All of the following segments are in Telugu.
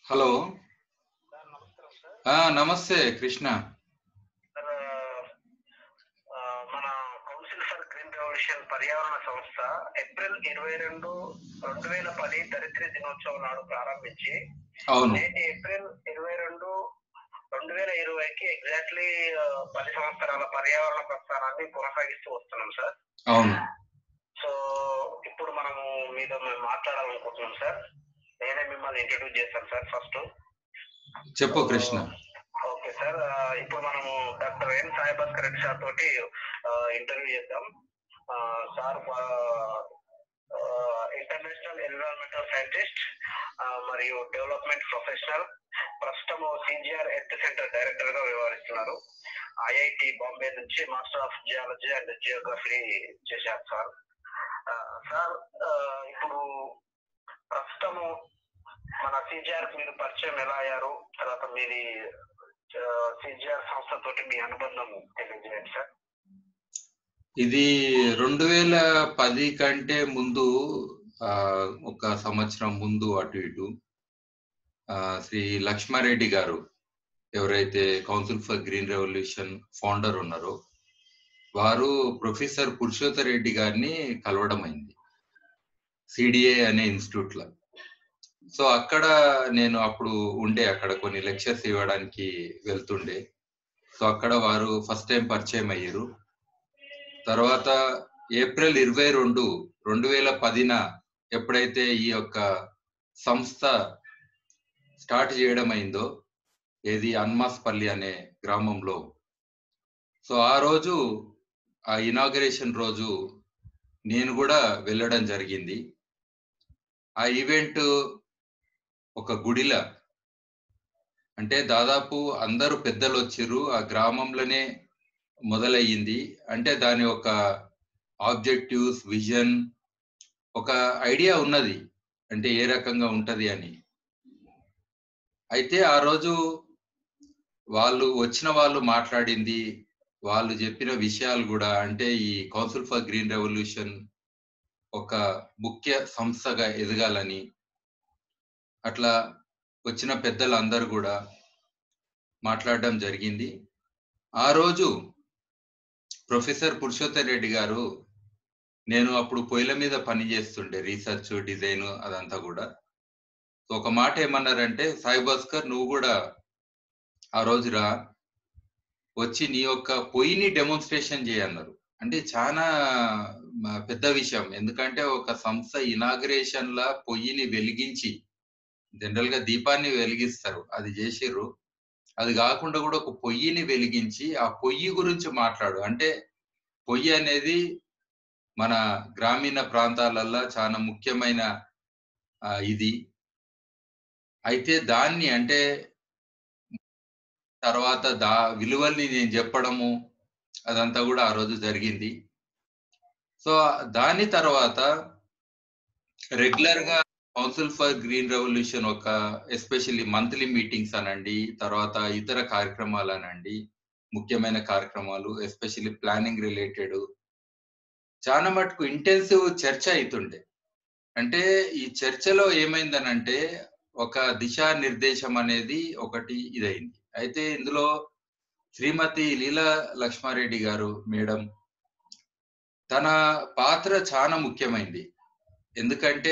హలో సార్ నమస్కారం సార్ ఆ, నమస్తే కృష్ణ సార్ ఆ, మన కౌన్సిల్ ఫర్ గ్రీన్ రెవల్యూషన్ పర్యావరణ సంస్థ ఏప్రిల్ ఇరవై రెండు రెండు వేల పది దరిద్ర దినోత్సవం నాడు ప్రారంభించి అవును నేటి ఏప్రిల్ ఇరవై రెండు రెండు వేల ఇరవైకి ఎగ్జాక్ట్లీ పది సంవత్సరాల పర్యావరణ ప్రస్థానాన్ని కొనసాగిస్తూ వస్తున్నాం సార్ అవును సో ఇప్పుడు మనము మీద మేము మాట్లాడాలనుకుంటున్నాం సార్ నేనే మిమ్మల్ని ఇంట్రడ్యూస్ చేస్తాను సార్ ఫస్ట్ చెప్పు కృష్ణ ఓకే సార్ ఆ, ఇప్పుడు మనము doctor N Sai Bhaskar Reddy sir తోటి ఇంటర్వ్యూ చేద్దాం ఆ, సార్ ఇంటర్నేషనల్ ఎన్విరాన్మెంటల్ సైంటిస్ట్ మరియు డెవలప్మెంట్ ప్రొఫెషనల్ ప్రస్తుతం సిజిఆర్ ఎర్త్ సెంటర్ డైరెక్టర్ గా వ్యవహరిస్తున్నారు ఐఐటి బాంబే నుంచి master of geology and geography చేశారు సార్ ఆ, సార్ ఆ, ఇప్పుడు ప్రస్తుతము మన సిజిఆర్ మీరు పరిచయం ఎలా అయ్యారు తర్వాత మీది సిజిఆర్ సంస్థతోటి మీ అనుబంధం తెలియజేయండి సార్ ఇది రెండు వేల పది కంటే ముందు ఆ, ఒక సంవత్సరం ముందు అటు ఇటు ఆ, శ్రీ లక్ష్మారెడ్డి గారు ఎవరైతే council for green revolution founder ఉన్నారో వారు ప్రొఫెసర్ పురుషోత్తర రెడ్డి గారిని కలవడం అయింది సిడిఏ అనే ఇన్స్టిట్యూట్ లో సో అక్కడ నేను అప్పుడు ఉండే అక్కడ కొన్ని లెక్చర్స్ ఇవ్వడానికి వెళ్తుండే సో అక్కడ వారు ఫస్ట్ టైం పరిచయం అయ్యారు తర్వాత ఏప్రిల్ ఇరవై రెండు రెండు వేల పదిన ఎప్పుడైతే ఈ యొక్క సంస్థ స్టార్ట్ చేయడం అయిందో ఏది అన్మాస్పల్లి అనే గ్రామంలో సో ఆ రోజు ఆ ఇనాగరేషన్ రోజు నేను కూడా వెళ్ళడం జరిగింది ఆ ఈవెంట్ ఒక గుడిల అంటే దాదాపు అందరూ పెద్దలు వచ్చిర్రు ఆ గ్రామంలోనే మొదలయ్యింది అంటే దాని ఒక ఆబ్జెక్టివ్స్ విజన్ ఒక ఐడియా ఉన్నది అంటే ఏ రకంగా ఉంటది అని అయితే ఆ రోజు వాళ్ళు వచ్చిన వాళ్ళు మాట్లాడింది వాళ్ళు చెప్పిన విషయాలు కూడా అంటే ఈ కౌన్సిల్ ఫర్ గ్రీన్ రెవల్యూషన్ ఒక ముఖ్య సంస్థగా ఎదగాలని అట్లా వచ్చిన పెద్దలందరూ కూడా మాట్లాడడం జరిగింది ఆ రోజు ప్రొఫెసర్ పురుషోత్తర్ రెడ్డి గారు నేను అప్పుడు పొయ్యిల మీద పని చేస్తుండే రీసెర్చ్ డిజైన్ అదంతా కూడా సో ఒక మాట ఏమన్నారంటే సాయి భాస్కర్ నువ్వు కూడా ఆ రోజు రా వచ్చి నీ యొక్క పొయ్యిని డెమోన్స్ట్రేషన్ చేయన్నారు అంటే చాలా మ- పెద్ద విషయం ఎందుకంటే ఒక సంస్థ ఇనాగ్రేషన్ లా పొయ్యిని వెలిగించి జనరల్ గా దీపాన్ని వెలిగిస్తారు అది చేసిర్రు అది కాకుండా కూడా ఒక పొయ్యిని వెలిగించి ఆ పొయ్యి గురించి మాట్లాడు అంటే పొయ్యి అనేది మన గ్రామీణ ప్రాంతాలల్లో చాలా ముఖ్యమైన ఆ, ఇది అయితే దాన్ని అంటే తర్వాత దా విలువల్ని నేను చెప్పడము అదంతా కూడా ఆ రోజు జరిగింది సో దాని తర్వాత రెగ్యులర్ గా కౌన్సిల్ ఫర్ గ్రీన్ రెవల్యూషన్ ఒక ఎస్పెషల్లీ మంత్లీ మీటింగ్స్ అనండి తర్వాత ఇతర కార్యక్రమాలు అనండి ముఖ్యమైన కార్యక్రమాలు ఎస్పెషల్లీ ప్లానింగ్ రిలేటెడ్ చాలా మటుకు ఇంటెన్సివ్ చర్చ అవుతుండే అంటే ఈ చర్చలో ఏమైందనంటే ఒక దిశానిర్దేశం అనేది ఒకటి ఇదైంది అయితే ఇందులో శ్రీమతి లీలా లక్ష్మారెడ్డి గారు మేడం తన పాత్ర చాలా ముఖ్యమైంది ఎందుకంటే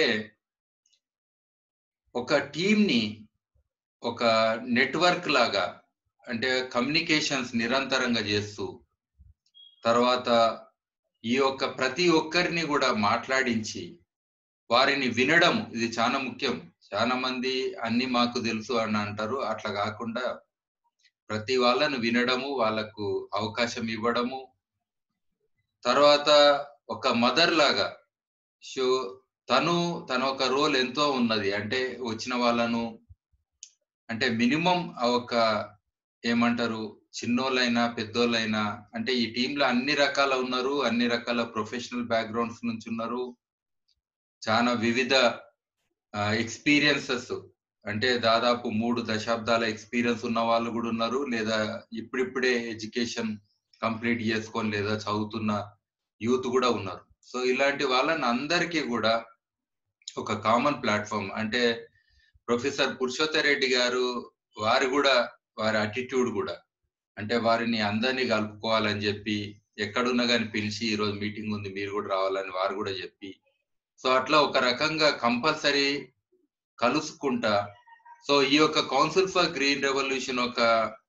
ఒక టీంని ఒక నెట్వర్క్ లాగా అంటే కమ్యూనికేషన్స్ నిరంతరంగా చేస్తూ తర్వాత ఈ యొక్క ప్రతి ఒక్కరిని కూడా మాట్లాడించి వారిని వినడం ఇది చాలా ముఖ్యం చాలా మంది అన్ని మాకు తెలుసు అని అంటారు అట్లా కాకుండా ప్రతి వాళ్ళను వినడము వాళ్ళకు అవకాశం ఇవ్వడము తర్వాత ఒక మదర్ లాగా షో తను తన ఒక రోల్ ఎంతో ఉన్నది అంటే వచ్చిన వాళ్ళను అంటే మినిమం ఒక ఏమంటారు చిన్నోళ్ళైనా పెద్దోళ్ళైనా అంటే ఈ టీంలో అన్ని రకాల ఉన్నారు అన్ని రకాల ప్రొఫెషనల్ బ్యాక్గ్రౌండ్స్ నుంచి ఉన్నారు చాలా వివిధ ఎక్స్పీరియన్సెస్ అంటే దాదాపు మూడు దశాబ్దాల ఎక్స్పీరియన్స్ ఉన్న వాళ్ళు కూడా ఉన్నారు లేదా ఇప్పుడిప్పుడే ఎడ్యుకేషన్ కంప్లీట్ చేసుకొని లేదా చదువుతున్న యూత్ కూడా ఉన్నారు సో ఇలాంటి వాళ్ళని అందరికీ కూడా ఒక కామన్ ప్లాట్ఫామ్ అంటే ప్రొఫెసర్ పురుషోత్తర రెడ్డి గారు వారు కూడా వారి అటిట్యూడ్ కూడా అంటే వారిని అందరినీ కలుపుకోవాలని చెప్పి ఎక్కడున్నా కానీ పిలిచి ఈ రోజు మీటింగ్ ఉంది మీరు కూడా రావాలని వారు కూడా చెప్పి సో అట్లా ఒక రకంగా కంపల్సరీ కలుసుకుంటా సో ఈ యొక్క కౌన్సిల్ ఫర్ గ్రీన్ రెవల్యూషన్ ఒక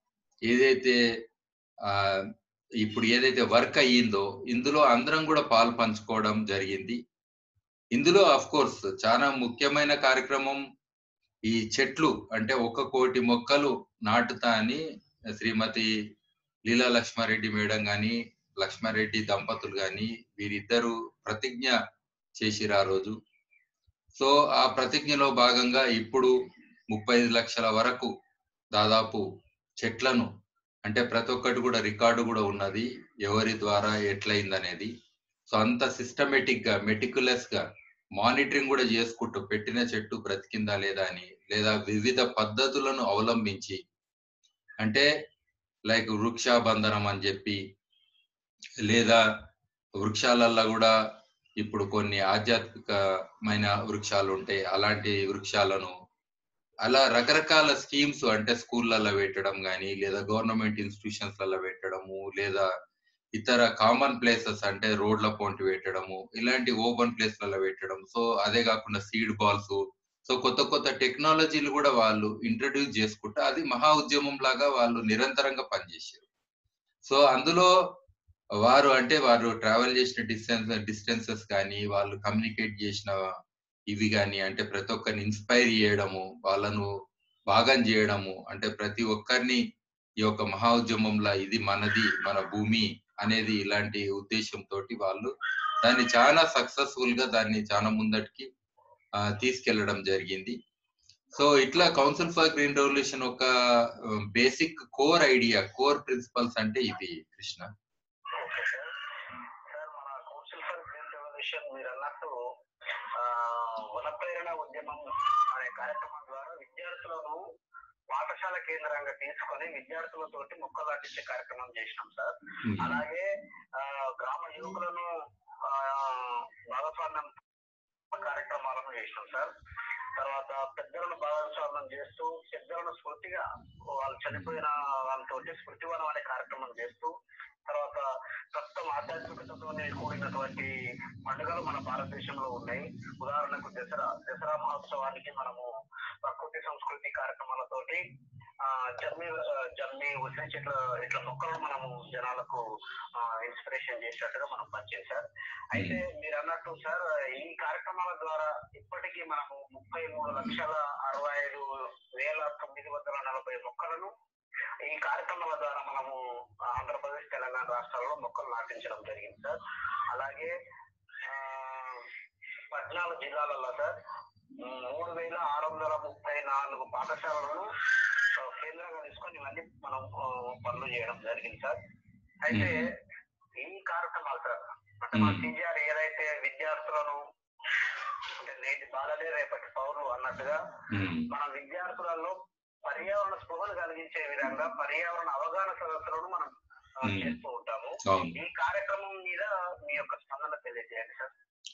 ఏదైతే ఆ ఇప్పుడు ఏదైతే వర్క్ అయ్యిందో ఇందులో అందరం కూడా పాలు పంచుకోవడం జరిగింది ఇందులో అఫ్ కోర్స్ చాలా ముఖ్యమైన కార్యక్రమం ఈ చెట్లు అంటే ఒక కోటి మొక్కలు నాటుతా అని శ్రీమతి లీలా లక్ష్మారెడ్డి మేడం గాని లక్ష్మారెడ్డి దంపతులు గాని వీరిద్దరు ప్రతిజ్ఞ చేసిరు ఆ రోజు సో ఆ ప్రతిజ్ఞలో భాగంగా ఇప్పుడు ముప్పై ఐదు లక్షల వరకు దాదాపు చెట్లను అంటే ప్రతి ఒక్కటి కూడా రికార్డు కూడా ఉన్నది ఎవరి ద్వారా ఎట్లయింది అనేది సో అంత సిస్టమేటిక్ గా మెటికులస్ గా మానిటరింగ్ కూడా చేసుకుంటూ పెట్టిన చెట్టు బ్రతికిందా లేదా అని లేదా వివిధ పద్ధతులను అవలంబించి అంటే లైక్ వృక్షాబంధనం అని చెప్పి లేదా వృక్షాలల్లో కూడా ఇప్పుడు కొన్ని ఆధ్యాత్మికమైన వృక్షాలు ఉంటాయి అలాంటి వృక్షాలను అలా రకరకాల స్కీమ్స్ అంటే స్కూళ్ళల్లో పెట్టడం కానీ లేదా గవర్నమెంట్ ఇన్స్టిట్యూషన్స్లలో పెట్టడము లేదా ఇతర కామన్ ప్లేసెస్ అంటే రోడ్ల పొంటి పెట్టడము ఇలాంటి ఓపెన్ ప్లేస్లలో పెట్టడం సో అదే కాకుండా సీడ్ బాల్స్ సో కొత్త కొత్త టెక్నాలజీలు కూడా వాళ్ళు ఇంట్రడ్యూస్ చేసుకుంటూ అది మహా ఉద్యమం లాగా వాళ్ళు నిరంతరంగా పనిచేశారు సో అందులో వారు అంటే వారు ట్రావెల్ చేసిన డిస్టెన్స్ డిస్టెన్సెస్ కానీ వాళ్ళు కమ్యూనికేట్ చేసిన ఇవి కానీ అంటే ప్రతి ఒక్కరిని ఇన్స్పైర్ చేయడము వాళ్ళను భాగం చేయడము అంటే ప్రతి ఒక్కరిని ఈ యొక్క మహా ఉద్యమంలో ఇది మనది మన భూమి అనేది ఇలాంటి ఉద్దేశంతో వాళ్ళు దాన్ని చాలా సక్సెస్ఫుల్ గా దాన్ని చాలా ముందటికి తీసుకెళ్లడం జరిగింది సో ఇట్లా కౌన్సిల్ ఫర్ గ్రీన్ రెవల్యూషన్ ఒక basic core idea core principles అంటే ఇది కృష్ణ ఓకే సార్ సార్ మన కౌన్సిల్ ఫర్ గ్రీన్ రెవల్యూషన్ మీరు అన్నట్టు ఆ, వన ప్రేరణ ఉద్యమం అనే కార్యక్రమం ద్వారా విద్యార్థులను పాఠశాల కేంద్రంగా తీసుకొని విద్యార్థులతోటి మొక్కలు నాటించే కార్యక్రమం చేసినాం సార్ అలాగే ఆ, గ్రామ యువకులను ఆ, భాగస్వామ్యం కార్యక్రమాలను చేసినాం సార్ తర్వాత పెద్దలను భాగస్వామ్యం చేస్తూ పెద్దలను స్మృతిగా వాళ్ళు చనిపోయిన వాళ్ళతోటి స్మృతివనం అనే కార్యక్రమం చేస్తూ తర్వాత ప్రస్తుతం ఆధ్యాత్మికతతోనే కూడినటువంటి పండుగలు మన భారతదేశంలో ఉన్నాయి ఉదాహరణకు దసరా దసరా మహోత్సవానికి మనము ప్రకృతి సంస్కృతి కార్యక్రమాలతోటి ఆ జమ్మి ఆ, జమ్మి ఉసిరి చెట్ల ఇట్లా మొక్కలను మనము జనాలకు ఇన్స్పిరేషన్ చేసినట్టుగా మనం పనిచేశారు అయితే మీరు అన్నట్టు సార్ ఈ కార్యక్రమాల ద్వారా ఇప్పటికీ మనము ముప్పై మూడు లక్షల అరవై ఐదు వేల తొమ్మిది వందల నలభై మొక్కలను ఈ కార్యక్రమాల ద్వారా మనము ఆంధ్రప్రదేశ్ తెలంగాణ రాష్ట్రాల్లో మొక్కలు నాటించడం జరిగింది సార్ అలాగే ఆ, పద్నాలుగు జిల్లాలలో సార్ మూడు వేల ఆరు వందల ముప్పై నాలుగు పాఠశాలలను ఆ, కేంద్రంగా తీసుకొని ఇవన్నీ మనం ఆ, పనులు చేయడం జరిగింది సార్ అయితే ఈ కార్యక్రమాలు సార్ అంటే మన మ్మ్. సిజిఆర్ ఏదైతే విద్యార్థులను అంటే నేటి బాలలే రేపటి పౌరులు అన్నట్టుగా ఉమ్, మన విద్యార్థులలో పర్యావరణ స్పృహను కలిగించే విధంగా పర్యావరణ అవగాహన సదస్సులను మనం ఆ, మ్మ్. చేస్తూ ఉంటాము అవును ఈ కార్యక్రమం మీద మీ యొక్క స్పందన తెలియజేయండి సార్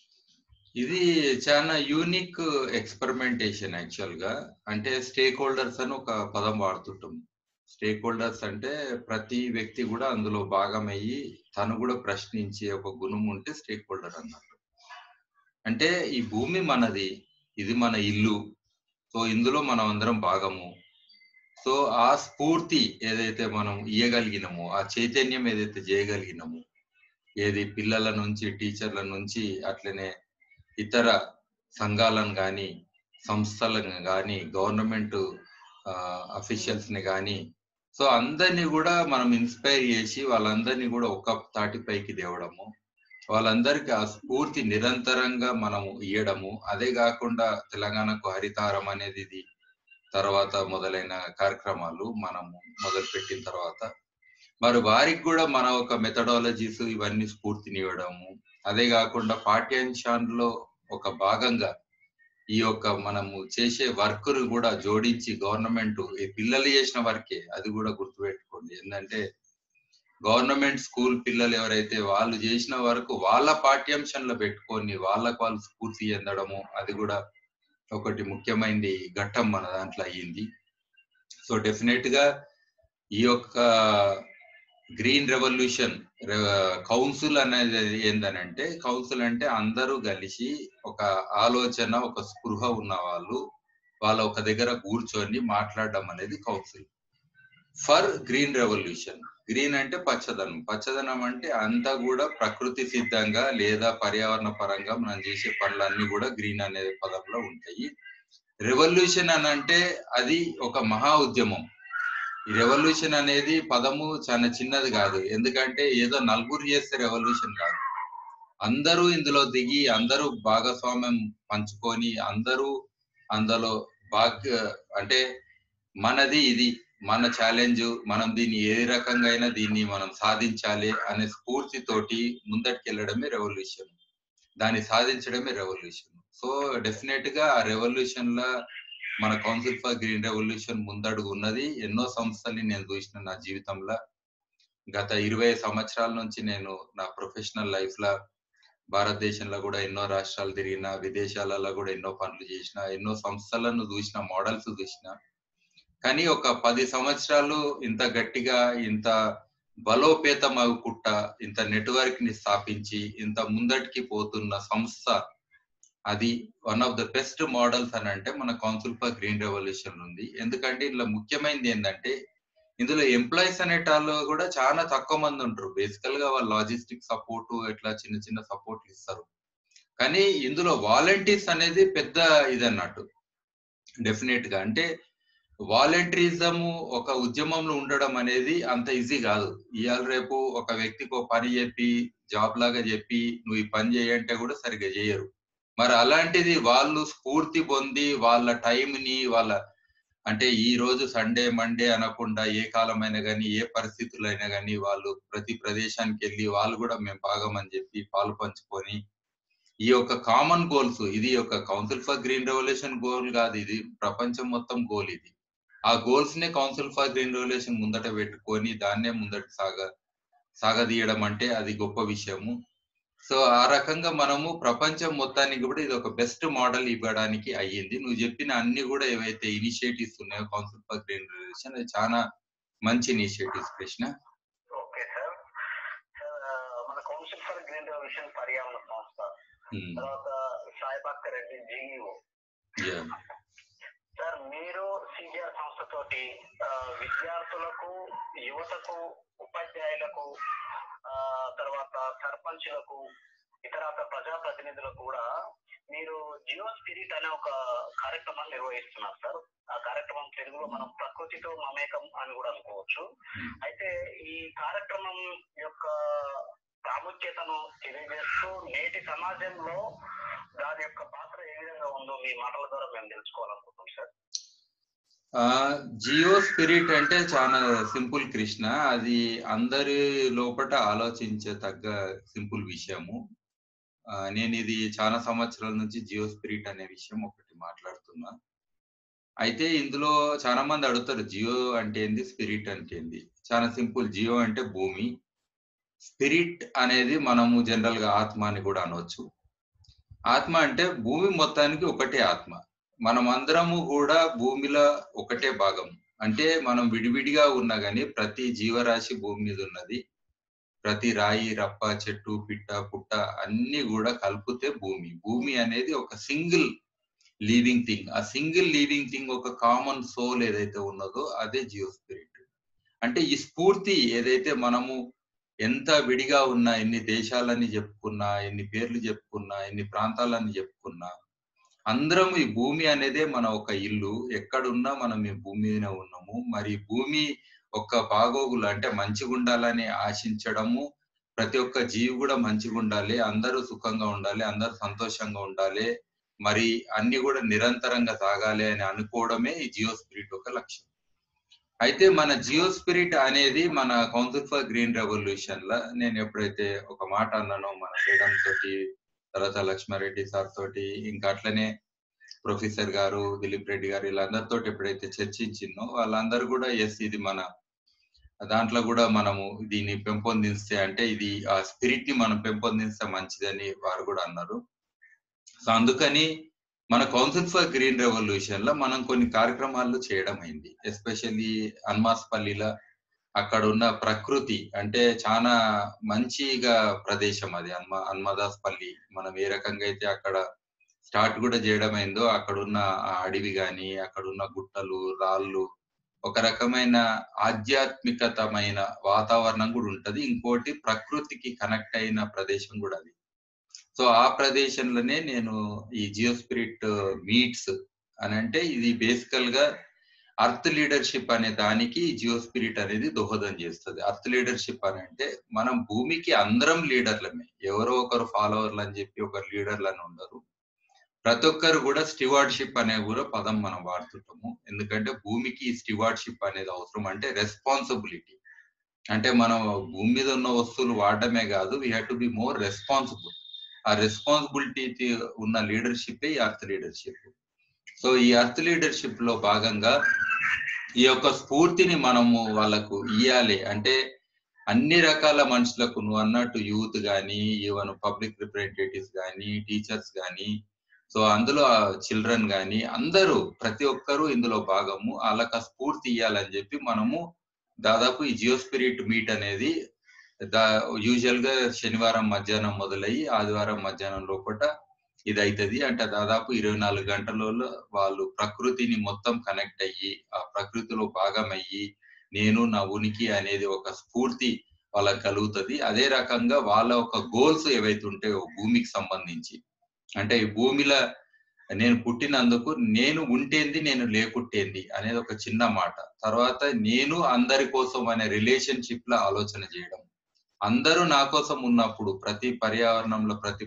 ఇది చాలా యూనిక్ ఎక్స్పెరిమెంటేషన్ యాక్చువల్ గా అంటే స్టేక్ హోల్డర్స్ అని ఒక పదం వాడుతుంటాం స్టేక్ హోల్డర్స్ అంటే ప్రతి వ్యక్తి కూడా అందులో భాగమయ్యి తను కూడా ప్రశ్నించే ఒక గుణం ఉంటే స్టేక్ హోల్డర్ అన్నట్టు అంటే ఈ భూమి మనది ఇది మన ఇల్లు సో ఇందులో మనం అందరం భాగము సో ఆ స్ఫూర్తి ఏదైతే మనం ఇయ్యగలిగినామో ఆ చైతన్యం ఏదైతే చేయగలిగినామో ఏది పిల్లల నుంచి టీచర్ల నుంచి అట్లనే ఇతర సంఘాలను కానీ సంస్థలను కానీ గవర్నమెంట్ అఫీషియల్స్ ని కానీ సో అందరినీ కూడా మనం ఇన్స్పైర్ చేసి వాళ్ళందరినీ కూడా ఒక తాటిపైకి తేవడము వాళ్ళందరికీ ఆ స్ఫూర్తి నిరంతరంగా మనము ఇయ్యడము అదే కాకుండా తెలంగాణకు హరితారం అనేది ఇది తర్వాత మొదలైన కార్యక్రమాలు మనము మొదలు పెట్టిన తర్వాత మరి వారికి కూడా మన ఒక మెథడాలజీస్ ఇవన్నీ స్ఫూర్తినివ్వడము అదే కాకుండా పాఠ్యాంశాల్లో ఒక భాగంగా ఈ యొక్క మనము చేసే వర్క్ ను కూడా జోడించి గవర్నమెంట్ ఈ పిల్లలు చేసిన వర్కే అది కూడా గుర్తుపెట్టుకోండి ఏంటంటే గవర్నమెంట్ స్కూల్ పిల్లలు ఎవరైతే వాళ్ళు చేసిన వరకు వాళ్ళ పాఠ్యాంశంలో పెట్టుకొని వాళ్ళకు వాళ్ళు స్ఫూర్తి చెందడము అది కూడా ఒకటి ముఖ్యమైనది ఘట్టం మన దాంట్లో అయ్యింది సో డెఫినెట్ గా ఈ యొక్క గ్రీన్ రెవల్యూషన్ కౌన్సిల్ అనేది ఏందనంటే కౌన్సిల్ అంటే అందరూ కలిసి ఒక ఆలోచన ఒక స్పృహ ఉన్న వాళ్ళు వాళ్ళ ఒక దగ్గర కూర్చొని మాట్లాడడం అనేది council for green revolution green అంటే పచ్చదనం పచ్చదనం అంటే అంతా కూడా ప్రకృతి సిద్ధంగా లేదా పర్యావరణ పరంగా మనం చేసే పనులన్నీ కూడా గ్రీన్ అనే పదంలో ఉంటాయి రెవల్యూషన్ అని అంటే అది ఒక మహా ఉద్యమం ఈ రెవల్యూషన్ అనేది పదము చాలా చిన్నది కాదు ఎందుకంటే ఏదో నలుగురు చేస్తే రెవల్యూషన్ కాదు అందరూ ఇందులో దిగి అందరూ భాగస్వామ్యం పంచుకొని అందరూ అందులో భాగ్ అంటే మనది ఇది మన ఛాలెంజ్ మనం దీన్ని ఏ రకంగా అయినా దీన్ని మనం సాధించాలి అనే స్ఫూర్తితోటి ముందటికి వెళ్ళడమే రెవల్యూషన్ దాన్ని సాధించడమే రెవల్యూషన్ సో డెఫినెట్ గా ఆ రెవల్యూషన్ లా మన కౌన్సిల్ ఫర్ గ్రీన్ రెవల్యూషన్ ముందడుగు ఉన్నది ఎన్నో సంస్థల్ని నేను చూసిన నా జీవితంలో గత ఇరవై సంవత్సరాల నుంచి నేను నా ప్రొఫెషనల్ లైఫ్ లో భారతదేశంలో కూడా ఎన్నో రాష్ట్రాలు తిరిగిన విదేశాలలో కూడా ఎన్నో పనులు చేసిన ఎన్నో సంస్థలను చూసిన మోడల్స్ చూసిన కానీ ఒక పది సంవత్సరాలు ఇంత గట్టిగా ఇంత బలోపేతం అవ్వకుట్ట ఇంత నెట్వర్క్ ని స్థాపించి ఇంత ముందటికి పోతున్న సంస్థ అది one of the best models అని అంటే మన కౌన్సిల్ ఫర్ గ్రీన్ రెవల్యూషన్ ఉంది ఎందుకంటే ఇందులో ముఖ్యమైనది ఏంటంటే ఇందులో ఎంప్లాయీస్ అనేటాళ్ళు కూడా చాలా తక్కువ మంది ఉంటారు బేసికల్ గా వాళ్ళు లాజిస్టిక్ సపోర్ట్ ఇట్లా చిన్న చిన్న సపోర్ట్లు ఇస్తారు కానీ ఇందులో వాలంటీర్స్ అనేది పెద్ద ఇది అన్నట్టు డెఫినెట్ గా అంటే వాలంటీరిజం ఒక ఉద్యమంలో ఉండడం అనేది అంత ఈజీ కాదు ఇవాళ రేపు ఒక వ్యక్తికి ఒక పని చెప్పి జాబ్ లాగా చెప్పి నువ్వు ఈ పని చేయంటే కూడా సరిగ్గా చేయరు మరి అలాంటిది వాళ్ళు స్ఫూర్తి పొంది వాళ్ళ టైంని వాళ్ళ అంటే ఈ రోజు సండే మండే అనకుండా ఏ కాలమైనా కానీ ఏ పరిస్థితులైనా కానీ వాళ్ళు ప్రతి ప్రదేశానికి వెళ్ళి వాళ్ళు కూడా మేము భాగమని చెప్పి పాలు పంచుకొని ఈ యొక్క కామన్ గోల్స్ ఇది ఒక council for green revolution goal కాదు ఇది ప్రపంచం మొత్తం గోల్ ఇది ఆ గోల్స్ నే కౌన్సిల్ ఫర్ గ్రీన్ రెవల్యూషన్ ముందట పెట్టుకొని దాన్నే ముందట సాగ సాగదీయడం అంటే అది గొప్ప విషయము సో ఆ రకంగా మనము ప్రపంచం మొత్తానికి కూడా ఇది ఒక బెస్ట్ మోడల్ ఇవ్వడానికి అయ్యింది నువ్వు చెప్పిన అన్ని కూడా ఏవైతే ఇనిషియేటివ్స్ ఉన్నాయో కౌన్సిల్ ఫర్ గ్రీన్ రెవల్యూషన్ అది చాలా మంచి initiatives Krishna okay sir sir మన కౌన్సిల్ ఫర్ గ్రీన్ రెవల్యూషన్ పర్యావరణ సంస్థ తర్వాత సాయిబాక్కర్ రెడ్డి జిఇఓ సార్ మీరు సిజిఆర్ సంస్థ తోటి ఆ, విద్యార్థులకు యువతకు ఉపాధ్యాయులకు ఆ, తర్వాత సర్పంచులకు ఇతరత ప్రజాప్రతినిధులకు కూడా మీరు జియో స్పిరిట్ అనే ఒక కార్యక్రమాన్ని నిర్వహిస్తున్నారు సార్ ఆ కార్యక్రమం తెలుగులో మనం ప్రకృతితో మమేకం అని కూడా అనుకోవచ్చు అయితే ఈ కార్యక్రమం యొక్క ప్రాముఖ్యతను తెలియజేస్తూ నేటి సమాజంలో దాని యొక్క పాత్ర ఏ విధంగా ఉందో మీ మాటల ద్వారా మేము తెలుసుకోవాలనుకుంటున్నాం సార్ జియో స్పిరిట్ అంటే చాలా సింపుల్ కృష్ణ అది అందరి లోపట ఆలోచించే తగ్గ సింపుల్ విషయము ఆ, నేను ఇది చాలా సంవత్సరాల నుంచి జియో స్పిరిట్ అనే విషయం ఒకటి మాట్లాడుతున్నా అయితే ఇందులో చాలా మంది అడుగుతారు జియో అంటే ఏంది స్పిరిట్ అంటే ఏంది చాలా సింపుల్ జియో అంటే భూమి స్పిరిట్ అనేది మనము జనరల్ గా ఆత్మ అని కూడా అనవచ్చు ఆత్మ అంటే భూమి మొత్తానికి ఒకటే ఆత్మ మనం అందరము కూడా భూమిలో ఒకటే భాగం అంటే మనం విడివిడిగా ఉన్నా గానీ ప్రతి జీవరాశి భూమి మీద ఉన్నది ప్రతి రాయి రప్ప చెట్టు పిట్ట పుట్ట అన్ని కూడా కలిపితే భూమి భూమి అనేది ఒక సింగిల్ లీవింగ్ థింగ్ ఆ సింగిల్ లీవింగ్ థింగ్ ఒక కామన్ సోల్ ఏదైతే ఉన్నదో అదే జియో స్పిరిట్ అంటే ఈ స్ఫూర్తి ఏదైతే మనము ఎంత విడిగా ఉన్నా ఎన్ని దేశాలని చెప్పుకున్నా ఎన్ని పేర్లు చెప్పుకున్నా ఎన్ని ప్రాంతాలని చెప్పుకున్నా అందరం ఈ భూమి అనేదే మన ఒక ఇల్లు ఎక్కడున్నా మనం ఈ భూమి మీదనే ఉన్నాము మరి భూమి ఒక్క బాగోగులు అంటే మంచిగా ఉండాలని ఆశించడము ప్రతి ఒక్క జీవి కూడా మంచిగా ఉండాలి అందరూ సుఖంగా ఉండాలి అందరూ సంతోషంగా ఉండాలి మరి అన్ని కూడా నిరంతరంగా సాగాలి అని అనుకోవడమే ఈ జియో స్పిరిట్ ఒక లక్ష్యం అయితే మన జియో స్పిరిట్ అనేది మన కౌన్సిల్ ఫర్ గ్రీన్ రెవల్యూషన్ లా నేను ఎప్పుడైతే ఒక మాట అన్నానో మన మేడం తోటి తర్వాత లక్ష్మారెడ్డి సార్ తోటి ఇంకా అట్లనే ప్రొఫెసర్ గారు దిలీప్ రెడ్డి గారు వీళ్ళందరితో ఎప్పుడైతే చర్చించిందో వాళ్ళందరూ కూడా ఎస్ ఇది మన దాంట్లో కూడా మనము దీన్ని పెంపొందిస్తే అంటే ఇది ఆ స్పిరిట్ ని మనం పెంపొందిస్తే మంచిదని వారు కూడా అన్నారు సో అందుకని మన కౌన్సిల్ ఫర్ గ్రీన్ రెవల్యూషన్ లో మనం కొన్ని కార్యక్రమాలు చేయడం అయింది ఎస్పెషల్లీ అన్మాస్పల్లిలో అక్కడ ఉన్న ప్రకృతి అంటే చాలా మంచిగా ప్రదేశం అది అన్మ అన్మదాస్పల్లి మనం ఏ రకంగా అయితే అక్కడ స్టార్ట్ కూడా చేయడం అయిందో అక్కడ ఉన్న ఆ అడవి గాని అక్కడ ఉన్న గుట్టలు రాళ్ళు ఒక రకమైన ఆధ్యాత్మికతమైన వాతావరణం కూడా ఉంటది ఇంకోటి ప్రకృతికి కనెక్ట్ అయిన ప్రదేశం కూడా అది సో ఆ ప్రదేశంలోనే నేను ఈ జియో స్పిరిట్ మీట్స్ అని అంటే ఇది బేసికల్ గా అర్త్ లీడర్షిప్ అనే దానికి జియో స్పిరిట్ అనేది దోహదం చేస్తుంది అర్త్ లీడర్షిప్ అని అంటే మనం భూమికి అందరం లీడర్లమే ఎవరో ఒకరు ఫాలోవర్లు అని చెప్పి ఒక లీడర్లు అని ఉండరు ప్రతి ఒక్కరు కూడా స్టివార్డ్షిప్ అనే కూడా పదం మనం వాడుతుంటాము ఎందుకంటే భూమికి స్టివార్డ్షిప్ అనేది అవసరం అంటే రెస్పాన్సిబిలిటీ అంటే మనం భూమి మీద ఉన్న వస్తువులు వాడటమే కాదు we have to be more responsible ఆ రెస్పాన్సిబిలిటీ ఉన్న లీడర్షిప్ ఈ అర్త్ లీడర్షిప్ సో ఈ అర్త్ లీడర్షిప్ లో భాగంగా ఈ యొక్క స్ఫూర్తిని మనము వాళ్ళకు ఇయ్యాలి అంటే అన్ని రకాల మనుషులకు నువ్వు అన్నట్టు యూత్ కానీ ఈవెన్ పబ్లిక్ రిప్రజెంటేటివ్స్ కానీ టీచర్స్ కానీ సో అందులో చిల్డ్రన్ కానీ అందరూ ప్రతి ఒక్కరూ ఇందులో భాగము వాళ్ళకి ఆ స్ఫూర్తి ఇవ్వాలని చెప్పి మనము దాదాపు ఈ జియో స్పిరిట్ మీట్ అనేది దా యూజువల్ గా శనివారం మధ్యాహ్నం మొదలయ్యి ఆదివారం మధ్యాహ్నం లోపల ఇది అవుతుంది అంటే దాదాపు ఇరవై నాలుగు గంటలలో వాళ్ళు ప్రకృతిని మొత్తం కనెక్ట్ అయ్యి ఆ ప్రకృతిలో భాగమయ్యి నేను నా ఉనికి అనేది ఒక స్ఫూర్తి వాళ్ళకి కలుగుతుంది అదే రకంగా వాళ్ళ ఒక గోల్స్ ఏవైతే ఉంటాయో భూమికి సంబంధించి అంటే ఈ భూమిలో నేను పుట్టినందుకు నేను ఉంటేంది నేను లేకుట్టేంది అనేది ఒక చిన్న మాట తర్వాత నేను అందరి కోసం అనే రిలేషన్షిప్ లో ఆలోచన చేయడం అందరూ నా కోసం ఉన్నప్పుడు ప్రతి పర్యావరణంలో ప్రతి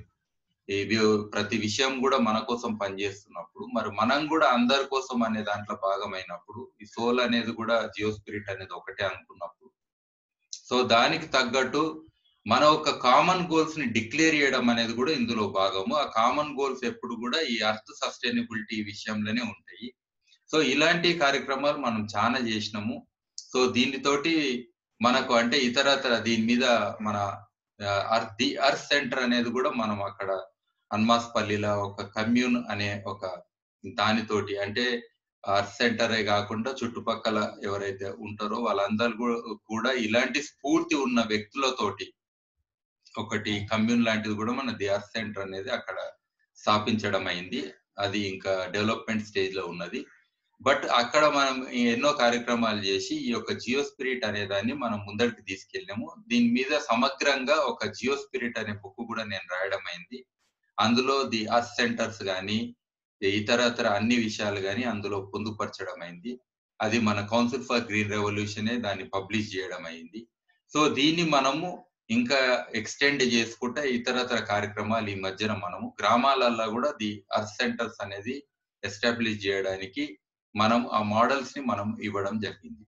ప్రతి విషయం కూడా మన కోసం పనిచేస్తున్నప్పుడు మరి మనం కూడా అందరి కోసం అనే దాంట్లో భాగమైనప్పుడు ఈ సోల్ అనేది కూడా జియో స్పిరిట్ అనేది ఒకటే అనుకున్నప్పుడు సో దానికి తగ్గట్టు మన ఒక కామన్ గోల్స్ ని డిక్లేర్ చేయడం అనేది కూడా ఇందులో భాగము ఆ కామన్ గోల్స్ ఎప్పుడు కూడా ఈ అర్త్ సస్టైనబిలిటీ విషయంలోనే ఉంటాయి సో ఇలాంటి కార్యక్రమాలు మనం చాలా చేసినాము సో దీనితోటి మనకు అంటే ఇతరతర దీని మీద మన అర్త్ ది అర్త్ సెంటర్ అనేది కూడా మనం అక్కడ అన్మాస్పల్లిలో ఒక కమ్యూన్ అనే ఒక దానితోటి అంటే అర్త్ సెంటరే కాకుండా చుట్టుపక్కల ఎవరైతే ఉంటారో వాళ్ళందరూ కూడా ఇలాంటి స్ఫూర్తి ఉన్న వ్యక్తులతోటి ఒకటి కమ్యూన్ లాంటిది కూడా మన ది అర్త్ సెంటర్ అనేది అక్కడ స్థాపించడం అయింది అది ఇంకా డెవలప్మెంట్ స్టేజ్ లో ఉన్నది బట్ అక్కడ మనం ఎన్నో కార్యక్రమాలు చేసి ఈ యొక్క జియో స్పిరిట్ అనే దాన్ని మనం ముందరికి తీసుకెళ్ళాము దీని మీద సమగ్రంగా ఒక జియో స్పిరిట్ అనే బుక్ కూడా నేను రాయడం అయింది అందులో ది అర్త్ సెంటర్స్ కానీ ఇతరతర అన్ని విషయాలు కానీ అందులో పొందుపరచడం అయింది అది మన కౌన్సిల్ ఫర్ గ్రీన్ రెవల్యూషనే దాన్ని పబ్లిష్ చేయడం అయింది సో దీన్ని మనము ఇంకా ఎక్స్టెండ్ చేసుకుంటే ఇతరతర కార్యక్రమాలు ఈ మధ్యన మనము గ్రామాలలో కూడా ది అర్త్ సెంటర్స్ అనేది ఎస్టాబ్లిష్ చేయడానికి మనం ఆ మోడల్స్ ని మనం ఇవ్వడం జరిగింది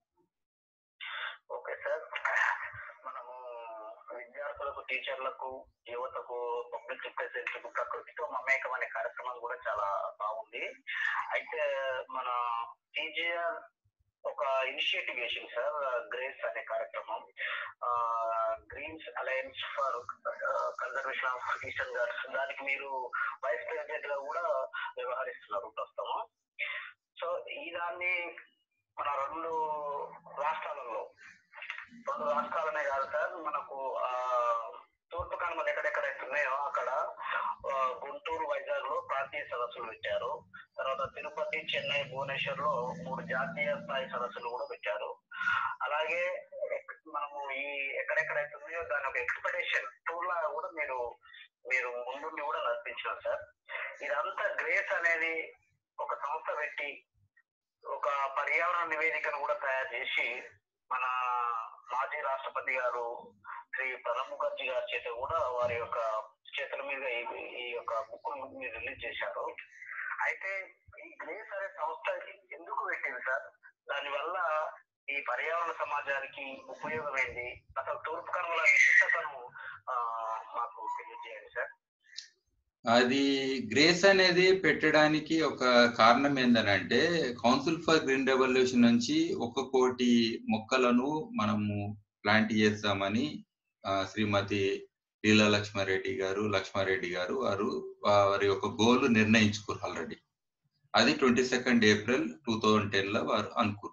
ఓకే సార్ మనము విద్యార్థులకు టీచర్లకు యువతకు పబ్లిక్ రిప్రజెంటేటివ్ ప్రకృతితో మమేకం అనే కార్యక్రమం కూడా చాలా బాగుంది అయితే మన టీజీఆర్ ఒక ఇనిషియేటివ్ చేసింది సార్ గ్రేస్ అనే కార్యక్రమం greens alliance for conservation of eastern Ghats దానికి మీరు వైస్ ప్రెసిడెంట్ గా కూడా వ్యవహరిస్తున్నారు ప్రస్తుతం సో ఈ దాన్ని మన రెండు రాష్ట్రాలలో రెండు రాష్ట్రాలనే కాదు సార్ మనకు ఆ తూర్పు కనుమలు ఎక్కడెక్కడైతే ఉన్నాయో అక్కడ గుంటూరు వైజాగ్ లో ప్రాంతీయ సదస్సులు పెట్టారు తర్వాత తిరుపతి చెన్నై భువనేశ్వర్ లో మూడు జాతీయ స్థాయి సదస్సులు కూడా పెట్టారు అలాగే మనము ఈ ఎక్కడెక్కడైతే ఉన్నాయో దాని ఒక ఎక్స్పెడిషన్ టూర్ లాగా కూడా మీరు మీరు ముందుండి కూడా నడిపించారు సార్ ఇదంతా గ్రేస్ అనేది ఒక సంస్థ పెట్టి ఒక పర్యావరణ నివేదికను కూడా తయారు చేసి మన మాజీ రాష్ట్రపతి గారు శ్రీ ప్రణబ్ ముఖర్జీ గారి చేత కూడా వారి యొక్క చేతుల మీద ఈ యొక్క బుక్ మీరు రిలీజ్ చేశారు అయితే ఈ గ్రేస్ అనే సంస్థ ఎందుకు పెట్టింది సార్ దానివల్ల ఈ పర్యావరణ సమాజానికి ఉపయోగం ఏంటి అసలు తూర్పు కనుమల విశిష్టతను మాకు తెలియజేయండి సార్ అది గ్రేస్ అనేది పెట్టడానికి ఒక కారణం ఏంటంటే కౌన్సిల్ ఫర్ గ్రీన్ రెవల్యూషన్ నుంచి ఒక కోటి మొక్కలను మనము ప్లాంట్ చేస్తామని శ్రీమతి లీలా లక్ష్మారెడ్డి గారు లక్ష్మారెడ్డి గారు వారు వారి యొక్క గోల్ నిర్ణయించుకున్నారు ఆల్రెడీ అది twenty second April two thousand ten లో వారు అనుకున్నారు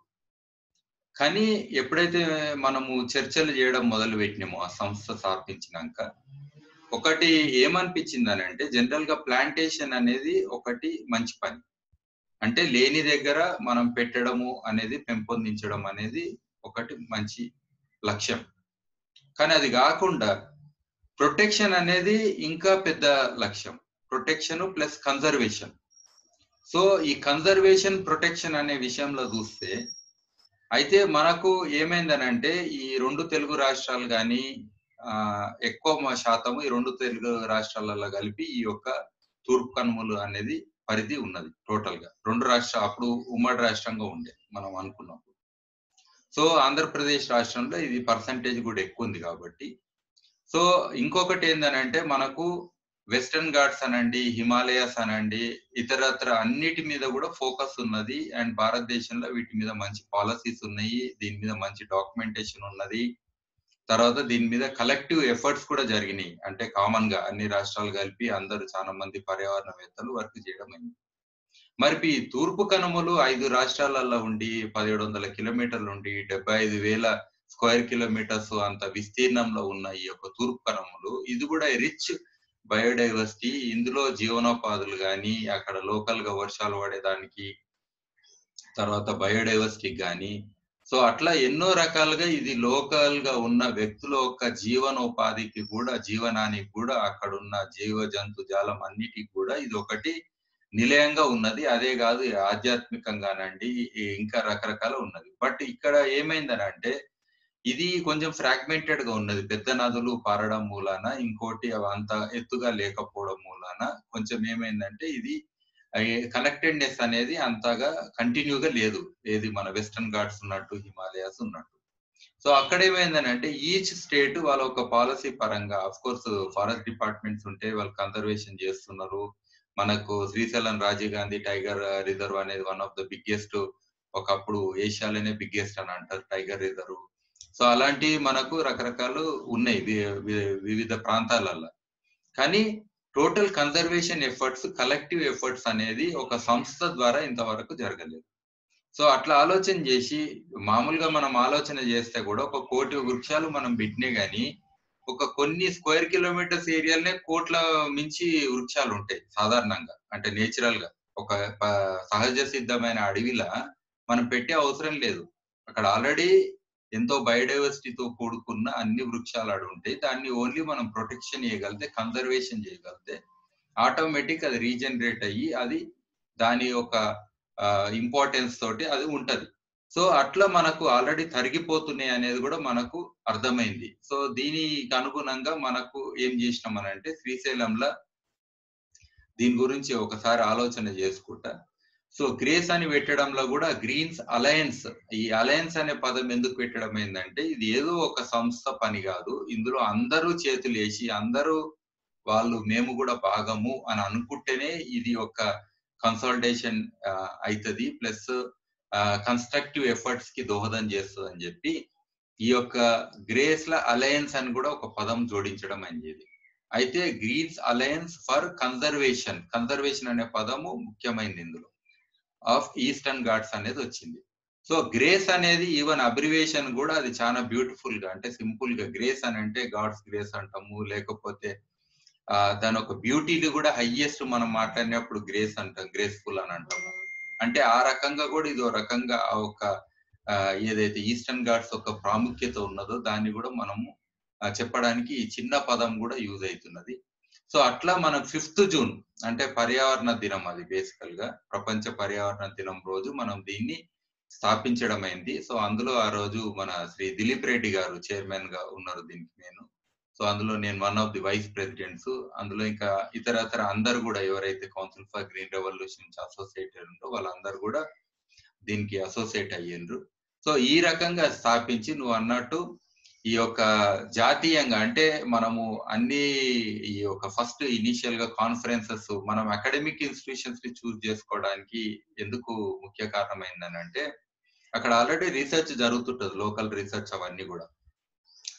కానీ ఎప్పుడైతే మనము చర్చలు చేయడం మొదలు పెట్టినామో ఆ సంస్థ స్థాపించినాక ఒకటి ఏమనిపించింది అని అంటే జనరల్ గా ప్లాంటేషన్ అనేది ఒకటి మంచి పని అంటే లేని దగ్గర మనం పెట్టడము అనేది పెంపొందించడం అనేది ఒకటి మంచి లక్ష్యం కానీ అది కాకుండా ప్రొటెక్షన్ అనేది ఇంకా పెద్ద లక్ష్యం ప్రొటెక్షన్ ప్లస్ కన్జర్వేషన్ సో ఈ కన్జర్వేషన్ ప్రొటెక్షన్ అనే విషయంలో చూస్తే అయితే మనకు ఏమైందనంటే ఈ రెండు తెలుగు రాష్ట్రాలు కానీ ఎక్కువ శాతము ఈ రెండు తెలుగు రాష్ట్రాలలో కలిపి ఈ యొక్క తూర్పు కనుమలు అనేది పరిధి ఉన్నది టోటల్ గా రెండు రాష్ట్ర అప్పుడు ఉమ్మడి రాష్ట్రంగా ఉండే మనం అనుకున్నప్పుడు సో ఆంధ్రప్రదేశ్ రాష్ట్రంలో ఇది పర్సంటేజ్ కూడా ఎక్కువ ఉంది కాబట్టి సో ఇంకొకటి ఏందనంటే మనకు వెస్టర్న్ ఘాట్స్ అనండి హిమాలయాస్ అనండి ఇతరత్ర అన్నిటి మీద కూడా ఫోకస్ ఉన్నది అండ్ భారతదేశంలో వీటి మీద మంచి పాలసీస్ ఉన్నాయి దీని మీద మంచి డాక్యుమెంటేషన్ ఉన్నది తర్వాత దీని మీద కలెక్టివ్ ఎఫర్ట్స్ కూడా జరిగినాయి అంటే కామన్ గా అన్ని రాష్ట్రాలు కలిపి అందరూ చాలా మంది పర్యావరణవేత్తలు వర్క్ చేయడం అయింది మరి ఈ తూర్పు కనుమలు ఐదు రాష్ట్రాలలో ఉండి పదిహేడు వందల కిలోమీటర్లు ఉండి డెబ్బై ఐదు వేల స్క్వేర్ కిలోమీటర్స్ అంత విస్తీర్ణంలో ఉన్న ఈ యొక్క తూర్పు కనుమలు ఇది కూడా రిచ్ బయోడైవర్సిటీ ఇందులో జీవనోపాధులు కానీ అక్కడ లోకల్ గా వర్షాలు పడేదానికి తర్వాత బయోడైవర్సిటీ కానీ సో అట్లా ఎన్నో రకాలుగా ఇది లోకల్ గా ఉన్న వ్యక్తుల యొక్క జీవనోపాధికి కూడా జీవనానికి కూడా అక్కడ ఉన్న జీవ జంతు జాలం అన్నిటికి కూడా ఇది ఒకటి నిలయంగా ఉన్నది అదే కాదు ఆధ్యాత్మికంగానండి ఇంకా రకరకాల ఉన్నది బట్ ఇక్కడ ఏమైందని అంటే ఇది కొంచెం ఫ్రాగ్మెంటెడ్ గా ఉన్నది పెద్ద నదులు పారడం మూలాన ఇంకోటి అవి అంత ఎత్తుగా లేకపోవడం మూలాన కొంచెం ఏమైందంటే ఇది కనెక్టెడ్నెస్ అనేది అంతగా కంటిన్యూగా లేదు ఏది మన వెస్టర్న్ ఘాట్స్ ఉన్నట్టు హిమాలయాస్ ఉన్నట్టు సో అక్కడ ఏమైందని అంటే ఈచ్ స్టేట్ వాళ్ళ ఒక పాలసీ పరంగా అఫ్ కోర్స్ ఫారెస్ట్ డిపార్ట్మెంట్స్ ఉంటే వాళ్ళు కన్జర్వేషన్ చేస్తున్నారు మనకు శ్రీశైలం రాజీవ్ గాంధీ టైగర్ రిజర్వ్ అనేది వన్ ఆఫ్ ద బిగ్గెస్ట్ ఒకప్పుడు ఏషియాలోనే బిగ్గెస్ట్ అని అంటారు టైగర్ రిజర్వ్ సో అలాంటి మనకు రకరకాలు ఉన్నాయి వివిధ ప్రాంతాలలో కానీ total conservation efforts collective efforts అనేది ఒక సంస్థ ద్వారా ఇంతవరకు జరగలేదు సో అట్లా ఆలోచన చేసి మామూలుగా మనం ఆలోచన చేస్తే కూడా ఒక కోటి వృక్షాలు మనం పెట్టినే గాని ఒక కొన్ని స్క్వేర్ కిలోమీటర్స్ ఏరియాలనే కోట్ల మించి వృక్షాలు ఉంటాయి సాధారణంగా అంటే నేచురల్ గా ఒక సహజ సిద్ధమైన అడవిలా మనం పెట్టే అవసరం లేదు అక్కడ ఆల్రెడీ ఎంతో బయోడైవర్సిటీతో కూడుకున్న అన్ని వృక్షాలు ఆడు ఉంటాయి దాన్ని ఓన్లీ మనం ప్రొటెక్షన్ చేయగలిగితే కన్జర్వేషన్ చేయగలిగితే ఆటోమేటిక్ అది రీజనరేట్ అయ్యి అది దాని యొక్క ఇంపార్టెన్స్ తోటి అది ఉంటది సో అట్లా మనకు ఆల్రెడీ తరిగిపోతున్నాయి అనేది కూడా మనకు అర్థమైంది సో దీనికి అనుగుణంగా మనకు ఏం చేసినాం అని అంటే శ్రీశైలంలో దీని గురించి ఒకసారి ఆలోచన చేసుకుంటా సో గ్రేస్ అని పెట్టడంలో కూడా గ్రీన్స్ అలయన్స్ ఈ అలయన్స్ అనే పదం ఎందుకు పెట్టడం ఏంటంటే ఇది ఏదో ఒక సంస్థ పని కాదు ఇందులో అందరూ చేతులు వేసి అందరూ వాళ్ళు మేము కూడా భాగము అని అనుకుంటేనే ఇది ఒక కన్సల్టేషన్ అవుతుంది ప్లస్ కన్స్ట్రక్టివ్ ఎఫర్ట్స్ కి దోహదం చేస్తుంది అని చెప్పి ఈ యొక్క గ్రేస్ ల అలయన్స్ అని కూడా ఒక పదం జోడించడం అయింది అయితే greens alliance for conservation conservation అనే పదము ముఖ్యమైనది ఇందులో ఆఫ్ ఈస్టర్న్ ఘాట్స్ అనేది వచ్చింది సో గ్రేస్ అనేది ఈవెన్ అబ్రివేషన్ కూడా అది చాలా బ్యూటిఫుల్ గా అంటే సింపుల్ గా గ్రేస్ అని అంటే గాడ్స్ గ్రేస్ అంటాము లేకపోతే దాని ఒక బ్యూటీని కూడా హైయెస్ట్ మనం మాట్లాడినప్పుడు గ్రేస్ అంటాం గ్రేస్ఫుల్ అని అంటాము అంటే ఆ రకంగా కూడా ఇది రకంగా ఒక ఏదైతే ఈస్టర్న్ ఘాట్స్ ఒక ప్రాముఖ్యత ఉన్నదో దాన్ని కూడా మనము చెప్పడానికి ఈ చిన్న పదం కూడా యూజ్ అవుతున్నది సో అట్లా మనం ఫిఫ్త్ జూన్ అంటే పర్యావరణ దినం అది బేసికల్ గా ప్రపంచ పర్యావరణ దినం రోజు మనం దీన్ని స్థాపించడం అయింది సో అందులో ఆ రోజు మన శ్రీ దిలీప్ రెడ్డి గారు చైర్మన్ గా ఉన్నారు దీనికి నేను సో అందులో నేను one of the vice presidents అందులో ఇంకా ఇతరతర అందరు కూడా ఎవరైతే council for green revolution associated ఉందో వాళ్ళందరూ కూడా దీనికి అసోసియేట్ అయ్యిండ్రు సో ఈ రకంగా స్థాపించి నువ్వు అన్నట్టు ఈ యొక్క జాతీయంగా అంటే మనము అన్ని ఈ యొక్క ఫస్ట్ ఇనిషియల్ గా కాన్ఫరెన్సెస్ మనం అకాడమిక్ ఇన్స్టిట్యూషన్స్ ని చూస్ చేసుకోవడానికి ఎందుకు ముఖ్య కారణమైందని అంటే అక్కడ ఆల్రెడీ రీసెర్చ్ జరుగుతుంటది లోకల్ రీసెర్చ్ అవన్నీ కూడా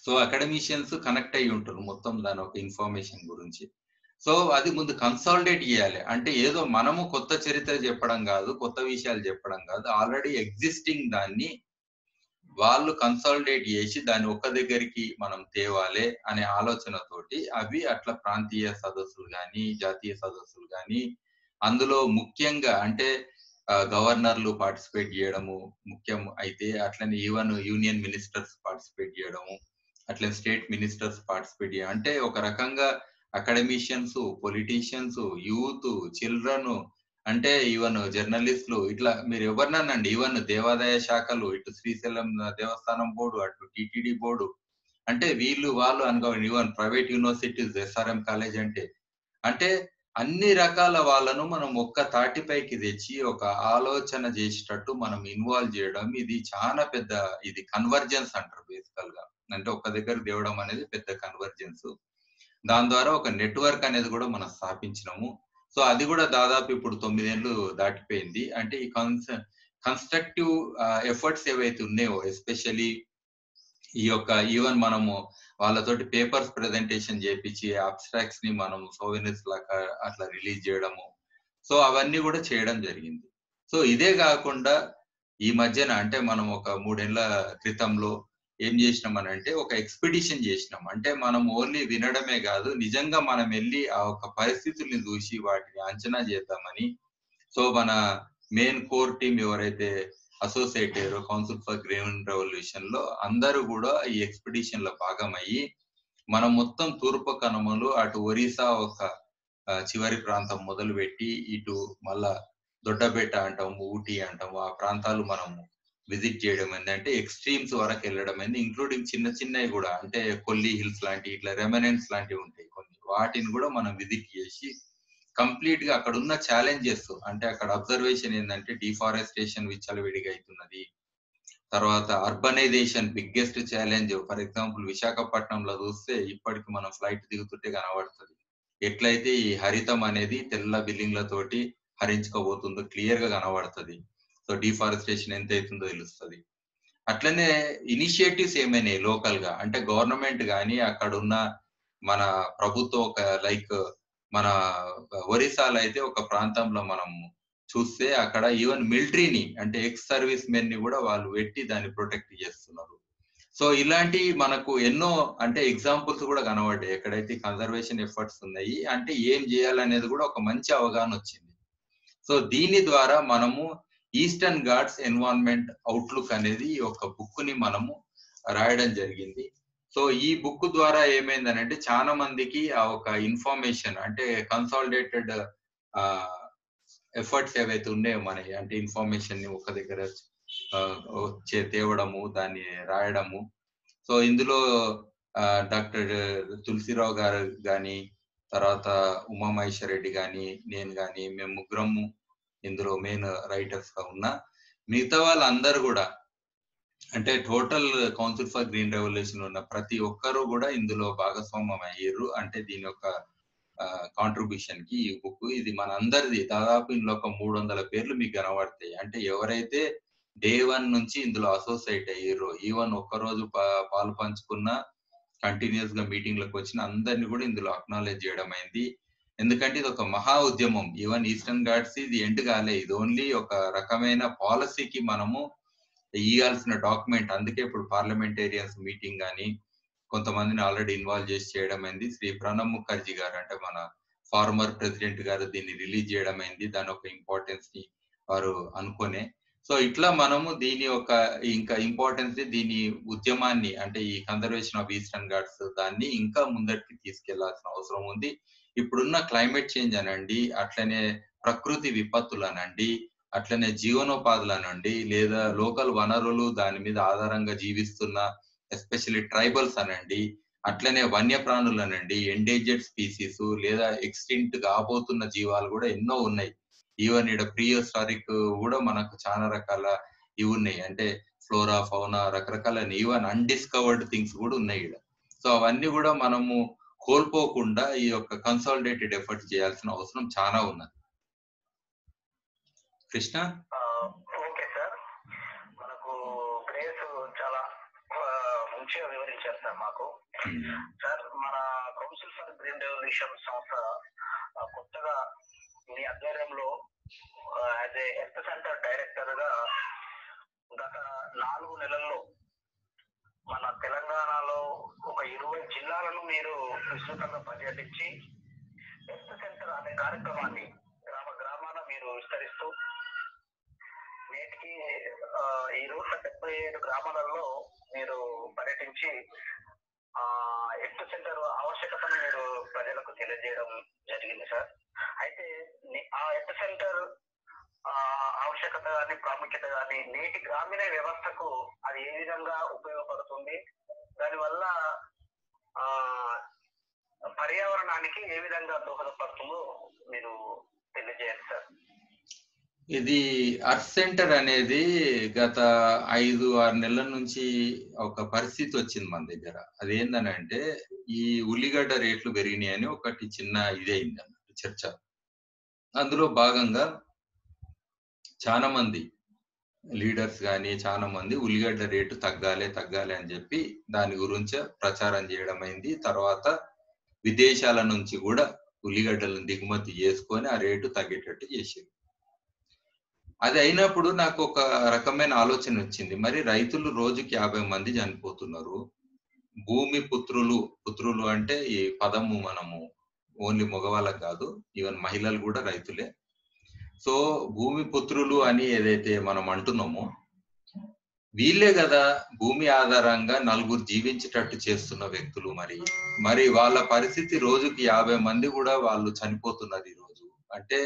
సో అకాడమిషియన్స్ కనెక్ట్ అయ్యి ఉంటారు మొత్తం దాని ఒక ఇన్ఫర్మేషన్ గురించి సో అది ముందు కన్సాలిడేట్ చేయాలి అంటే ఏదో మనము కొత్త చరిత్ర చెప్పడం కాదు కొత్త విషయాలు చెప్పడం కాదు ఆల్రెడీ ఎగ్జిస్టింగ్ దాన్ని వాళ్ళు కన్సాలిడేట్ చేసి దాన్ని ఒక్క దగ్గరికి మనం తేవాలి అనే ఆలోచనతోటి అవి అట్లా ప్రాంతీయ సదస్సులు కానీ జాతీయ సదస్సులు కానీ అందులో ముఖ్యంగా అంటే గవర్నర్లు పార్టిసిపేట్ చేయడము ముఖ్యం అయితే అట్లనే ఈవెన్ యూనియన్ మినిస్టర్స్ పార్టిసిపేట్ చేయడము అట్లనే స్టేట్ మినిస్టర్స్ పార్టిసిపేట్ చేయడం అంటే ఒక రకంగా అకాడమిషియన్స్ పొలిటీషియన్స్ యూత్ చిల్డ్రన్ అంటే ఈవెన్ జర్నలిస్టులు ఇట్లా మీరు ఎవరిననండి ఈవెన్ దేవాదాయ శాఖలు ఇటు శ్రీశైలం దేవస్థానం బోర్డు అటు టిటిడి బోర్డు అంటే వీళ్ళు వాళ్ళు అనుకోండి even private universities SRM college అంటే అంటే అన్ని రకాల వాళ్ళను మనం ఒక్క తాటిపైకి తెచ్చి ఒక ఆలోచన చేసేటట్టు మనం ఇన్వాల్వ్ చేయడం ఇది చాలా పెద్ద ఇది కన్వర్జెన్స్ అంటారు బేసికల్ గా అంటే ఒక్క దగ్గర తేవడం అనేది పెద్ద కన్వర్జెన్స్ దాని ద్వారా ఒక నెట్వర్క్ అనేది కూడా మనం స్థాపించినాము సో అది కూడా దాదాపు ఇప్పుడు తొమ్మిదేళ్ళు దాటిపోయింది అంటే ఈ కన్స్ కన్స్ట్రక్టివ్ ఎఫర్ట్స్ ఏవైతే ఉన్నాయో ఎస్పెషలీ ఈ యొక్క ఈవెన్ మనము వాళ్ళతోటి పేపర్స్ ప్రెజెంటేషన్ చేపించి అబ్స్ట్రాక్ట్స్ ని మనం సోవెనిస్ లాగా అట్లా రిలీజ్ చేయడము సో అవన్నీ కూడా చేయడం జరిగింది సో ఇదే కాకుండా ఈ మధ్యన అంటే మనం ఒక మూడేళ్ల క్రితంలో ఏం చేసినాం అని అంటే ఒక ఎక్స్పిడిషన్ చేసినాం అంటే మనం ఓన్లీ వినడమే కాదు నిజంగా మనం వెళ్ళి ఆ ఒక పరిస్థితుల్ని చూసి వాటిని అంచనా చేద్దామని సో మన మెయిన్ కోర్ టీం ఎవరైతే అసోసియేట్ అయ్యారో కౌన్సిల్ ఫర్ గ్రీన్ రెవల్యూషన్ లో అందరూ కూడా ఈ ఎక్స్పిడిషన్ లో భాగమయ్యి మనం మొత్తం తూర్పు కనుమలు అటు ఒరిస్సా ఒక చివరి ప్రాంతం మొదలు పెట్టి ఇటు మళ్ళా దొడ్డబెట్ట అంటాము ఊటీ అంటాము ఆ ప్రాంతాలు మనము విజిట్ చేయడం ఏంటంటే ఎక్స్ట్రీమ్స్ వరకు వెళ్ళడం అయింది ఇంక్లూడింగ్ చిన్న చిన్నవి కూడా అంటే కొల్లి హిల్స్ లాంటి ఇట్లా రెమనెంట్స్ లాంటివి ఉంటాయి కొన్ని వాటిని కూడా మనం విజిట్ చేసి కంప్లీట్ గా అక్కడ ఉన్న ఛాలెంజెస్ అంటే అక్కడ అబ్జర్వేషన్ ఏంటంటే డిఫారెస్టేషన్ విచ్చలవిడిగా అవుతున్నది తర్వాత urbanisation biggest challenge for example విశాఖపట్నంలో చూస్తే ఇప్పటికి మనం ఫ్లైట్ దిగుతుంటే కనబడుతుంది ఎట్లయితే ఈ హరితం అనేది తెల్ల బిల్డింగ్లతోటి హరించుకోబోతుందో క్లియర్ గా కనబడుతుంది సో డిఫారెస్టేషన్ ఎంత అవుతుందో తెలుస్తుంది అట్లనే ఇనిషియేటివ్స్ ఏమైనాయి లోకల్ గా అంటే గవర్నమెంట్ కానీ అక్కడ ఉన్న మన ప్రభుత్వం ఒక లైక్ మన ఒరిస్సాలో అయితే ఒక ప్రాంతంలో మనం చూస్తే అక్కడ ఈవెన్ మిలిటరీని అంటే ఎక్స్ సర్వీస్ మెన్ ని కూడా వాళ్ళు పెట్టి దాన్ని ప్రొటెక్ట్ చేస్తున్నారు సో ఇలాంటి మనకు ఎన్నో అంటే ఎగ్జాంపుల్స్ కూడా కనబడ్డాయి ఎక్కడైతే కన్జర్వేషన్ ఎఫర్ట్స్ ఉన్నాయి అంటే ఏం చేయాలనేది కూడా ఒక మంచి అవగాహన వచ్చింది సో దీని ద్వారా మనము ఈస్టర్న్ ఘాట్స్ ఎన్వైరన్మెంట్ అవుట్లుక్ అనేది ఒక బుక్ ని మనము రాయడం జరిగింది సో ఈ బుక్ ద్వారా ఏమైందనంటే చాలా మందికి ఆ ఒక ఇన్ఫర్మేషన్ అంటే కన్సాలిడేటెడ్ ఎఫర్ట్స్ ఏవైతే ఉన్నాయో మనకి అంటే ఇన్ఫర్మేషన్ ని ఒక దగ్గర వచ్చే తేవడము దాన్ని రాయడము సో ఇందులో డాక్టర్ తులసిరావు గారు కానీ తర్వాత ఉమామహేశ్వర రెడ్డి కానీ నేను కానీ మేము ముగ్గురము ఇందులో మెయిన్ రైటర్స్ గా ఉన్నా మిగతా వాళ్ళందరూ కూడా అంటే total council for green revolution ఉన్న ప్రతి ఒక్కరూ కూడా ఇందులో భాగస్వామ్యం అయ్యారు అంటే దీని యొక్క కాంట్రిబ్యూషన్ కి ఈ బుక్ ఇది మన అందరిది దాదాపు ఇందులో ఒక మూడు వందల పేర్లు మీకు కనబడతాయి అంటే ఎవరైతే డే వన్ నుంచి ఇందులో అసోసియేట్ అయ్యారో ఈవెన్ ఒక్కరోజు పాలు పంచుకున్న కంటిన్యూస్ గా మీటింగ్లకు వచ్చిన అందరినీ కూడా ఇందులో అక్నాలెడ్జ్ చేయడం అయింది ఎందుకంటే ఇది ఒక మహా ఉద్యమం ఈవెన్ ఈస్టర్న్ ఘాట్స్ ఇది ఎండ్ కాలే ఇది ఓన్లీ ఒక రకమైన పాలసీకి మనము ఇవ్వాల్సిన డాక్యుమెంట్ అందుకే ఇప్పుడు పార్లమెంటేరియన్స్ మీటింగ్ కానీ కొంతమందిని ఆల్రెడీ ఇన్వాల్వ్ చేసి చేయడం అయింది శ్రీ ప్రణబ్ ముఖర్జీ గారు అంటే మన ఫార్మర్ ప్రెసిడెంట్ గారు దీన్ని రిలీజ్ చేయడం అయింది దాని ఒక ఇంపార్టెన్స్ ని వారు అనుకునే సో ఇట్లా మనము దీని యొక్క ఇంకా ఇంపార్టెన్స్ దీని ఉద్యమాన్ని అంటే ఈ కన్జర్వేషన్ ఆఫ్ ఈస్టర్న్ ఘాట్స్ దాన్ని ఇంకా ముందరికి తీసుకెళ్లాల్సిన అవసరం ఉంది ఇప్పుడున్న క్లైమేట్ చేంజ్ అనండి అట్లనే ప్రకృతి విపత్తులు అనండి అట్లనే జీవనోపాధులు అనండి లేదా లోకల్ వనరులు దాని మీద ఆధారంగా జీవిస్తున్న ఎస్పెషల్లీ ట్రైబల్స్ అనండి అట్లనే వన్యప్రాణులు అనండి ఎండేంజర్డ్ స్పీసీస్ లేదా ఎక్స్టింక్ట్ కాబోతున్న జీవాలు కూడా ఎన్నో ఉన్నాయి ఈవెన్ ఇక్కడ ప్రీ హిస్టారిక్ కూడా మనకు చాలా రకాల ఇవి ఉన్నాయి అంటే ఫ్లోరా ఫౌనా రకరకాల ఈవెన్ అన్డిస్కవర్డ్ థింగ్స్ కూడా ఉన్నాయి ఇక్కడ సో అవన్నీ కూడా మనము కోల్పోకుండా ఈ యొక్క కన్సాలిడేటెడ్ ఎఫర్ట్ చేయాల్సిన అవసరం చాలా ఉన్నది కృష్ణ ఓకే సార్ మనకు ప్లేస్ చాలా మంచిగా వివరించారు ఇచ్చారు సార్ మాకు సార్ మన కౌన్సిల్ ఫర్ గ్రీన్ రెవల్యూషన్ సంస్థ ఆ, కొత్తగా మీ ఆధ్వర్యంలో as a health centre director గా గత నాలుగు నెలల్లో మన తెలంగాణలో ఒక ఇరవై జిల్లాలను మీరు విస్తృతంగా పర్యటించి హెల్త్ సెంటర్ అనే కార్యక్రమాన్ని గ్రామ గ్రామాన మీరు విస్తరిస్తూ నేటికి ఆ, ఈ రోజు డెబ్బై ఏడు గ్రామాలలో మీరు పర్యటించి ఆ హెల్త్ సెంటర్ ఆవశ్యకతను మీరు ప్రజలకు తెలియజేయడం జరిగింది సార్ అయితే ని- ఆ హెల్త్ సెంటర్ ఆ, ఆవశ్యకత కానీ ప్రాముఖ్యత కానీ నేటి గ్రామీణ వ్యవస్థకు అది ఏ విధంగా ఉపయోగపడుతుంది దానివల్ల ఆ పర్యావరణానికి ఏ విధంగా దోహదపడుతుందో మీరు తెలియజేయండి సార్ ఇది అర్త్ సెంటర్ అనేది గత ఐదు ఆరు నెలల నుంచి ఒక పరిస్థితి వచ్చింది మన దగ్గర అదేందనంటే ఈ ఉల్లిగడ్డ రేట్లు పెరిగినాయని ఒకటి చిన్న ఇది అయింది అన్నట్టు చర్చ అందులో భాగంగా చాలా మంది లీడర్స్ కానీ చాలా మంది ఉల్లిగడ్డ రేటు తగ్గాలి తగ్గాలి అని చెప్పి దాని గురించి ప్రచారం చేయడం అయింది తర్వాత విదేశాల నుంచి కూడా ఉల్లిగడ్డలను దిగుమతి చేసుకొని ఆ రేటు తగ్గేటట్టు చేసింది అది అయినప్పుడు నాకు ఒక రకమైన ఆలోచన వచ్చింది మరి రైతులు రోజుకి యాభై మంది చనిపోతున్నారు భూమి పుత్రులు పుత్రులు అంటే ఈ పదము మనము ఓన్లీ మగవాళ్ళకి కాదు ఈవెన్ మహిళలు కూడా రైతులే సో భూమి పుత్రులు అని ఏదైతే మనం అంటున్నామో వీళ్ళే కదా భూమి ఆధారంగా నలుగురు జీవించేటట్టు చేస్తున్న వ్యక్తులు మరి మరి వాళ్ళ పరిస్థితి రోజుకి యాభై మంది కూడా వాళ్ళు చనిపోతున్నారు ఈ రోజు అంటే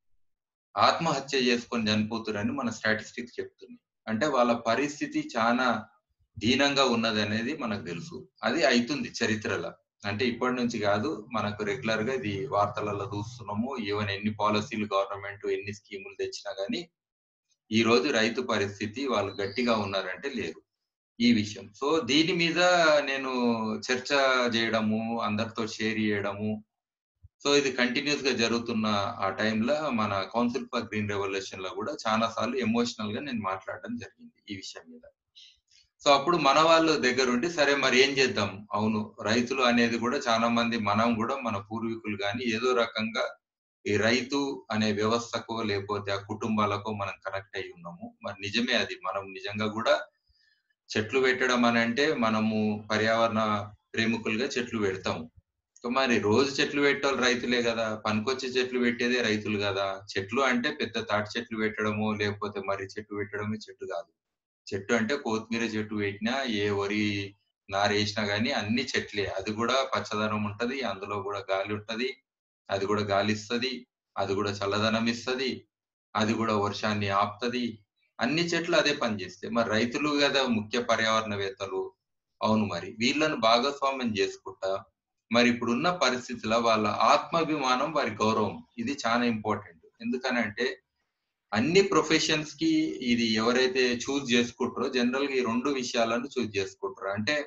ఆత్మహత్య చేసుకొని చనిపోతున్నారని మన స్టాటిస్టిక్స్ చెప్తుంది అంటే వాళ్ళ పరిస్థితి చాలా దీనంగా ఉన్నది అనేది మనకు తెలుసు అది అవుతుంది చరిత్రలో అంటే ఇప్పటి నుంచి కాదు మనకు రెగ్యులర్ గా ఇది వార్తలలో చూస్తున్నాము ఈవెన్ ఎన్ని పాలసీలు గవర్నమెంట్ ఎన్ని స్కీములు తెచ్చినా గానీ ఈ రోజు రైతు పరిస్థితి వాళ్ళు గట్టిగా ఉన్నారంటే లేరు ఈ విషయం సో దీని మీద నేను చర్చ చేయడము అందరితో షేర్ చేయడము సో ఇది కంటిన్యూస్ గా జరుగుతున్న ఆ టైంలో మన కౌన్సిల్ ఫర్ గ్రీన్ రెవల్యూషన్ లో కూడా చాలా సార్లు ఎమోషనల్ గా నేను మాట్లాడడం జరిగింది ఈ విషయం మీద సో అప్పుడు మన వాళ్ళు దగ్గరుండి సరే మరి ఏం చేద్దాం అవును రైతులు అనేది కూడా చాలా మంది మనం కూడా మన పూర్వీకులు కానీ ఏదో రకంగా ఈ రైతు అనే వ్యవస్థకో లేకపోతే ఆ కుటుంబాలకో మనం కనెక్ట్ అయి ఉన్నాము మరి నిజమే అది మనం నిజంగా కూడా చెట్లు పెట్టడం అని అంటే మనము పర్యావరణ ప్రేమికులుగా చెట్లు పెడతాము సో మరి రోజు చెట్లు పెట్టాలి రైతులే కదా పనికొచ్చే చెట్లు పెట్టేదే రైతులు కదా చెట్లు అంటే పెద్ద తాటి చెట్లు పెట్టడము లేకపోతే మరి చెట్టు పెట్టడమే చెట్టు కాదు చెట్టు అంటే కొత్తిమీర చెట్టు పెట్టినా ఏ వరి నారు వేసినా గానీ అన్ని చెట్లే అది కూడా పచ్చదనం ఉంటది అందులో కూడా గాలి ఉంటది అది కూడా గాలి ఇస్తది అది కూడా చల్లదనం ఇస్తది అది కూడా వర్షాన్ని ఆపుతది అన్ని చెట్లు అదే పని చేస్తాయి మరి రైతులు కదా ముఖ్య పర్యావరణవేత్తలు అవును మరి వీళ్ళను భాగస్వామ్యం చేసుకుంటా మరి ఇప్పుడున్న పరిస్థితుల్లో వాళ్ళ ఆత్మాభిమానం వారి గౌరవం ఇది చాలా ఇంపార్టెంట్ ఎందుకనంటే అన్ని ప్రొఫెషన్స్ కి ఇది ఎవరైతే చూస్ చేసుకుంటారో జనరల్ గా ఈ రెండు విషయాలను చూస్ చేసుకుంటారు అంటే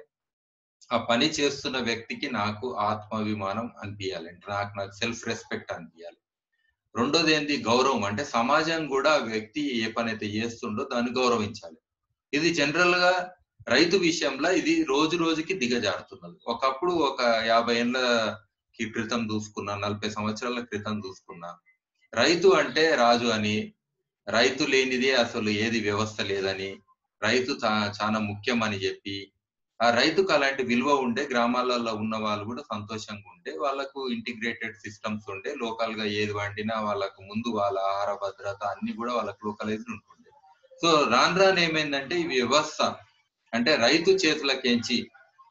ఆ పని చేస్తున్న వ్యక్తికి నాకు ఆత్మాభిమానం అనిపించాలి అంటే నాకు నాకు సెల్ఫ్ రెస్పెక్ట్ అనిపించాలి రెండోది ఏంది గౌరవం అంటే సమాజం కూడా ఆ వ్యక్తి ఏ పని అయితే చేస్తుండో దాన్ని గౌరవించాలి ఇది జనరల్ గా రైతు విషయంలో ఇది రోజు రోజుకి దిగజారుతున్నది ఒకప్పుడు ఒక యాభై ఏళ్ళ క్రితం చూసుకున్నా నలభై సంవత్సరాల క్రితం చూసుకున్నా రైతు అంటే రాజు అని రైతు లేనిదే అసలు ఏది వ్యవస్థ లేదని రైతు చాలా ముఖ్యం అని చెప్పి ఆ రైతుకు అలాంటి విలువ ఉండే గ్రామాలలో ఉన్న వాళ్ళు కూడా సంతోషంగా ఉంటే వాళ్ళకు ఇంటిగ్రేటెడ్ సిస్టమ్స్ ఉండే లోకల్ గా ఏది వండినా వాళ్ళకు ముందు వాళ్ళ ఆహార భద్రత అన్ని కూడా వాళ్ళకు లోకలైజ్డ్ ఉంటుండే సో రాను రాను ఏమైందంటే ఈ వ్యవస్థ అంటే రైతు చేతులకేంచి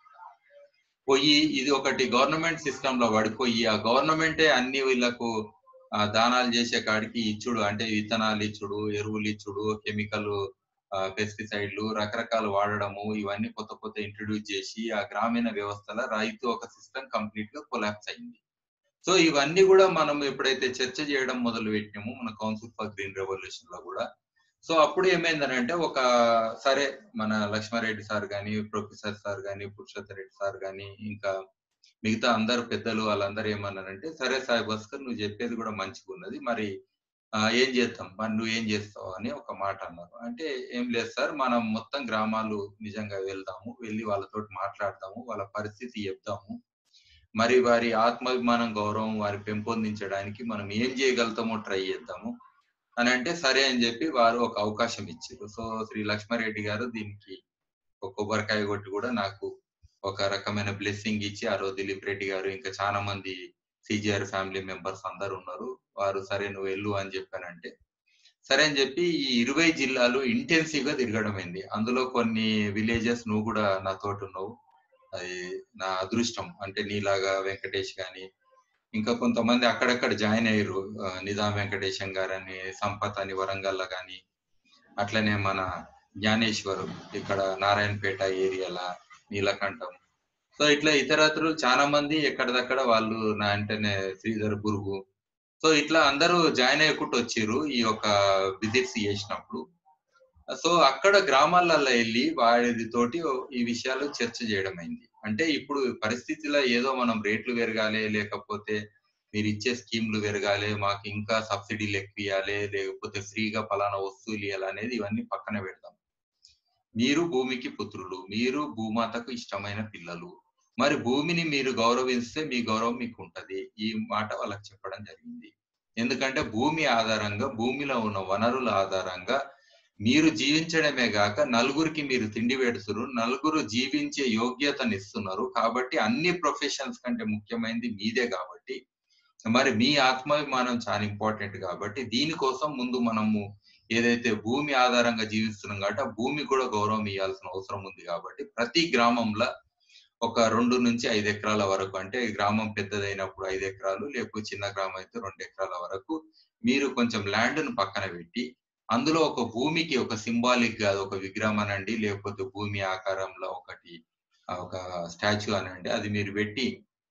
పోయి ఇది ఒకటి గవర్నమెంట్ సిస్టమ్ లో పడిపోయి ఆ గవర్నమెంటే అన్ని వీళ్ళకు ఆ దానాలు చేసే కాడికి ఇచ్చుడు అంటే విత్తనాలు ఇచ్చుడు ఎరువులు ఇచ్చుడు కెమికల్ పెస్టిసైడ్లు రకరకాలు వాడడము ఇవన్నీ కొత్త కొత్త ఇంట్రడ్యూస్ చేసి ఆ గ్రామీణ వ్యవస్థలో రైతు ఒక సిస్టమ్ కంప్లీట్ గా కొలాప్స్ అయింది సో ఇవన్నీ కూడా మనం ఎప్పుడైతే చర్చ చేయడం మొదలు పెట్టినామో మన కౌన్సిల్ ఫర్ గ్రీన్ రెవల్యూషన్ లో కూడా సో అప్పుడు ఏమైందనంటే ఒక సరే మన లక్ష్మారెడ్డి సార్ గాని ప్రొఫెసర్ సార్ గాని పురుషోత్తర రెడ్డి సార్ గాని ఇంకా మిగతా అందరు పెద్దలు వాళ్ళందరూ ఏమన్నారంటే సరే సాయి భాస్కర్ నువ్వు చెప్పేది కూడా మంచిగా ఉన్నది మరి "ఆ, ఏం చేస్తాం మరి నువ్వు ఏం చేస్తావు అని ఒక మాట అన్నారు అంటే ఏం లేదు సార్ మనం మొత్తం గ్రామాలు నిజంగా వెళ్దాము వెళ్ళి వాళ్ళతో మాట్లాడతాము వాళ్ళ పరిస్థితి చెప్తాము మరి వారి ఆత్మాభిమానం గౌరవం వారి పెంపొందించడానికి మనం ఏం చేయగలుగుతామో ట్రై చేద్దాము అని అంటే సరే అని చెప్పి వారు ఒక అవకాశం ఇచ్చారు సో శ్రీ లక్ష్మారెడ్డి గారు దీనికి ఒక కొబ్బరికాయ కొట్టి కూడా నాకు ఒక రకమైన బ్లెస్సింగ్ ఇచ్చి ఆ రోజు దిలీప్ రెడ్డి గారు ఇంకా చాలా మంది సిజిఆర్ ఫ్యామిలీ మెంబర్స్ అందరు ఉన్నారు వారు సరే నువ్వు వెళ్ళు అని చెప్పానంటే సరే అని చెప్పి ఈ ఇరవై జిల్లాలు ఇంటెన్సివ్ గా తిరగడం అయింది అందులో కొన్ని విలేజెస్ నువ్వు కూడా నా తోటి ఉన్నావు అది నా అదృష్టం అంటే నీలాగా వెంకటేష్ గాని ఇంకా కొంతమంది అక్కడక్కడ జాయిన్ అయ్యారు ఆ, నిజాం వెంకటేశం గారని సంపత్ అని వరంగల్ కానీ అట్లనే మన జ్ఞానేశ్వరు ఇక్కడ నారాయణపేట ఏరియాల నీలకంఠం సో ఇట్లా ఇతరత్రులు చాలా మంది ఎక్కడిదక్కడ వాళ్ళు నా అంటేనే శ్రీధర్ బురుగు సో ఇట్లా అందరూ జాయిన్ అయ్యకుంటూ వచ్చిర్రు ఈ యొక్క విజిట్స్ చేసినప్పుడు సో అక్కడ గ్రామాలలో వెళ్ళి వాడి తోటి ఈ విషయాలు చర్చ చేయడం అయింది అంటే ఇప్పుడు పరిస్థితిలో ఏదో మనం రేట్లు పెరగాలి లేకపోతే మీరు ఇచ్చే స్కీమ్లు పెరగాలి మాకు ఇంకా సబ్సిడీలు ఎక్కువ ఇవ్వాలి లేకపోతే ఫ్రీగా పలానా వస్తువులు ఇవ్వాలి అనేది ఇవన్నీ పక్కన పెడతాం మీరు భూమికి పుత్రులు మీరు భూమాతకు ఇష్టమైన పిల్లలు మరి భూమిని మీరు గౌరవిస్తే మీ గౌరవం మీకు ఉంటది ఈ మాట వాళ్ళకి చెప్పడం జరిగింది ఎందుకంటే భూమి ఆధారంగా భూమిలో ఉన్న వనరుల ఆధారంగా మీరు జీవించడమే గాక నలుగురికి మీరు తిండి పెడుతున్నారు నలుగురు జీవించే యోగ్యతను ఇస్తున్నారు కాబట్టి అన్ని ప్రొఫెషన్స్ కంటే ముఖ్యమైనది మీదే కాబట్టి మరి మీ ఆత్మాభిమానం చాలా ఇంపార్టెంట్ కాబట్టి దీనికోసం ముందు మనము ఏదైతే భూమి ఆధారంగా జీవిస్తున్నాం కాబట్టి ఆ భూమి కూడా గౌరవం ఇవ్వాల్సిన అవసరం ఉంది కాబట్టి ప్రతి గ్రామంలో ఒక రెండు నుంచి ఐదు ఎకరాల వరకు అంటే గ్రామం పెద్దదైనప్పుడు ఐదు ఎకరాలు లేకపోతే చిన్న గ్రామం అయితే రెండు ఎకరాల వరకు మీరు కొంచెం ల్యాండ్ ను పక్కన పెట్టి అందులో ఒక భూమికి ఒక సింబాలిక్ గా ఒక విగ్రహం అనండి లేకపోతే భూమి ఆకారంలో ఒకటి ఆ, ఒక స్టాచ్యూ అనండి అది మీరు పెట్టి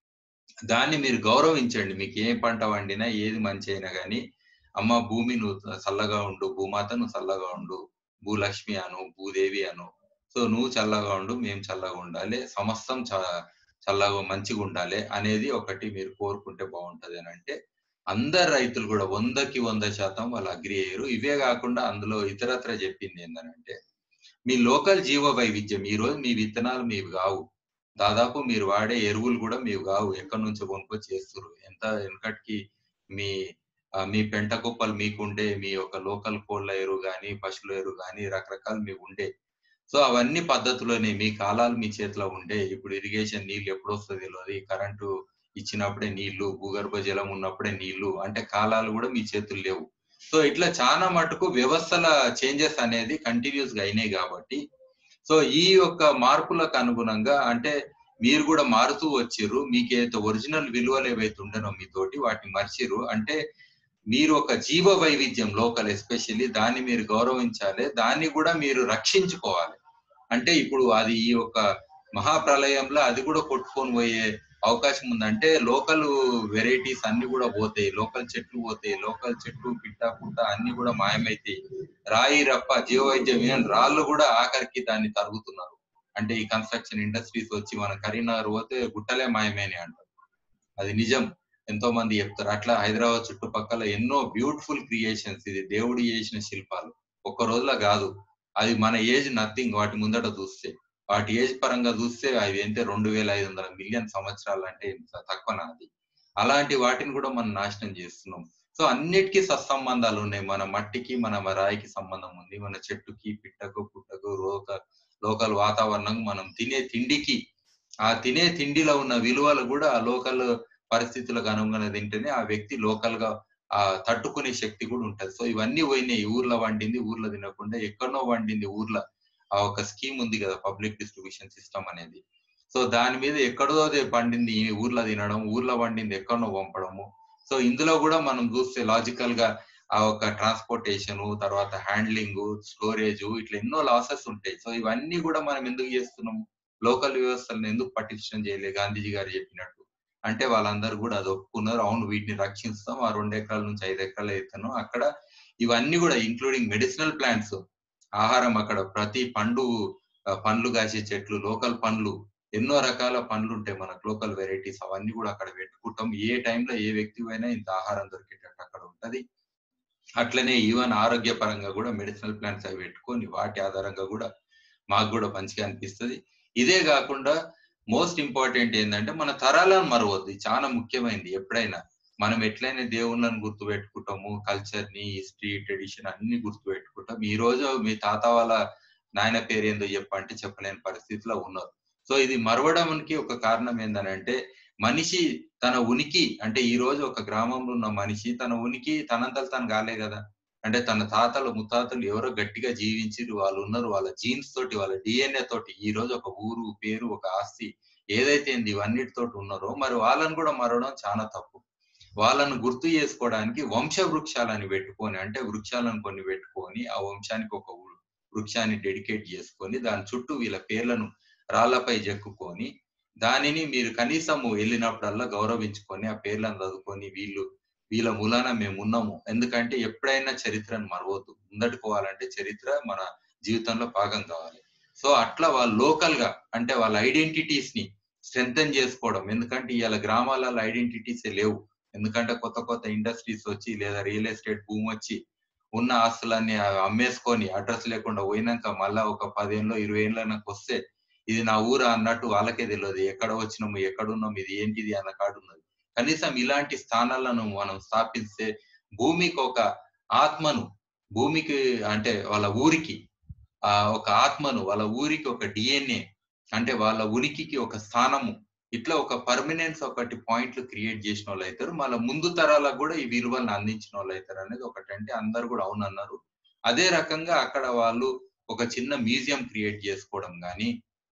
దాన్ని మీరు గౌరవించండి మీకు ఏ పంట వండినా ఏది మంచి అయినా కానీ అమ్మ భూమి నువ్వు చల్లగా ఉండు భూమాత నువ్వు చల్లగా ఉండు భూలక్ష్మి అను భూదేవి అను సో నువ్వు చల్లగా ఉండు మేము చల్లగా ఉండాలి సమస్తం చ- చల్లగా మంచిగా ఉండాలి అనేది ఒకటి మీరు కోరుకుంటే బాగుంటది అని అంటే అందరు రైతులు కూడా వందకి వంద శాతం వాళ్ళు అగ్రి అయ్యారు ఇవే కాకుండా అందులో ఇతరత్ర చెప్పింది ఏంటంటే మీ లోకల్ జీవ వైవిధ్యం ఈ రోజు మీ విత్తనాలు మీవి కావు దాదాపు మీరు వాడే ఎరువులు కూడా మీవి కావు ఎక్కడి నుంచో కొనుక్కొచ్చి చేస్తారు ఎంత వెనకటికి మీ ఆ, మీ పెంట కుప్పలు మీకుండే మీ యొక్క లోకల్ కోళ్ళ ఎరువు కానీ పశువుల ఎరువు కానీ రకరకాలు మీకు ఉండే సో అవన్నీ పద్ధతులోనే మీ కాలాలు మీ చేతిలో ఉండే ఇప్పుడు ఇరిగేషన్ నీళ్ళు ఎప్పుడు వస్తుందో తెలియదు కరెంటు ఇచ్చినప్పుడే నీళ్లు భూగర్భ జలం ఉన్నప్పుడే నీళ్లు అంటే కాలాలు కూడా మీ చేతులు లేవు సో ఇట్లా చాలా మటుకు వ్యవస్థల చేంజెస్ అనేది కంటిన్యూస్ గా అయినాయి కాబట్టి సో ఈ యొక్క మార్పులకు అనుగుణంగా అంటే మీరు కూడా మారుతూ వచ్చిర్రు మీకు ఏదైతే ఒరిజినల్ విలువలు ఏవైతే ఉండనో మీతోటి వాటిని మర్చిర్రు అంటే మీరు ఒక జీవ వైవిధ్యం లోకల్ ఎస్పెషల్లీ దాన్ని మీరు గౌరవించాలి దాన్ని కూడా మీరు రక్షించుకోవాలి అంటే ఇప్పుడు అది ఈ యొక్క మహాప్రలయంలో అది కూడా కొట్టుకొని పోయే అవకాశం ఉంది అంటే లోకల్ వెరైటీస్ అన్ని కూడా పోతాయి లోకల్ చెట్లు పోతాయి లోకల్ చెట్లు పిట్ట పుట్ట అన్ని కూడా మాయమైతాయి రాయి రప్ప జీవ వైద్యం ఏం రాళ్ళు కూడా ఆఖరికి దాన్ని తరుగుతున్నారు అంటే ఈ కన్స్ట్రక్షన్ ఇండస్ట్రీస్ వచ్చి మన కరీంనగర్ పోతే గుట్టలే మాయమేని అంటారు అది నిజం ఎంతో మంది చెప్తారు అట్లా హైదరాబాద్ చుట్టుపక్కల ఎన్నో బ్యూటిఫుల్ క్రియేషన్స్ ఇది దేవుడు చేసిన శిల్పాలు ఒక్క రోజులో కాదు అది మన ఏజ్ నథింగ్ వాటి ముందట చూస్తే వాటి ఏజ్ పరంగా చూస్తే అవి ఏంటే రెండు వేల ఐదు వందల మిలియన్ సంవత్సరాలు అంటే ఇంత తక్కువ నాది అలాంటి వాటిని కూడా మనం నాశనం చేస్తున్నాం సో అన్నిటికీ సత్సంబంధాలు ఉన్నాయి మన మట్టికి మన రాయికి సంబంధం ఉంది మన చెట్టుకి పిట్టకు పుట్టకు రోక లోకల్ వాతావరణం మనం తినే తిండికి ఆ తినే తిండిలో ఉన్న విలువలు కూడా ఆ లోకల్ పరిస్థితులకు అనుగుణంగా తింటేనే ఆ వ్యక్తి లోకల్ గా ఆ తట్టుకునే శక్తి కూడా ఉంటది సో ఇవన్నీ పోయినాయి ఊర్లో వండింది ఊర్లో తినకుండా ఎక్కడనో వండింది ఊర్లో ఆ ఒక స్కీమ్ ఉంది కదా పబ్లిక్ డిస్ట్రిబ్యూషన్ సిస్టమ్ అనేది సో దాని మీద ఎక్కడో అది పండింది ఈ ఊర్లో తినడం ఊర్లో వండింది ఎక్కడనో పంపడము సో ఇందులో కూడా మనం చూస్తే లాజికల్ గా ఆ ఒక ట్రాన్స్పోర్టేషన్ తర్వాత హ్యాండ్లింగ్ స్టోరేజ్ ఇట్లా ఎన్నో లాసెస్ ఉంటాయి సో ఇవన్నీ కూడా మనం ఎందుకు చేస్తున్నాం లోకల్ వ్యవస్థలను ఎందుకు పటిష్టం చేయలే గాంధీజీ గారు చెప్పినట్టు అంటే వాళ్ళందరూ కూడా అది ఒప్పుకున్నారు అవును వీటిని రక్షిస్తాం ఆ రెండు ఎకరాల నుంచి ఐదు ఎకరాలు అవుతాను అక్కడ ఇవన్నీ కూడా ఇంక్లూడింగ్ మెడిసినల్ ప్లాంట్స్ ఆహారం అక్కడ ప్రతి పండు ఆ, పండ్లు కాసే చెట్లు లోకల్ పండ్లు ఎన్నో రకాల పండ్లు ఉంటాయి మనకు లోకల్ వెరైటీస్ అవన్నీ కూడా అక్కడ పెట్టుకుంటాం ఏ టైంలో ఏ వ్యక్తి అయినా ఇంత ఆహారం దొరికేటట్టు అక్కడ ఉంటది అట్లనే ఈవెన్ ఆరోగ్యపరంగా కూడా మెడిసినల్ ప్లాన్స్ అవి పెట్టుకొని వాటి ఆధారంగా కూడా మాకు కూడా మంచిగా అనిపిస్తుంది ఇదే కాకుండా మోస్ట్ ఇంపార్టెంట్ ఏంటంటే మన తరాలను మరవద్దు ఇది చాలా ముఖ్యమైనది ఎప్పుడైనా మనం ఎట్లయినా దేవుళ్ళని గుర్తు పెట్టుకుంటాము కల్చర్ ని హిస్టరీ ట్రెడిషన్ అన్ని గుర్తు పెట్టుకుంటాం ఈ రోజు మీ తాత వాళ్ళ నాయన పేరు ఏందో చెప్పంటే చెప్పలేని పరిస్థితిలో ఉన్నారు సో ఇది మరవడానికి ఒక కారణం ఏంటంటే మనిషి తన ఉనికి అంటే ఈ రోజు ఒక గ్రామంలో ఉన్న మనిషి తన ఉనికి తనంతలు తను కాలే కదా అంటే తన తాతలు ముత్తాతలు ఎవరో గట్టిగా జీవించిరు వాళ్ళు ఉన్నారు వాళ్ళ జీన్స్ తోటి వాళ్ళ డిఎన్ఏ తోటి ఈ రోజు ఒక ఊరు పేరు ఒక ఆస్తి ఏదైతే ఏంది ఇవన్నిటితోటి ఉన్నారో మరి వాళ్ళని కూడా మరవడం చాలా తప్పు వాళ్ళను గుర్తు చేసుకోవడానికి వంశ వృక్షాలని పెట్టుకొని అంటే వృక్షాలను కొన్ని పెట్టుకొని ఆ వంశానికి ఒక వృ- వృక్షాన్ని డెడికేట్ చేసుకొని దాని చుట్టూ వీళ్ళ పేర్లను రాళ్లపై చెక్కుకొని దానిని మీరు కనీసము వెళ్ళినప్పుడల్లా గౌరవించుకొని ఆ పేర్లను చదువుకొని వీళ్ళు వీళ్ళ మూలాన మేము ఉన్నాము ఎందుకంటే ఎప్పుడైనా చరిత్రను మరవద్దు ముందడుకోవాలంటే చరిత్ర మన జీవితంలో భాగం కావాలి సో అట్లా వాళ్ళు లోకల్ గా అంటే వాళ్ళ ఐడెంటిటీస్ ని స్ట్రెంగ్ చేసుకోవడం ఎందుకంటే ఇవాళ గ్రామాలలో ఐడెంటిటీసే లేవు ఎందుకంటే కొత్త కొత్త ఇండస్ట్రీస్ వచ్చి లేదా రియల్ ఎస్టేట్ భూమి వచ్చి ఉన్న ఆస్తులన్నీ అమ్మేసుకొని అడ్రస్ లేకుండా పోయినాక మళ్ళా ఒక పదేళ్ళలో ఇరవై ఏళ్ళ నాకు వస్తే ఇది నా ఊరా అన్నట్టు వాళ్ళకే తెలియదు ఎక్కడ వచ్చినాము ఎక్కడ ఉన్నాం ఇది ఏంటిది అన్న కాడు ఉన్నది కనీసం ఇలాంటి స్థానాలను మనం స్థాపిస్తే భూమికి ఒక ఆత్మను భూమికి అంటే వాళ్ళ ఊరికి ఆ ఒక ఆత్మను వాళ్ళ ఊరికి ఒక డిఎన్ఏ అంటే వాళ్ళ ఉనికికి ఒక స్థానము ఇట్లా ఒక పర్మనెన్స్ ఒకటి పాయింట్లు క్రియేట్ చేసిన వాళ్ళు అవుతారు మళ్ళీ ముందు తరాలకు కూడా ఈ విలువలను అందించిన వాళ్ళు అవుతారు అనేది ఒకటి అంటే అందరు కూడా అవునన్నారు అదే రకంగా అక్కడ వాళ్ళు ఒక చిన్న మ్యూజియం క్రియేట్ చేసుకోవడం కానీ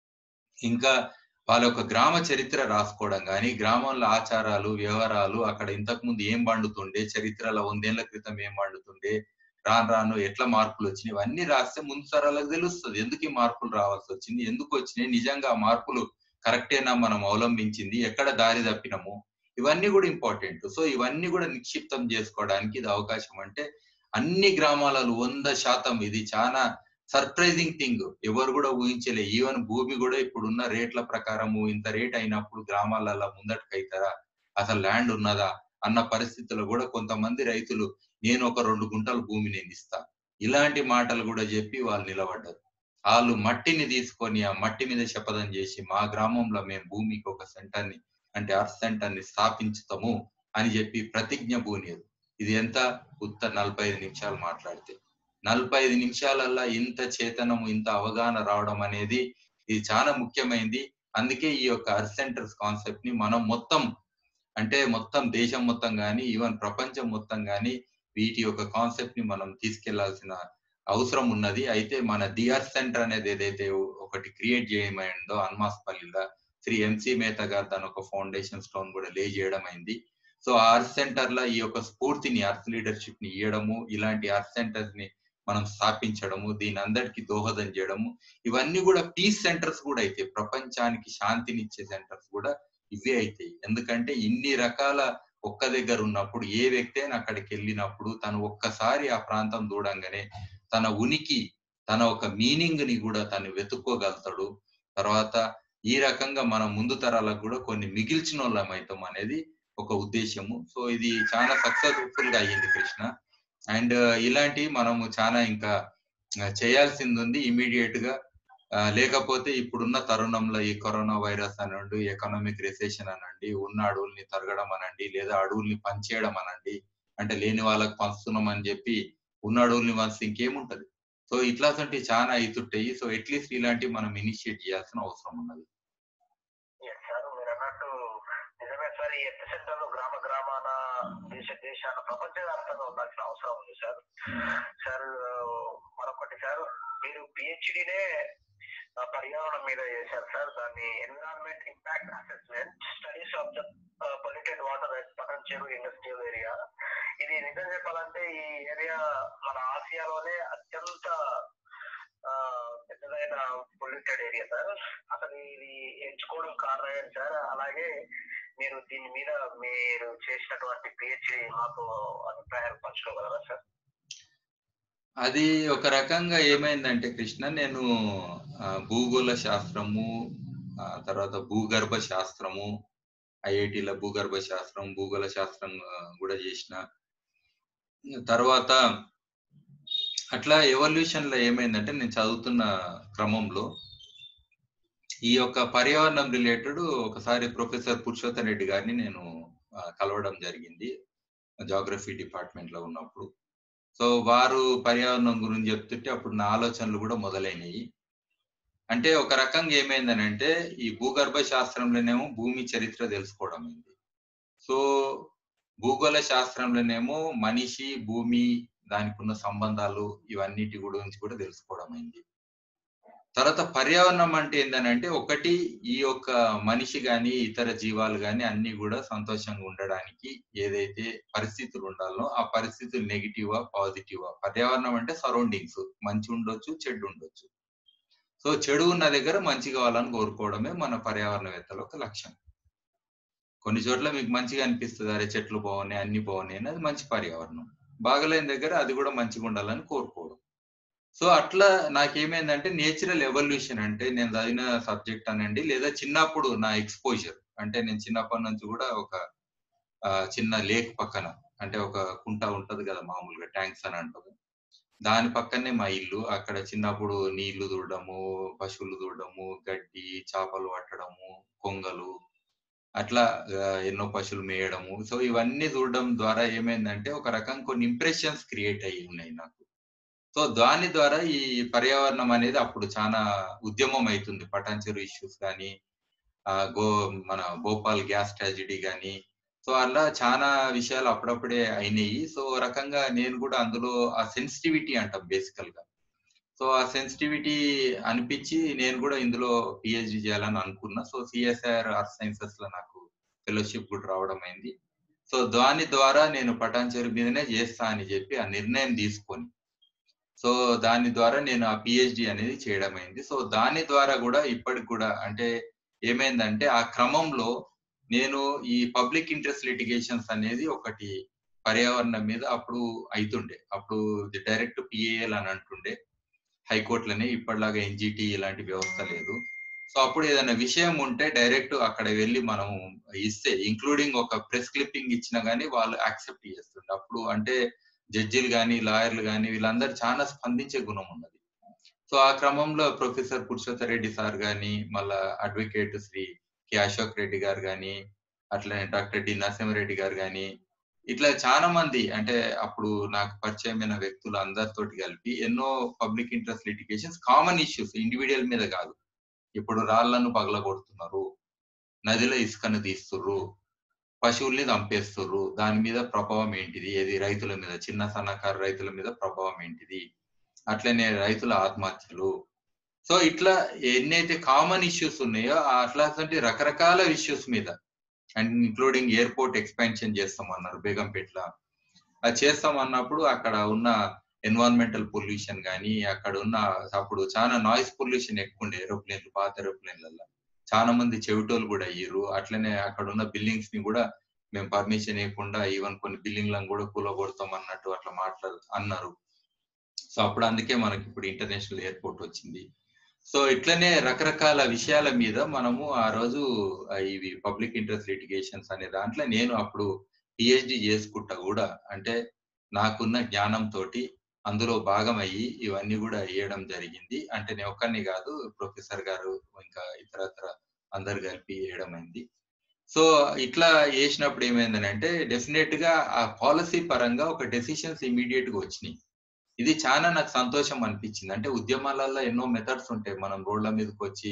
ఇంకా వాళ్ళ యొక్క గ్రామ చరిత్ర రాసుకోవడం కానీ గ్రామంలో ఆచారాలు వ్యవహారాలు అక్కడ ఇంతకు ముందు ఏం పండుతుండే చరిత్రలో వందేళ్ల క్రితం ఏం పండుతుండే రాను రాను ఎట్లా మార్పులు వచ్చినాయి ఇవన్నీ రాస్తే ముందు తరాలకు తెలుస్తుంది ఎందుకు ఈ మార్పులు రావాల్సి వచ్చింది ఎందుకు వచ్చినాయి నిజంగా ఆ మార్పులు కరెక్టేనా మనం అవలంబించింది ఎక్కడ దారి తప్పినాము ఇవన్నీ కూడా ఇంపార్టెంట్ సో ఇవన్నీ కూడా నిక్షిప్తం చేసుకోవడానికి ఇది అవకాశం అంటే అన్ని గ్రామాలలో వంద శాతం ఇది చాలా సర్ప్రైజింగ్ థింగ్ ఎవరు కూడా ఊహించలే ఈవెన్ భూమి కూడా ఇప్పుడున్న రేట్ల ప్రకారము ఇంత రేట్ అయినప్పుడు గ్రామాలలో ముందటికైతారా అసలు ల్యాండ్ ఉన్నదా అన్న పరిస్థితుల్లో కూడా కొంతమంది రైతులు నేను ఒక రెండు గుంటల భూమి నేను ఇస్తా ఇలాంటి మాటలు కూడా చెప్పి వాళ్ళు నిలబడ్డారు వాళ్ళు మట్టిని తీసుకొని ఆ మట్టి మీద శపథం చేసి మా గ్రామంలో మేము భూమికి ఒక సెంటర్ ని అంటే అర్త్ సెంటర్ ని స్థాపించుతాము అని చెప్పి ప్రతిజ్ఞ భూనియరు ఇది ఎంత ఉత్త నలభై ఐదు నిమిషాలు మాట్లాడితే నలభై ఐదు నిమిషాలల్లా ఇంత చేతనము ఇంత అవగాహన రావడం అనేది ఇది చాలా ముఖ్యమైనది అందుకే ఈ యొక్క అర్త్ సెంటర్స్ కాన్సెప్ట్ ని మనం మొత్తం అంటే మొత్తం దేశం మొత్తం కానీ ఈవెన్ ప్రపంచం మొత్తం కానీ వీటి యొక్క కాన్సెప్ట్ ని మనం తీసుకెళ్లాల్సిన అవసరం ఉన్నది అయితే మన డిఆర్ సెంటర్ అనేది ఏదైతే ఒకటి క్రియేట్ చేయమైందో అన్మాస్పల్లిలో శ్రీ ఎంసి మేతా గారు దాని ఒక ఫౌండేషన్ స్టోన్ కూడా లే చేయడం అయింది సో ఆ అర్త్ సెంటర్ లో ఈ యొక్క స్ఫూర్తిని అర్త్ లీడర్షిప్ ని ఇవ్వడము ఇలాంటి అర్త్ సెంటర్స్ ని మనం స్థాపించడము దీని అందరికి దోహదం చేయడము ఇవన్నీ కూడా పీస్ సెంటర్స్ కూడా అయితే ప్రపంచానికి శాంతినిచ్చే సెంటర్స్ కూడా ఇవే అవుతాయి ఎందుకంటే ఇన్ని రకాల ఒక్క దగ్గర ఉన్నప్పుడు ఏ వ్యక్తి అయినా అక్కడికి వెళ్ళినప్పుడు తను ఒక్కసారి ఆ ప్రాంతం చూడంగానే తన ఉనికి తన ఒక మీనింగ్ ని కూడా తను వెతుక్కోగలుగుతాడు తర్వాత ఈ రకంగా మనం ముందు తరాలకు కూడా కొన్ని మిగిల్చిన వాళ్ళం అవుతాం అనేది ఒక ఉద్దేశము సో ఇది చాలా సక్సెస్ఫుల్ గా అయ్యింది కృష్ణ అండ్ ఇలాంటివి మనము చాలా ఇంకా చేయాల్సింది ఉంది ఇమీడియట్ గా లేకపోతే ఇప్పుడున్న తరుణంలో ఈ కరోనా వైరస్ అనండి ఎకనామిక్ రిసెషన్ అనండి ఉన్న అడవుల్ని తరగడం అనండి లేదా అడవుల్ని పంచేయడం అనండి అంటే లేని వాళ్ళకి పంచుతున్నాం అని చెప్పి ఉన్న అడవుల్ని పంచి ఇంకేముంటది సో ఇట్లాంటి చాలా అవుతుంటాయి సో అట్లీస్ట్ ఇలాంటివి మనం ఇనిషియేట్ చేయాల్సిన అవసరం ఉన్నది సార్ మీరు అన్నట్టు నిజమే సార్ ఈ ఎత్తు సెంటర్లు గ్రామ గ్రామాన దేశ దేశాల ప్రపంచవ్యాప్తంగా ఉండాల్సిన అవసరం ఉంది సార్ సార్ మరొకటి సార్ మీరు పిహెచ్డినే పర్యావరణం మీద చేశారు సార్ దాన్ని environment impact assessment studies of the polluted water పక్కన చెరువు ఇండస్ట్రియల్ ఏరియా ఇది నిజం చెప్పాలంటే ఈ ఏరియా మన ఆసియాలోనే అత్యంత పెద్దదైన పొల్యూటెడ్ ఏరియా సార్ అసలు ఇది ఎంచుకోవడం కారణం ఏంటి సార్ అలాగే మీరు దీని మీద మీరు చేసినటువంటి పిహెచ్డి మాకు అభిప్రాయాలు పంచుకోగలరా సార్ అది ఒక రకంగా ఏమైందంటే కృష్ణ నేను భూగోళ శాస్త్రము తర్వాత భూగర్భ శాస్త్రము ఐఐటిలో భూగర్భ శాస్త్రం భూగోళ శాస్త్రం కూడా చేసిన తర్వాత అట్లా ఎవల్యూషన్ లో ఏమైందంటే నేను చదువుతున్న క్రమంలో ఈ యొక్క పర్యావరణం రిలేటెడ్ ఒకసారి ప్రొఫెసర్ పురుషోత్తమ్ రెడ్డి గారిని నేను ఆ, కలవడం జరిగింది జాగ్రఫీ డిపార్ట్మెంట్ లో ఉన్నప్పుడు సో వారు పర్యావరణం గురించి చెప్తుంటే అప్పుడు నా ఆలోచనలు కూడా మొదలైనవి అంటే ఒక రకంగా ఏమైందని అంటే ఈ భూగర్భ శాస్త్రంలోనేమో భూమి చరిత్ర తెలుసుకోవడం అయింది సో భూగోళ శాస్త్రంలోనేమో మనిషి భూమి దానికి ఉన్న సంబంధాలు ఇవన్నిటి గురించి కూడా తెలుసుకోవడం అయింది తర్వాత పర్యావరణం అంటే ఏంటంటే ఒకటి ఈ యొక్క మనిషి గాని ఇతర జీవాలు గాని అన్ని కూడా సంతోషంగా ఉండడానికి ఏదైతే పరిస్థితులు ఉండాలో ఆ పరిస్థితులు నెగిటివా పాజిటివా పర్యావరణం అంటే సరౌండింగ్స్ మంచి ఉండొచ్చు చెడు ఉండొచ్చు సో చెడు ఉన్న దగ్గర మంచి కావాలని కోరుకోవడమే మన పర్యావరణవేత్తల ఒక లక్ష్యం కొన్ని చోట్ల మీకు మంచిగా అనిపిస్తుంది అరే చెట్లు బాగున్నాయి అన్ని బాగున్నాయి అని అది మంచి పర్యావరణం బాగలేని దగ్గర అది కూడా మంచిగా ఉండాలని కోరుకోవడం సో అట్లా నాకేమైందంటే నేచురల్ ఎవల్యూషన్ అంటే నేను చదివిన సబ్జెక్ట్ అనండి లేదా చిన్నప్పుడు నా ఎక్స్పోజర్ అంటే నేను చిన్నప్పటి నుంచి కూడా ఒక ఆ, చిన్న లేక్ పక్కన అంటే ఒక కుంట ఉంటది కదా మామూలుగా ట్యాంక్స్ అని అంటారు దాని పక్కనే మా ఇల్లు అక్కడ చిన్నప్పుడు నీళ్లు దూడము పశువులు దూడము గడ్డి చేపలు పట్టడము కొంగలు అట్లా ఆ, ఎన్నో పశువులు మేయడము సో ఇవన్నీ చూడడం ద్వారా ఏమైందంటే ఒక రకం కొన్ని ఇంప్రెషన్స్ క్రియేట్ అయ్యి ఉన్నాయి నాకు సో దాని ద్వారా ఈ పర్యావరణం అనేది అప్పుడు చాలా ఉద్యమం అవుతుంది పటాన్చెరు ఇష్యూస్ కానీ గో మన భోపాల్ గ్యాస్ ట్రాజిడీ కానీ సో అలా చాలా విషయాలు అప్పుడప్పుడే అయినాయి సో ఓ రకంగా నేను కూడా అందులో ఆ సెన్సిటివిటీ అంటాం బేసికల్ గా సో ఆ సెన్సిటివిటీ అనిపించి నేను కూడా ఇందులో పిహెచ్డి చేయాలని అనుకున్నా సో సిఎస్ఆర్ ఆర్ట్ సైన్సెస్ లో నాకు ఫెలోషిప్ కూడా రావడం అయింది సో దాని ద్వారా నేను పటాన్చెరు మీదనే చేస్తా అని చెప్పి ఆ నిర్ణయం తీసుకొని సో దాని ద్వారా నేను ఆ పిహెచ్డి అనేది చేయడం అయింది సో దాని ద్వారా కూడా ఇప్పటికి కూడా అంటే ఏమైందంటే ఆ క్రమంలో నేను ఈ పబ్లిక్ ఇంట్రెస్ట్ లిటిగేషన్స్ అనేది ఒకటి పర్యావరణం మీద అప్పుడు అవుతుండే అప్పుడు డైరెక్ట్ పిఏఎల్ అని అంటుండే హైకోర్టులనే ఇప్పటిలాగా ఎన్జిటి ఇలాంటి వ్యవస్థ లేదు సో అప్పుడు ఏదైనా విషయం ఉంటే డైరెక్ట్ అక్కడ వెళ్ళి మనం ఇస్తే ఇంక్లూడింగ్ ఒక ప్రెస్ క్లిప్పింగ్ ఇచ్చినా గానీ వాళ్ళు యాక్సెప్ట్ చేస్తుండే అప్పుడు అంటే జడ్జిలు కానీ లాయర్లు కానీ వీళ్ళందరూ చాలా స్పందించే గుణం ఉన్నది సో ఆ క్రమంలో ప్రొఫెసర్ పురుషోత్తర రెడ్డి సార్ కానీ మళ్ళా అడ్వకేట్ శ్రీ కె అశోక్ రెడ్డి గారు కానీ అట్లనే డాక్టర్ డి నరసింహారెడ్డి గారు కానీ ఇట్లా చాలా మంది అంటే అప్పుడు నాకు పరిచయమైన వ్యక్తులు అందరితోటి కలిపి ఎన్నో public interest litigations common issues individual మీద కాదు ఇప్పుడు రాళ్లను పగలగొడుతున్నారు నదిలో ఇసుకను తీస్తుర్రు పశువుల్ని చంపేస్తుర్రు దాని మీద ప్రభావం ఏంటిది ఏది రైతుల మీద చిన్న సన్నకారు రైతుల మీద ప్రభావం ఏంటిది అట్లనే రైతుల ఆత్మహత్యలు సో ఇట్లా ఎన్నైతే కామన్ ఇష్యూస్ ఉన్నాయో ఆ అట్లాంటి రకరకాల ఇష్యూస్ మీద అండ్ ఇంక్లూడింగ్ ఎయిర్పోర్ట్ ఎక్స్పాన్షన్ చేస్తామన్నారు బేగంపేట్ల అది చేస్తామన్నప్పుడు అక్కడ ఉన్న ఎన్వైరన్మెంటల్ పొల్యూషన్ కానీ అక్కడ ఉన్న అప్పుడు చాలా నాయిస్ పొల్యూషన్ ఎక్కువ ఉండే ఏరోప్లేన్లు పాత ఏరోప్లేన్లలో చాలా మంది చెవిటోలు కూడా అయ్యారు అట్లనే అక్కడ ఉన్న బిల్డింగ్స్ ని కూడా మేము పర్మిషన్ ఇవ్వకుండా ఈవెన్ కొన్ని బిల్డింగ్లను కూడా కూలగొడతాం అన్నట్టు అట్లా మాట్లాడు అన్నారు సో అప్పుడు అందుకే మనకి ఇప్పుడు ఇంటర్నేషనల్ ఎయిర్పోర్ట్ వచ్చింది సో ఇట్లనే రకరకాల విషయాల మీద మనము ఆ రోజు ఆ ఇవి పబ్లిక్ ఇంట్రెస్ట్ లిటిగేషన్స్ అనే దాంట్లో నేను అప్పుడు పిహెచ్డి చేసుకుంటా కూడా అంటే నాకున్న జ్ఞానంతో అందులో భాగం అయ్యి ఇవన్నీ కూడా వేయడం జరిగింది అంటే నేను ఒక్కరిని కాదు ప్రొఫెసర్ గారు ఇంకా ఇతరత్ర అందరు కలిపి వేయడం అయింది సో ఇట్లా వేసినప్పుడు ఏమైందనంటే డెఫినెట్ గా ఆ పాలసీ పరంగా ఒక డెసిషన్స్ ఇమీడియట్ గా వచ్చినాయి ఇది చాలా నాకు సంతోషం అనిపించింది అంటే ఉద్యమాలలో ఎన్నో మెథడ్స్ ఉంటాయి మనం రోడ్ల మీదకి వచ్చి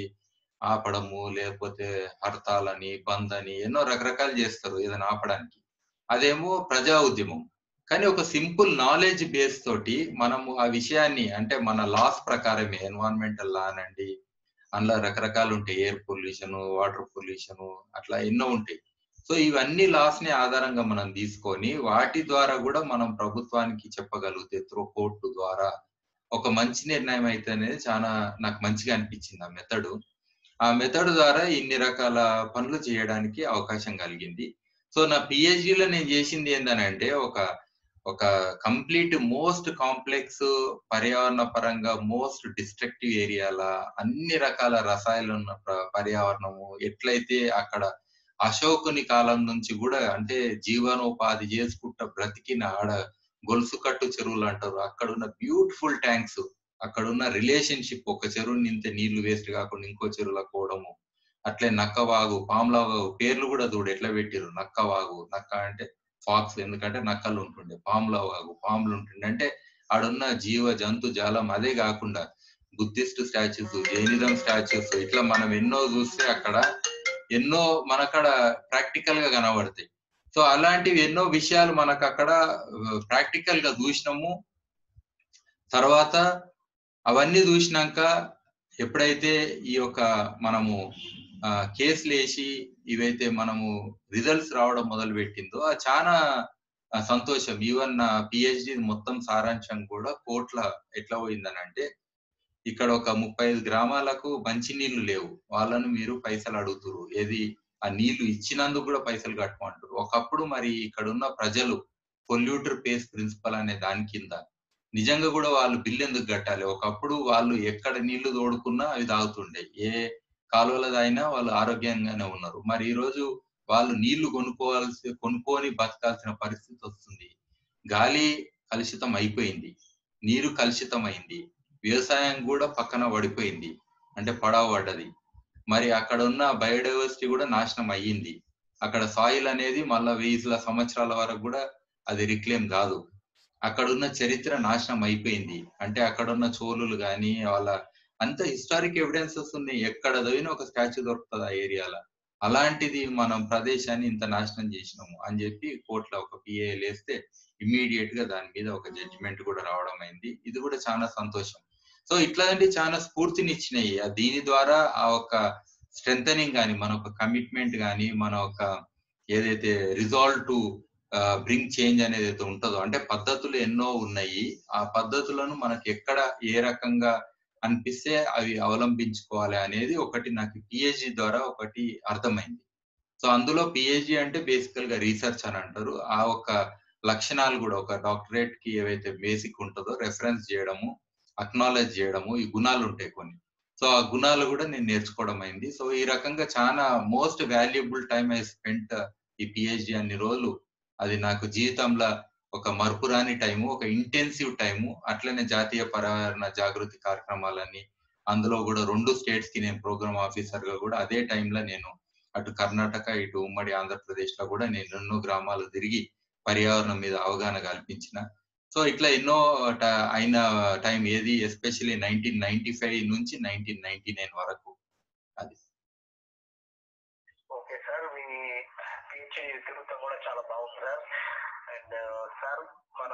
ఆపడము లేకపోతే హర్తాల్ అని బంద్ అని ఎన్నో రకరకాలు చేస్తారు ఏదైనా ఆపడానికి అదేమో ప్రజా ఉద్యమం కానీ ఒక సింపుల్ నాలెడ్జ్ బేస్ తోటి మనము ఆ విషయాన్ని అంటే మన లాస్ ప్రకారమే ఎన్వైరన్మెంటల్ లా అనండి అందులో రకరకాలు ఉంటాయి ఎయిర్ పొల్యూషన్ వాటర్ పొల్యూషన్ అట్లా ఎన్నో ఉంటాయి సో ఇవన్నీ లాస్ ని ఆధారంగా మనం తీసుకొని వాటి ద్వారా కూడా మనం ప్రభుత్వానికి చెప్పగలిగితే త్రూ కోర్టు ద్వారా ఒక మంచి నిర్ణయం అయితే అనేది చాలా నాకు మంచిగా అనిపించింది ఆ మెథడ్ ఆ మెథడ్ ద్వారా ఇన్ని రకాల పనులు చేయడానికి అవకాశం కలిగింది సో నా పిహెచ్డిలో నేను చేసింది ఏంటనంటే ఒక ఒక కంప్లీట్ మోస్ట్ కాంప్లెక్స్ పర్యావరణ పరంగా మోస్ట్ డిస్ట్రక్టివ్ ఏరియాల అన్ని రకాల రసాయనాలు ఉన్న పర్యావరణము ఎట్లయితే అక్కడ అశోకుని కాలం నుంచి కూడా అంటే జీవనోపాధి చేసుకుంటా బ్రతికిన ఆడ గొలుసు కట్టు చెరువులు అంటారు అక్కడ ఉన్న బ్యూటిఫుల్ ట్యాంక్స్ అక్కడ ఉన్న రిలేషన్షిప్ ఒక చెరువు నింతే నీళ్లు వేస్ట్ కాకుండా ఇంకో చెరువులో పోవడము అట్లే నక్కవాగు పాములవాగు పేర్లు కూడా చూడు ఎట్లా పెట్టిరు నక్కవాగు నక్క అంటే ఫాక్స్ ఎందుకంటే నక్కలు ఉంటుండే పాములవాగు పాములు ఉంటుండే అంటే ఆడున్న జీవ జంతు జాలం అదే కాకుండా బుద్ధిస్ట్ స్టాచ్యూస్ జైనిజం స్టాచ్యూస్ ఇట్లా మనం ఎన్నో చూస్తే అక్కడ ఎన్నో మనకడ ప్రాక్టికల్ గా కనబడతాయి సో అలాంటివి ఎన్నో విషయాలు మనకు అక్కడ ప్రాక్టికల్ గా చూసినాము తర్వాత అవన్నీ చూసినాక ఎప్పుడైతే ఈ యొక్క మనము కేసులు వేసి ఇవైతే మనము రిజల్ట్స్ రావడం మొదలు పెట్టిందో అది చాలా సంతోషం ఈవెన్ నా పిహెచ్డి మొత్తం సారాంశం కూడా కోట్ల ఎట్లా పోయిందని అంటే ఇక్కడ ఒక ముప్పై ఐదు గ్రామాలకు మంచి నీళ్లు లేవు వాళ్ళను మీరు పైసలు అడుగుతురు ఏది ఆ నీళ్లు ఇచ్చినందుకు కూడా పైసలు కట్టమంటారు ఒకప్పుడు మరి ఇక్కడ ఉన్న ప్రజలు పొల్యూటర్ పేస్ ప్రిన్సిపల్ అనే దాని కింద నిజంగా కూడా వాళ్ళు బిల్లు ఎందుకు కట్టాలి ఒకప్పుడు వాళ్ళు ఎక్కడ నీళ్లు తోడుకున్నా అవి తాగుతుండే ఏ కాలువల తాగినా వాళ్ళు ఆరోగ్యంగానే ఉన్నారు మరి ఈ రోజు వాళ్ళు నీళ్లు కొనుక్కోవాల్సి కొనుక్కొని బతకాల్సిన పరిస్థితి వస్తుంది గాలి కలుషితం అయిపోయింది నీరు కలుషితం అయింది వ్యవసాయం కూడా పక్కన పడిపోయింది అంటే పడవ పడ్డది మరి అక్కడ ఉన్న బయోడైవర్సిటీ కూడా నాశనం అయ్యింది అక్కడ సాయిల్ అనేది మళ్ళా వెయ్యిల సంవత్సరాల వరకు కూడా అది రిక్లెయిమ్ కాదు అక్కడ ఉన్న చరిత్ర నాశనం అయిపోయింది అంటే అక్కడ ఉన్న చోళులు కానీ వాళ్ళ అంత హిస్టారిక్ ఎవిడెన్సెస్ ఉన్నాయి ఎక్కడ చదివినా ఒక స్టాచ్యూ దొరుకుతుంది ఆ ఏరియాలో అలాంటిది మనం ప్రదేశాన్ని ఇంత నాశనం చేసినాము అని చెప్పి కోర్టులో ఒక పిఏ వేస్తే ఇమ్మీడియట్ గా దాని మీద ఒక జడ్జిమెంట్ కూడా రావడం అయింది ఇది కూడా చాలా సంతోషం సో ఇట్లాంటి చాలా స్ఫూర్తిని ఇచ్చినాయి దీని ద్వారా ఆ ఒక స్ట్రెంగ్ కానీ మన ఒక కమిట్మెంట్ కానీ మన ఒక ఏదైతే రిజాల్వ్ టు బ్రింగ్ చేంజ్ అనేది అయితే ఉంటుందో అంటే పద్ధతులు ఎన్నో ఉన్నాయి ఆ పద్ధతులను మనకి ఎక్కడ ఏ రకంగా అనిపిస్తే అవి అవలంబించుకోవాలి అనేది ఒకటి నాకు పిహెచ్డి ద్వారా ఒకటి అర్థమైంది సో అందులో పిహెచ్డి అంటే బేసికల్ గా రీసెర్చ్ అని అంటారు ఆ ఒక లక్షణాలు కూడా ఒక డాక్టరేట్ కి ఏవైతే బేసిక్ ఉంటుందో రెఫరెన్స్ చేయడము అక్నాలెడ్జ్ చేయడము ఈ గుణాలు ఉంటాయి కొన్ని సో ఆ గుణాలు కూడా నేను నేర్చుకోవడం అయింది సో ఈ రకంగా చాలా most valuable time I spent ఈ పిహెచ్డి అన్ని రోజులు అది నాకు జీవితంలో ఒక మరపురాని టైము ఒక ఇంటెన్సివ్ టైము అట్లనే జాతీయ పర్యావరణ జాగృతి కార్యక్రమాలని అందులో కూడా రెండు స్టేట్స్ కి నేను ప్రోగ్రామ్ ఆఫీసర్ గా కూడా అదే టైంలో నేను అటు కర్ణాటక ఇటు ఉమ్మడి ఆంధ్రప్రదేశ్ లో కూడా నేను ఎన్నో గ్రామాలు తిరిగి పర్యావరణం మీద అవగాహన కల్పించిన సో ఇట్లా ఎన్నో అయిన టైం ఏది ఎస్పెషల్లీ నైన్టీన్ నైన్టీ ఫైవ్ నుంచి నైన్టీన్ నైన్టీ నైన్ వరకు అది ఓకే సార్ మీ పిహెచ్డి తిరుగుతాం కూడా చాలా బాగుంది సార్ అండ్ సార్ మన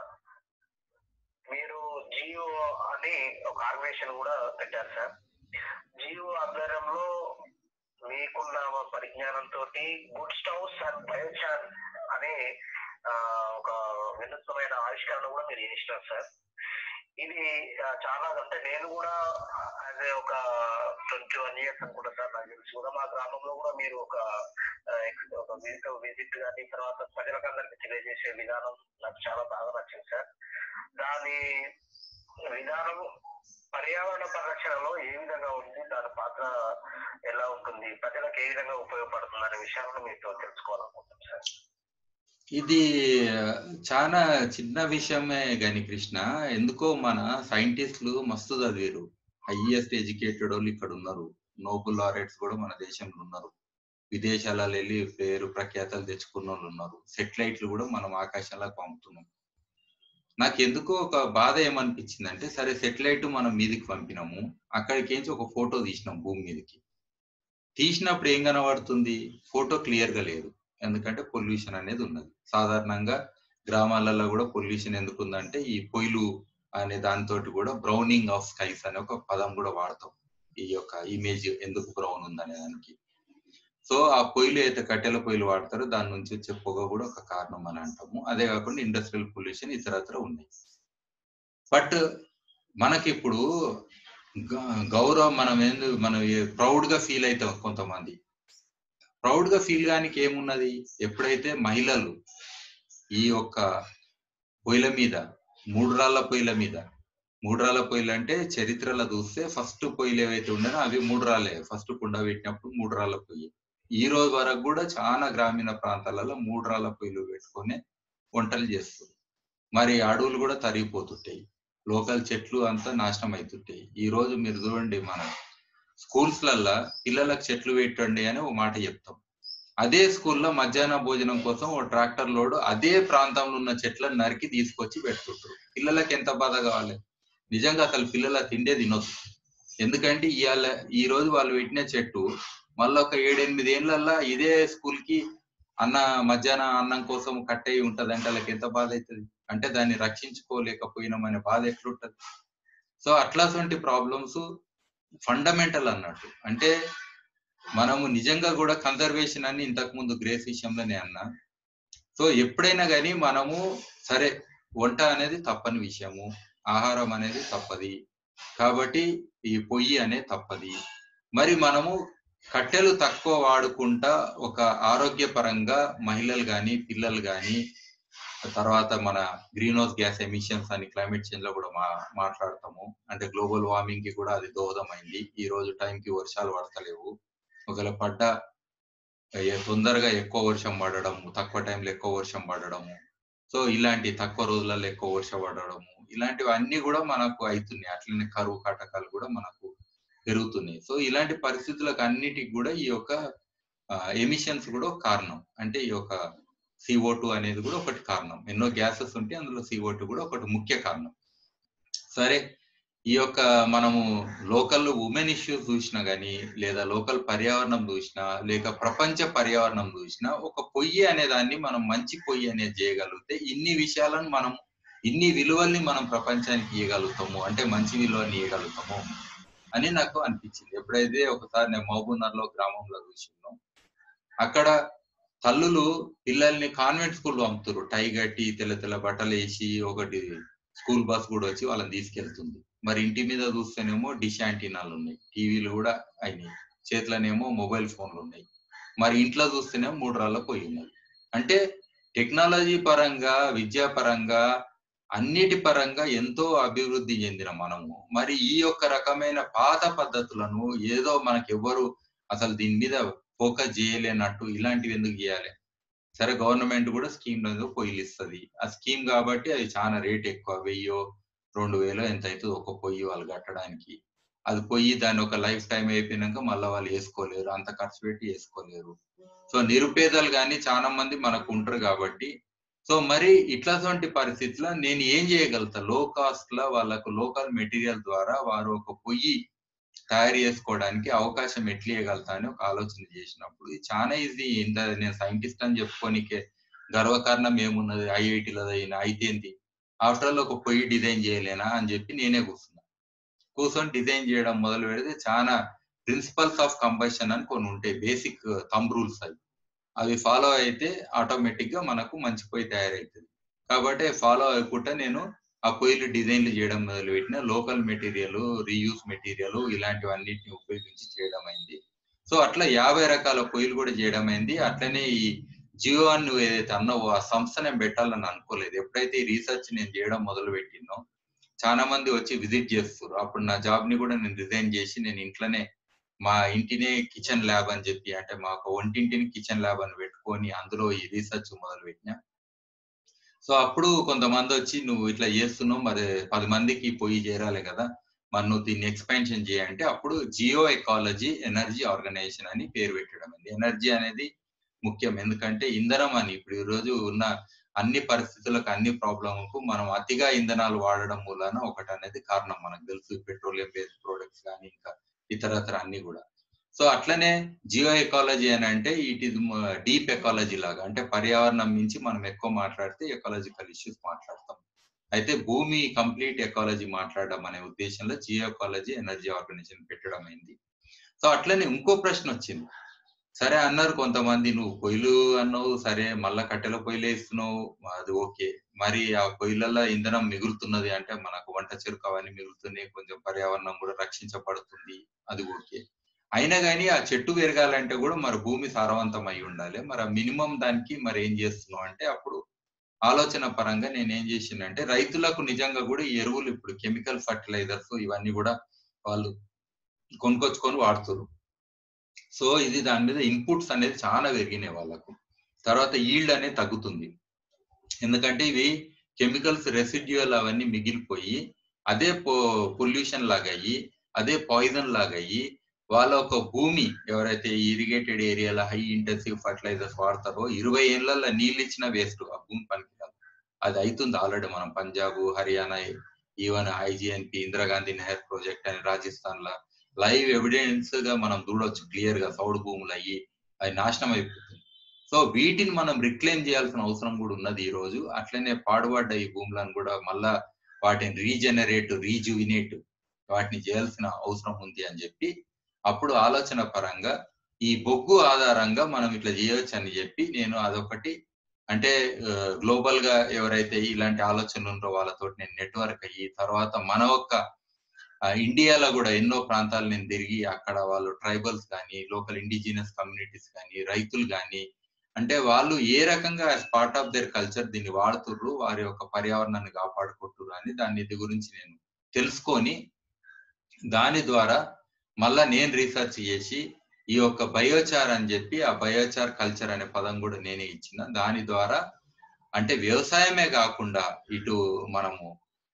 మీరు జియో అని ఒక ఆర్గనైజేషన్ కూడా పెట్టారు సార్ జియో ఆధ్వర్యంలో మీకున్న పరిజ్ఞానంతో గుడ్ స్టవ్స్ అండ్ బయోచార్ అనే ఒక వినూత్నమైన ఆవిష్కరణ కూడా మీరు చేసినారు సార్ ఇది చాలా అంటే నేను కూడా యాజ్ ఒక ట్వంటీ వన్ ఇయర్స్ అనుకుంటా సార్ నాకు తెలిసి కూడా మా గ్రామంలో కూడా మీరు ఒక ఒక విజిట్ విజిట్ కానీ తర్వాత ప్రజలకు అందరికి తెలియజేసే విధానం నాకు చాలా బాగా నచ్చింది సార్ దాని విధానం పర్యావరణ పరిరక్షణలో ఏ విధంగా ఉంది దాని పాత్ర ఎలా ఉంటుంది ప్రజలకు ఏ విధంగా ఉపయోగపడుతుంది అనే విషయాలను మీతో తెలుసుకోవాలనుకుంటున్నాను సార్ ఇది చాలా చిన్న విషయమే గాని కృష్ణ ఎందుకో మన సైంటిస్టులు మస్తు చదివారు హైయెస్ట్ ఎడ్యుకేటెడ్ వాళ్ళు ఇక్కడ ఉన్నారు నోబుల్ లారెట్స్ కూడా మన దేశంలో ఉన్నారు విదేశాలలో వెళ్ళి పేరు ప్రఖ్యాతలు తెచ్చుకున్న వాళ్ళు ఉన్నారు సెటిలైట్లు కూడా మనం ఆకాశంలో పంపుతున్నాం నాకు ఎందుకో ఒక బాధ ఏమనిపించింది అంటే సరే సెటిలైట్ మనం మీదికి పంపినాము అక్కడికి ఒక ఫోటో తీసినాం భూమి మీదకి తీసినప్పుడు ఏం కనబడుతుంది ఫోటో క్లియర్ గా లేదు ఎందుకంటే పొల్యూషన్ అనేది ఉన్నది సాధారణంగా గ్రామాలలో కూడా పొల్యూషన్ ఎందుకు ఉందంటే ఈ పొయ్యిలు అనే దాంతో కూడా బ్రౌనింగ్ ఆఫ్ స్కైస్ అనే ఒక పదం కూడా వాడతాం ఈ యొక్క ఇమేజ్ ఎందుకు బ్రౌన్ ఉందనే దానికి సో ఆ పొయ్యిలు అయితే కట్టెల పొయ్యిలు వాడతారో దాని నుంచి వచ్చే పొగ కూడా ఒక కారణం అని అంటాము అదే కాకుండా ఇండస్ట్రియల్ పొల్యూషన్ ఇతరత్ర ఉన్నాయి బట్ మనకి ఇప్పుడు గౌరవం మనం ఏంది మనం ప్రౌడ్ గా ఫీల్ అవుతాం కొంతమంది ప్రౌడ్ గా ఫీల్ గానికి ఏమున్నది ఎప్పుడైతే మహిళలు ఈ యొక్క పొయ్యిల మీద మూడు రాళ్ళ పొయ్యిల మీద మూడు రాళ్ళ పొయ్యిలు అంటే చరిత్రలో చూస్తే ఫస్ట్ పొయ్యిలు ఏవైతే ఉండనో అవి మూడు రాళ్ళే ఫస్ట్ కుండ పెట్టినప్పుడు మూడు రాళ్ళ పొయ్యి ఈ రోజు వరకు కూడా చాలా గ్రామీణ ప్రాంతాలలో మూడు రాళ్ళ పొయ్యిలు పెట్టుకొని వంటలు చేస్తారు మరి అడవులు కూడా తరిగిపోతుంటాయి లోకల్ చెట్లు అంతా నాశనం అవుతుంటాయి ఈ రోజు మీరు చూడండి మన స్కూల్స్ లల్లా పిల్లలకు చెట్లు పెట్టండి అని ఒక మాట చెప్తాం అదే స్కూల్లో మధ్యాహ్న భోజనం కోసం ఓ ట్రాక్టర్ లోడ్ అదే ప్రాంతంలో ఉన్న చెట్లను నరికి తీసుకొచ్చి పెడుతుంటారు పిల్లలకి ఎంత బాధ కావాలి నిజంగా అసలు పిల్లల తిండే తినొద్దు ఎందుకంటే ఇవాళ ఈ రోజు వాళ్ళు పెట్టిన చెట్టు మళ్ళీ ఒక ఏడెనిమిది ఏళ్ళల్లా ఇదే స్కూల్ కి అన్న మధ్యాహ్నం అన్నం కోసం కట్ అయి ఉంటది అంటే వాళ్ళకి ఎంత బాధ అవుతుంది అంటే దాన్ని రక్షించుకోలేకపోయినామనే బాధ ఎట్లుంటది సో అట్లాంటి ప్రాబ్లమ్స్ ఫండమెంటల్ అన్నట్టు అంటే మనము నిజంగా కూడా కన్జర్వేషన్ అని ఇంతకు ముందు గ్రేస్ విషయంలోనే అన్నా సో ఎప్పుడైనా కానీ మనము సరే వంట అనేది తప్పని విషయము ఆహారం అనేది తప్పది కాబట్టి ఈ పొయ్యి అనేది తప్పది మరి మనము కట్టెలు తక్కువ వాడుకుంటా ఒక ఆరోగ్యపరంగా మహిళలు కానీ పిల్లలు కానీ తర్వాత మన గ్రీన్ హౌస్ గ్యాస్ ఎమిషన్స్ అని క్లైమేట్ చేంజ్ లో కూడా మా మాట్లాడతాము అంటే గ్లోబల్ వార్మింగ్ కి కూడా అది దోహదమైంది ఈ రోజు టైంకి వర్షాలు పడతలేవు ఒకవేళ పడ్డ ఏ- తొందరగా ఎక్కువ వర్షం పడడము తక్కువ టైంలో ఎక్కువ వర్షం పడడము సో ఇలాంటి తక్కువ రోజులలో ఎక్కువ వర్షం పడడము ఇలాంటివి అన్ని కూడా మనకు అవుతున్నాయి అట్లనే కరువు కాటకాలు కూడా మనకు పెరుగుతున్నాయి సో ఇలాంటి పరిస్థితులకు అన్నిటికి కూడా ఈ యొక్క ఎమిషన్స్ కూడా ఒక కారణం అంటే ఈ యొక్క సిఓ టూ అనేది కూడా ఒకటి కారణం ఎన్నో గ్యాసెస్ ఉంటే అందులో సిఓ టూ కూడా ఒకటి ముఖ్య కారణం సరే ఈ యొక్క మనము లోకల్ ఉమెన్ ఇష్యూస్ చూసినా గానీ లేదా లోకల్ పర్యావరణం చూసినా లేక ప్రపంచ పర్యావరణం చూసినా ఒక పొయ్యి అనే దాన్ని మనం మంచి పొయ్యి అనేది చేయగలిగితే ఇన్ని విషయాలను మనం ఇన్ని విలువల్ని మనం ప్రపంచానికి ఇవ్వగలుగుతాము అంటే మంచి విలువని ఇవ్వగలుగుతాము అని నాకు అనిపించింది ఎప్పుడైతే ఒకసారి నేను మహబూబ్నగర్ లో గ్రామంలో చూసినాం అక్కడ తల్లులు పిల్లల్ని కాన్వెంట్ స్కూల్ పంపుతారు టై కట్టి తెల్ల తెల్ల బట్టలు వేసి ఒకటి స్కూల్ బస్ కూడా వచ్చి వాళ్ళని తీసుకెళ్తుంది మరి ఇంటి మీద చూస్తేనేమో డిష్ యాంటీనాలు ఉన్నాయి టీవీలు కూడా అయినాయి చేతిలోనేమో మొబైల్ ఫోన్లు ఉన్నాయి మరి ఇంట్లో చూస్తేనేమో మూడు రాళ్ళ పోయి ఉన్నది అంటే టెక్నాలజీ పరంగా విద్యా పరంగా అన్నిటి పరంగా ఎంతో అభివృద్ధి చెందిన మనము మరి ఈ యొక్క రకమైన పాత పద్ధతులను ఏదో మనకి ఎవరు అసలు దీని మీద ఫోకస్ చేయలేనట్టు ఇలాంటివి ఎందుకు చేయాలి సరే గవర్నమెంట్ కూడా స్కీమ్ ఏదో పొయ్యిలు ఇస్తుంది ఆ స్కీమ్ కాబట్టి అది చాలా రేట్ ఎక్కువ వెయ్యో రెండు వేలో ఎంత అవుతుంది ఒక పొయ్యి వాళ్ళు కట్టడానికి అది పొయ్యి దాని ఒక లైఫ్ టైం అయిపోయినాక మళ్ళీ వాళ్ళు వేసుకోలేరు అంత ఖర్చు పెట్టి వేసుకోలేరు సో నిరుపేదలు కానీ చాలా మంది మనకు ఉంటారు కాబట్టి సో మరి ఇట్లాంటి పరిస్థితుల్లో నేను ఏం చేయగలుగుతా లో కాస్ట్ లో వాళ్ళకు లోకల్ మెటీరియల్ ద్వారా వారు ఒక పొయ్యి తయారు చేసుకోవడానికి అవకాశం ఎట్లా ఇవ్వగలుగుతా అని ఒక ఆలోచన చేసినప్పుడు ఇది చాలా ఈజీ ఇంత నేను సైంటిస్ట్ అని చెప్పుకోనికే గర్వకారణం ఏమున్నది ఐఐటీలో అయినా అయితే ఏంటి ఆఫ్టర్ ఆల్ ఒక పొయ్యి డిజైన్ చేయలేనా అని చెప్పి నేనే కూర్చున్నా కూర్చొని డిజైన్ చేయడం మొదలు పెడితే చాలా ప్రిన్సిపల్స్ ఆఫ్ కంబషన్ అని కొన్ని ఉంటాయి బేసిక్ థంబ్ రూల్స్ అవి అవి ఫాలో అయితే ఆటోమేటిక్ గా మనకు మంచి పొయ్యి తయారవుతుంది కాబట్టి ఫాలో అవ్వకుండా నేను ఆ పొయ్యిలు డిజైన్లు చేయడం మొదలు పెట్టిన లోకల్ మెటీరియల్ రీయూస్ మెటీరియల్ ఇలాంటివన్నిటిని ఉపయోగించి చేయడం అయింది సో అట్లా యాభై రకాల పొయ్యిలు కూడా చేయడం అయింది అట్లనే ఈ జియో అని నువ్వు ఏదైతే అన్నావో ఆ సంస్థ నేను పెట్టాలని అనుకోలేదు ఎప్పుడైతే ఈ రీసెర్చ్ నేను చేయడం మొదలు పెట్టినో చాలా మంది వచ్చి విజిట్ చేస్తారు అప్పుడు నా జాబ్ ని కూడా నేను రిజైన్ చేసి నేను ఇంట్లోనే మా ఇంటినే కిచెన్ ల్యాబ్ అని చెప్పి అంటే మాకు ఒంటింటిని కిచెన్ ల్యాబ్ అని పెట్టుకొని అందులో ఈ రీసెర్చ్ మొదలు పెట్టినా సో అప్పుడు కొంతమంది వచ్చి నువ్వు ఇట్లా చేస్తున్నావు మరి పది మందికి పోయి చేరాలి కదా మరి నువ్వు దీన్ని ఎక్స్పాన్షన్ చేయంటే అప్పుడు జియో ఎకాలజీ ఎనర్జీ ఆర్గనైజేషన్ అని పేరు పెట్టడం అయింది ఎనర్జీ అనేది ముఖ్యం ఎందుకంటే ఇంధనం అని ఇప్పుడు ఈ రోజు ఉన్న అన్ని పరిస్థితులకు అన్ని ప్రాబ్లంకు మనం అతిగా ఇంధనాలు వాడడం మూలన ఒకటి అనేది కారణం మనకు తెలుసు పెట్రోలియం బేస్డ్ ప్రొడక్ట్స్ కానీ ఇంకా ఇతరత్ర అన్ని కూడా సో అట్లనే జియో ఎకాలజీ అని అంటే ఇట్ ఇస్ డీప్ ఎకాలజీ లాగా అంటే పర్యావరణం నుంచి మనం ఎక్కువ మాట్లాడితే ఎకాలజికల్ ఇష్యూస్ మాట్లాడతాం అయితే భూమి కంప్లీట్ ఎకాలజీ మాట్లాడడం అనే ఉద్దేశంలో జియో ఎకాలజీ ఎనర్జీ ఆర్గనైజేషన్ పెట్టడం అయింది సో అట్లనే ఇంకో ప్రశ్న వచ్చింది సరే అన్నారు కొంతమంది నువ్వు పొయ్యిలు అన్నావు సరే మళ్ళా కట్టెల పొయ్యిలు వేస్తున్నావు అది ఓకే మరి ఆ పొయ్యిలలో ఇంధనం మిగులుతున్నది అంటే మనకు వంట చెరుకు అవన్నీ మిగులుతున్నాయి కొంచెం పర్యావరణం కూడా రక్షించబడుతుంది అది ఓకే అయినా కానీ ఆ చెట్టు పెరగాలంటే కూడా మరి భూమి సారవంతం అయి ఉండాలి మరి ఆ మినిమం దానికి మరి ఏం చేస్తున్నావు అంటే అప్పుడు ఆలోచన పరంగా నేను ఏం చేసిందంటే రైతులకు నిజంగా కూడా ఈ ఎరువులు ఇప్పుడు కెమికల్ ఫర్టిలైజర్స్ ఇవన్నీ కూడా వాళ్ళు కొనుక్కొచ్చుకొని వాడుతున్నారు సో ఇది దాని మీద ఇన్పుట్స్ అనేది చాలా పెరిగినాయి వాళ్ళకు తర్వాత ఈల్డ్ అనేది తగ్గుతుంది ఎందుకంటే ఇవి కెమికల్స్ రెసిడ్యువల్ అవన్నీ మిగిలిపోయి అదే పొల్యూషన్ లాగా అయ్యి అదే పాయిజన్ లాగా అయ్యి వాళ్ళ ఒక భూమి ఎవరైతే ఇరిగేటెడ్ ఏరియాలో హై ఇంటెన్సివ్ ఫర్టిలైజర్స్ వాడతారో ఇరవై ఏళ్లలో నీళ్ళు ఇచ్చిన వేస్ట్ ఆ భూమి పనికిరాదు అది అవుతుంది ఆల్రెడీ మనం Punjab Haryana even IGNP Indira Gandhi Nahar project అని రాజస్థాన్ లో లైవ్ ఎవిడెన్స్ గా మనం చూడొచ్చు క్లియర్ గా సౌడు భూములు అయ్యి అది నాశనం అయిపోతుంది సో వీటిని మనం రిక్లెయిమ్ చేయాల్సిన అవసరం కూడా ఉన్నది ఈ రోజు అట్లనే పాడుబడ్డ ఈ భూములను కూడా మళ్ళా వాటిని రీజనరేట్ రీజువినేట్ వాటిని చేయాల్సిన అవసరం ఉంది అని చెప్పి అప్పుడు ఆలోచన పరంగా ఈ బొగ్గు ఆధారంగా మనం ఇట్లా చేయొచ్చు అని చెప్పి నేను అదొకటి అంటే గ్లోబల్ గా ఎవరైతే ఇలాంటి ఆలోచనలు ఉన్నారో వాళ్ళతో నేను నెట్వర్క్ అయ్యి తర్వాత మన ఒక్క ఇండియాలో కూడా ఎన్నో ప్రాంతాలు నేను తిరిగి అక్కడ వాళ్ళు ట్రైబల్స్ కానీ లోకల్ ఇండిజినస్ కమ్యూనిటీస్ కానీ రైతులు కానీ అంటే వాళ్ళు ఏ రకంగా as part of their culture దీన్ని వాడుతుర్రు వారి యొక్క పర్యావరణాన్ని కాపాడుకుంటుర్రు అని దాని ఇది గురించి నేను తెలుసుకొని దాని ద్వారా మళ్ళా నేను రీసెర్చ్ చేసి ఈ యొక్క బయోచార్ అని చెప్పి ఆ బయోచార్ కల్చర్ అనే పదం కూడా నేనే ఇచ్చిన దాని ద్వారా అంటే వ్యవసాయమే కాకుండా ఇటు మనము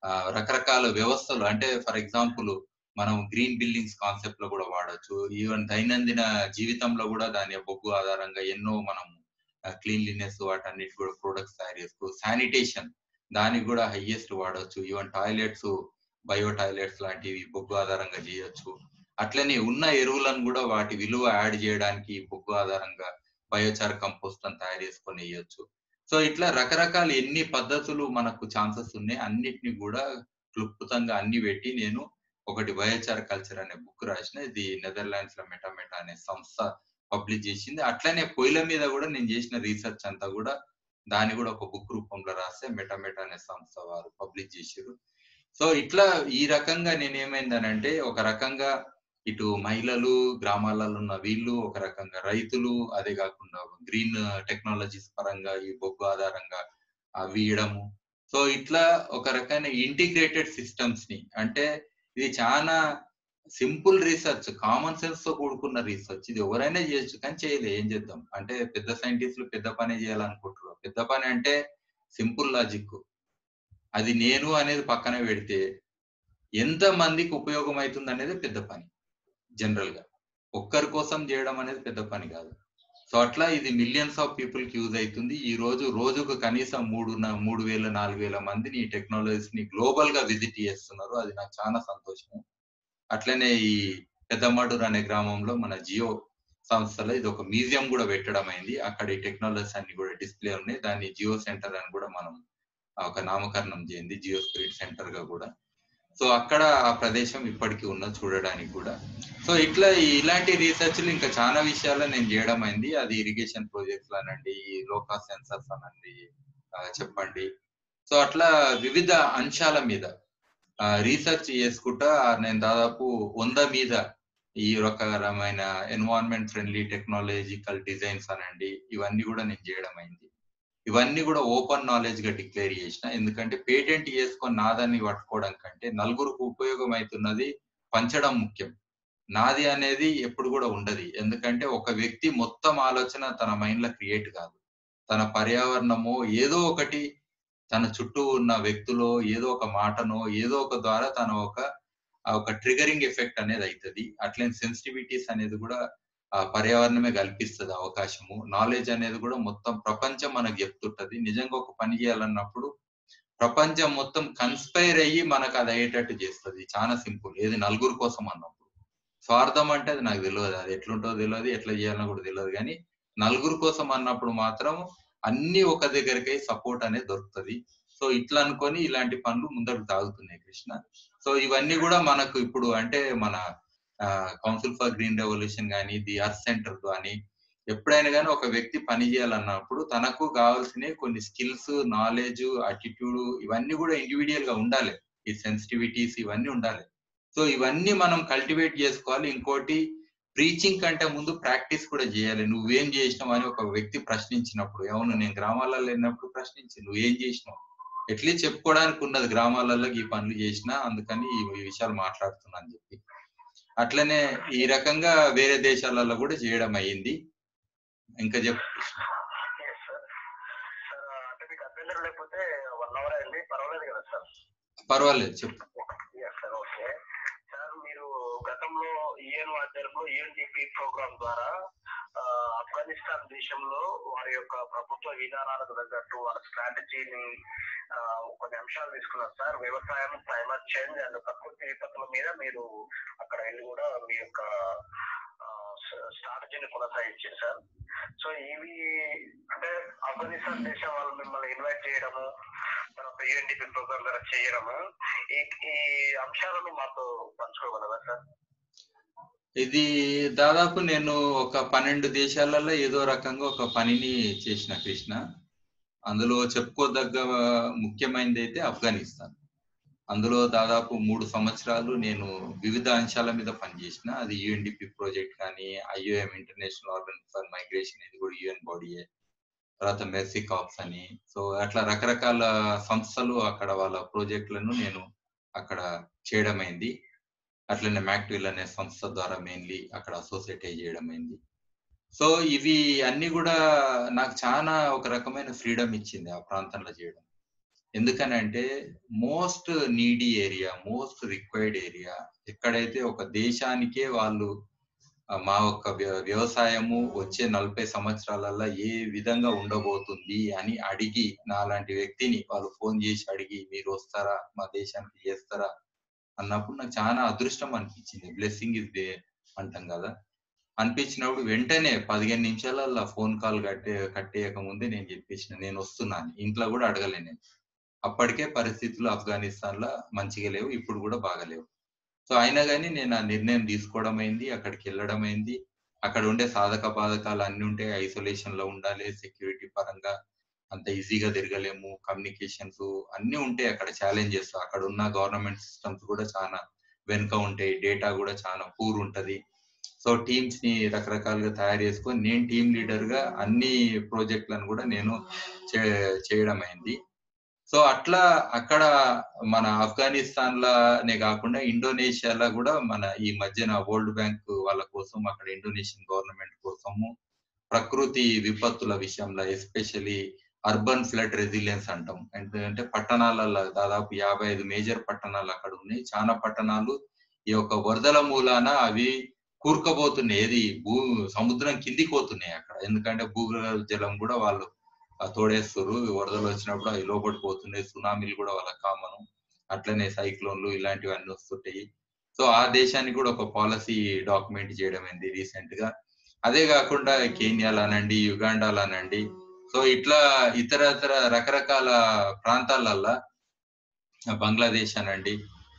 రకరకాల వ్యవస్థలు అంటే ఫర్ ఎగ్జాంపుల్ మనం గ్రీన్ బిల్డింగ్స్ కాన్సెప్ట్ లో కూడా వాడచ్చు ఈవెన్ దైనందిన జీవితంలో కూడా దాని బొగ్గు ఆధారంగా ఎన్నో మనం క్లీన్లీనెస్ వాటన్నిటి కూడా ప్రొడక్ట్స్ తయారు చేసుకో శానిటేషన్ దానికి కూడా హైయెస్ట్ వాడచ్చు ఈవెన్ టాయిలెట్స్ బయో టాయిలెట్స్ లాంటివి బొగ్గు ఆధారంగా చేయొచ్చు అట్లనే ఉన్న ఎరువులను కూడా వాటి విలువ యాడ్ చేయడానికి బొగ్గు ఆధారంగా బయోచార్ కంపోస్ట్ అని తయారు చేసుకొని వేయొచ్చు సో ఇట్లా రకరకాల ఎన్ని పద్ధతులు మనకు ఛాన్సెస్ ఉన్నాయి అన్నిటిని కూడా క్లుప్తంగా అన్ని పెట్టి నేను ఒకటి బయోచార్ కల్చర్ అనే బుక్ రాసిన ఇది నెదర్లాండ్స్ లో మెటామెటా అనే సంస్థ పబ్లిష్ చేసింది అట్లనే పొయ్యిల మీద కూడా నేను చేసిన రీసెర్చ్ అంతా కూడా దాన్ని కూడా ఒక బుక్ రూపంలో రాస్తే మెటామెటా అనే సంస్థ వారు పబ్లిష్ చేశారు సో ఇట్లా ఈ రకంగా నేను ఏమైందనంటే ఒక రకంగా ఇటు మహిళలు గ్రామాలలో ఉన్న వీళ్ళు ఒక రకంగా రైతులు అదే కాకుండా గ్రీన్ టెక్నాలజీస్ పరంగా ఈ బొగ్గు ఆధారంగా వీయడము సో ఇట్లా ఒక రకమైన ఇంటిగ్రేటెడ్ సిస్టమ్స్ ని అంటే ఇది చాలా సింపుల్ రీసెర్చ్ కామన్ సెన్స్ తో కూడుకున్న రీసెర్చ్ ఇది ఎవరైనా చేయొచ్చు కానీ చేయలే ఏం చేద్దాం అంటే పెద్ద సైంటిస్టులు పెద్ద పని చేయాలనుకుంటారు పెద్ద పని అంటే సింపుల్ లాజిక్ అది నేను అనేది పక్కన పెడితే ఎంత మందికి ఉపయోగం అవుతుంది అనేది పెద్ద పని జనరల్ గా ఒక్కరి కోసం చేయడం అనేది పెద్ద పని కాదు సో అట్లా ఇది మిలియన్స్ ఆఫ్ పీపుల్ కి యూజ్ అవుతుంది ఈ రోజు రోజుకు కనీసం మూడు మూడు వేల నాలుగు వేల మందిని ఈ టెక్నాలజీస్ ని గ్లోబల్ గా విజిట్ చేస్తున్నారు అది నాకు చాలా సంతోషం అట్లనే ఈ పెద్దమడూరు అనే గ్రామంలో మన జియో సంస్థలో ఇది ఒక మ్యూజియం కూడా పెట్టడం అయింది అక్కడ ఈ టెక్నాలజీస్ అన్ని కూడా డిస్ప్లే ఉన్నాయి దాన్ని జియో సెంటర్ అని కూడా మనం ఒక నామకరణం చేయింది జియో స్పిరిట్ సెంటర్ గా కూడా సో అక్కడ ఆ ప్రదేశం ఇప్పటికీ ఉన్నది చూడడానికి కూడా సో ఇట్లా ఇలాంటి రీసెర్చ్లు ఇంకా చాలా విషయాల్లో నేను చేయడం అయింది అది ఇరిగేషన్ ప్రాజెక్ట్స్ అనండి లోకా సెన్సర్స్ అనండి చెప్పండి సో అట్లా వివిధ అంశాల మీద రీసెర్చ్ చేసుకుంటా నేను దాదాపు వంద మీద ఈ రకమైన ఎన్వైరన్మెంట్ ఫ్రెండ్లీ టెక్నాలజికల్ డిజైన్స్ అనండి ఇవన్నీ కూడా నేను చేయడం అయింది ఇవన్నీ కూడా ఓపెన్ నాలెడ్జ్ గా డిక్లేర్ చేసిన ఎందుకంటే పేటెంట్ చేసుకొని నాదాన్ని పట్టుకోవడం కంటే నలుగురికి ఉపయోగం అవుతున్నది పంచడం ముఖ్యం నాది అనేది ఎప్పుడు కూడా ఉండదు ఎందుకంటే ఒక వ్యక్తి మొత్తం ఆలోచన తన మైండ్ లో క్రియేట్ కాదు తన పర్యావరణమో ఏదో ఒకటి తన చుట్టూ ఉన్న వ్యక్తులో ఏదో ఒక మాటనో ఏదో ఒక ద్వారా తన ఒక ఒక ట్రిగరింగ్ ఎఫెక్ట్ అనేది అవుతుంది అట్లనే సెన్సిటివిటీస్ అనేది కూడా ఆ పర్యావరణమే కల్పిస్తుంది అవకాశము నాలెడ్జ్ అనేది కూడా మొత్తం ప్రపంచం మనకు చెప్తుంటది నిజంగా ఒక పని చేయాలన్నప్పుడు ప్రపంచం మొత్తం కన్స్పైర్ అయ్యి మనకు అది అయ్యేటట్టు చేస్తుంది చాలా సింపుల్ ఏది నలుగురు కోసం అన్నప్పుడు స్వార్థం అంటే అది నాకు తెలియదు అది ఎట్లుంటుందో తెలియదు ఎట్లా చేయాలన్నా కూడా తెలియదు కానీ నలుగురు కోసం అన్నప్పుడు మాత్రం అన్ని ఒక దగ్గరకై సపోర్ట్ అనేది దొరుకుతుంది సో ఇట్లా అనుకొని ఇలాంటి పనులు ముందరకు తాగుతున్నాయి కృష్ణ సో ఇవన్నీ కూడా మనకు ఇప్పుడు అంటే మన కౌన్సిల్ ఫర్ గ్రీన్ రెవల్యూషన్ కానీ ది అర్త్ సెంటర్ కానీ ఎప్పుడైనా కానీ ఒక వ్యక్తి పని చేయాలన్నప్పుడు తనకు కావాల్సిన కొన్ని స్కిల్స్ నాలెడ్జ్ అటిట్యూడ్ ఇవన్నీ కూడా ఇండివిజువల్ గా ఉండాలి ఈ సెన్సిటివిటీస్ ఇవన్నీ ఉండాలి సో ఇవన్నీ మనం కల్టివేట్ చేసుకోవాలి ఇంకోటి ప్రీచింగ్ కంటే ముందు ప్రాక్టీస్ కూడా చేయాలి నువ్వేం చేసినావు అని ఒక వ్యక్తి ప్రశ్నించినప్పుడు అవును నేను గ్రామాలలో వెళ్ళినప్పుడు ప్రశ్నించి నువ్వేం చేసినావు ఎట్లీస్ట్ చెప్పుకోవడానికి ఉన్నది గ్రామాలలో ఈ పనులు చేసినా అందుకని ఈ విషయాలు మాట్లాడుతున్నా అని చెప్పి అట్లనే ఈ రకంగా వేరే దేశాలలో కూడా చేయడం అయ్యింది ఇంకా చెప్పు అంటే మీకు అభ్యంతరం లేకపోతే వన్ అవర్ సారీ అండి పర్వాలేదు కదా సార్ పర్వాలేదు చెప్పు ఎస్ సార్ ఓకే సార్ మీరు గతంలో ఈఎన్ ఆధ్వర్యంలో యూఎన్డిపి ప్రోగ్రామ్ ద్వారా ఆ, ఆఫ్ఘనిస్తాన్ దేశంలో వారి యొక్క ప్రభుత్వ విధానాలకు తగ్గట్టు వాళ్ళ స్ట్రాటజీని ఆ, కొన్ని అంశాలు తీసుకున్నారు సార్ వ్యవసాయం క్లైమేట్ చేంజ్ అండ్ ప్రకృతి విపత్తుల మీద మీరు అక్కడ వెళ్ళి కూడా మీ యొక్క స్ట్రాటజీని కొనసాగించారు సార్ సో ఇవి అంటే ఆఫ్ఘనిస్తాన్ దేశం వాళ్ళు మిమ్మల్ని ఇన్వైట్ చేయడము తర్వాత యూఎన్డిపి ప్రోగ్రామ్ ద్వారా చేయడము ఈ ఈ అంశాలను మాతో పంచుకోగలరా సార్ ఇది దాదాపు నేను ఒక పన్నెండు దేశాలలో ఏదో రకంగా ఒక పనిని చేసిన కృష్ణ అందులో చెప్పుకోదగ్గ ముఖ్యమైనది అయితే ఆఫ్ఘనిస్తాన్ అందులో దాదాపు మూడు సంవత్సరాలు నేను వివిధ అంశాల మీద పనిచేసిన అది యుఎన్డిపి ప్రాజెక్ట్ కానీ IOM international organ for migration ఇది కూడా యుఎన్ బాడీయే తర్వాత మెర్సీ కాప్స్ అని సో అట్లా రకరకాల సంస్థలు అక్కడ వాళ్ళ ప్రాజెక్టులను నేను అక్కడ చేయడం అయింది అట్లనే మ్యాక్ట్విల్ అనే సంస్థ ద్వారా మెయిన్లీ అక్కడ అసోసియేట్ అయ్యి చేయడం అయింది సో ఇవి అన్ని కూడా నాకు చాలా ఒక రకమైన ఫ్రీడమ్ ఇచ్చింది ఆ ప్రాంతంలో చేయడం ఎందుకనంటే most needy area most required area ఎక్కడైతే ఒక దేశానికే వాళ్ళు ఆ, మా యొక్క వ్య- వ్యవసాయము వచ్చే నలభై సంవత్సరాలలో ఏ విధంగా ఉండబోతుంది అని అడిగి నాలాంటి వ్యక్తిని వాళ్ళు ఫోన్ చేసి అడిగి మీరు వస్తారా మా దేశానికి చేస్తారా అన్నప్పుడు నాకు చాలా అదృష్టం అనిపించింది బ్లెస్సింగ్ ఇస్ దే అంటాం కదా అనిపించినప్పుడు వెంటనే పదిహేను నిమిషాలలో ఫోన్ కాల్ కట్టే కట్టేయక ముందే నేను చెప్పేసిన నేను వస్తున్నాను ఇంట్లో కూడా అడగలే నేను అప్పటికే పరిస్థితులు ఆఫ్ఘనిస్తాన్ లో మంచిగా లేవు ఇప్పుడు కూడా బాగలేవు సో అయినా కానీ నేను ఆ నిర్ణయం తీసుకోవడం అయింది అక్కడికి వెళ్ళడం అయింది అక్కడ ఉండే సాధక బాధకాలు అన్ని ఉంటే ఐసోలేషన్ లో ఉండాలి సెక్యూరిటీ పరంగా అంత ఈజీగా తిరగలేము కమ్యూనికేషన్స్ అన్ని ఉంటాయి అక్కడ ఛాలెంజెస్ అక్కడ ఉన్న గవర్నమెంట్ సిస్టమ్స్ కూడా చాలా వెనుక ఉంటాయి డేటా కూడా చాలా పూర్ ఉంటది సో టీమ్స్ ని రకరకాలుగా తయారు చేసుకొని నేను టీమ్ లీడర్ గా అన్ని ప్రాజెక్టులను కూడా నేను చే- చేయడం అయింది సో అట్లా అక్కడ మన ఆఫ్ఘనిస్తాన్ లానే కాకుండా ఇండోనేషియాలో కూడా మన ఈ మధ్యన వరల్డ్ బ్యాంక్ వాళ్ళ కోసం అక్కడ ఇండోనేషియన్ గవర్నమెంట్ కోసము ప్రకృతి విపత్తుల విషయంలో ఎస్పెషలీ అర్బన్ ఫ్లడ్ రెసిలియన్స్ అంటాం ఎందుకంటే పట్టణాలలో దాదాపు యాభై ఐదు మేజర్ పట్టణాలు అక్కడ ఉన్నాయి చాలా పట్టణాలు ఈ యొక్క వరదల మూలాన అవి కూరుకుపోతున్నాయి ఏది భూ సముద్రం కిందికి పోతున్నాయి అక్కడ ఎందుకంటే భూగర్భ జలం కూడా వాళ్ళు ఆ తోడేస్తారు వరదలు వచ్చినప్పుడు అవి లోపడిపోతున్నాయి సునామీలు కూడా వాళ్ళ కామను అట్లనే సైక్లోన్లు ఇలాంటివి అన్ని వస్తుంటాయి సో ఆ దేశానికి కూడా ఒక పాలసీ డాక్యుమెంట్ చేయడం అయింది రీసెంట్ గా అదే కాకుండా కేనియాలనండి యుగాండాలనండి సో ఇట్లా ఇతర ఇతర రకరకాల ప్రాంతాలల్లో బంగ్లాదేశ్ అనండి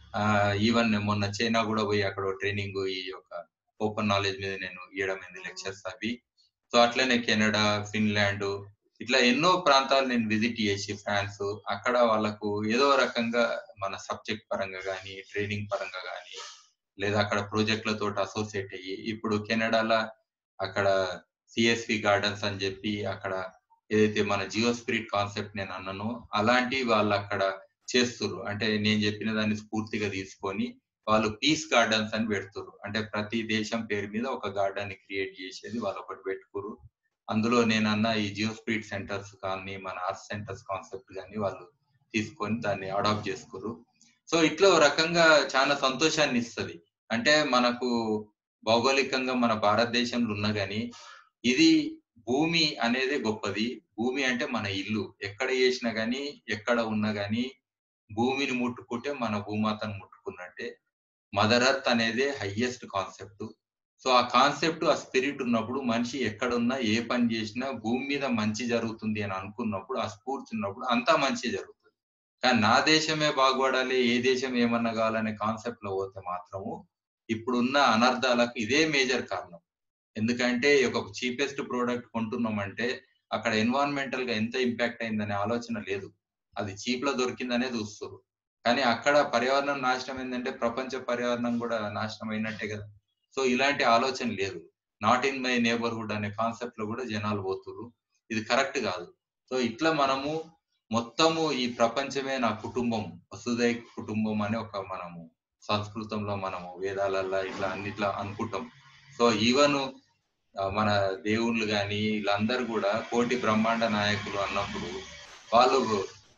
ఈవెన్ మొన్న చైనా కూడా పోయి అక్కడ ట్రైనింగ్ ఈ యొక్క ఓపెన్ నాలెడ్జ్ మీద నేను ఇవ్వడం అయింది లెక్చర్స్ అవి సో అట్లనే కెనడా ఫిన్లాండ్ ఇట్లా ఎన్నో ప్రాంతాలు నేను విజిట్ చేసి ఫ్రాన్స్ అక్కడ వాళ్ళకు ఏదో రకంగా మన సబ్జెక్ట్ పరంగా కానీ ట్రైనింగ్ పరంగా కానీ లేదా అక్కడ ప్రాజెక్టులతో అసోసియేట్ అయ్యి ఇప్పుడు కెనడాలో అక్కడ సిఎస్వి గార్డెన్స్ అని చెప్పి అక్కడ ఏదైతే మన జియో స్పిరిట్ కాన్సెప్ట్ నేను అన్నానో అలాంటి వాళ్ళు అక్కడ చేస్తున్నారు అంటే నేను చెప్పిన దాన్ని స్ఫూర్తిగా తీసుకొని వాళ్ళు పీస్ గార్డెన్స్ అని పెడుతున్నారు అంటే ప్రతి దేశం పేరు మీద ఒక గార్డెన్ ని క్రియేట్ చేసేది వాళ్ళు ఒకటి పెట్టుకురు అందులో నేను అన్న ఈ జియో స్పిరిట్ సెంటర్స్ కానీ మన ఆర్ట్ సెంటర్స్ కాన్సెప్ట్ కానీ వాళ్ళు తీసుకొని దాన్ని అడాప్ట్ చేసుకురు సో ఇట్లా ఓ రకంగా చాలా సంతోషాన్ని ఇస్తుంది అంటే మనకు భౌగోళికంగా మన భారతదేశంలో ఉన్నా గానీ ఇది భూమి అనేది గొప్పది భూమి అంటే మన ఇల్లు ఎక్కడ చేసినా గానీ ఎక్కడ ఉన్నా గానీ భూమిని ముట్టుకుంటే మన భూమాతను ముట్టుకున్నట్టే మదర్ అర్త్ అనేది హయ్యెస్ట్ కాన్సెప్ట్ సో ఆ కాన్సెప్ట్ ఆ స్పిరిట్ ఉన్నప్పుడు మనిషి ఎక్కడున్నా ఏ పని చేసినా భూమి మీద మంచి జరుగుతుంది అని అనుకున్నప్పుడు ఆ స్ఫూర్తి ఉన్నప్పుడు అంతా మంచి జరుగుతుంది కానీ నా దేశమే బాగుపడాలి ఏ దేశం ఏమన్నా కావాలనే కాన్సెప్ట్ లో పోతే మాత్రము ఇప్పుడున్న అనర్థాలకు ఇదే మేజర్ కారణం ఎందుకంటే ఒక చీపెస్ట్ ప్రోడక్ట్ కొంటున్నామంటే అక్కడ ఎన్వైరన్మెంటల్ గా ఎంత ఇంపాక్ట్ అయిందనే ఆలోచన లేదు అది చీప్ లో దొరికిందనే చూస్తారు కానీ అక్కడ పర్యావరణం నాశనం ఏంటంటే ప్రపంచ పర్యావరణం కూడా నాశనం అయినట్టే కదా సో ఇలాంటి ఆలోచన లేదు నాట్ ఇన్ మై నేబర్హుడ్ అనే కాన్సెప్ట్ లో కూడా జనాలు పోతున్నారు ఇది కరెక్ట్ కాదు సో ఇట్లా మనము మొత్తము ఈ ప్రపంచమే నా కుటుంబం వసుదై కుటుంబం అని ఒక మనము సంస్కృతంలో మనము వేదాలల్లో ఇట్లా అన్నిట్లా అనుకుంటాం సో ఈవెన్ మన దేవుళ్ళు గాని వీళ్ళందరూ కూడా కోటి బ్రహ్మాండ నాయకులు అన్నప్పుడు వాళ్ళు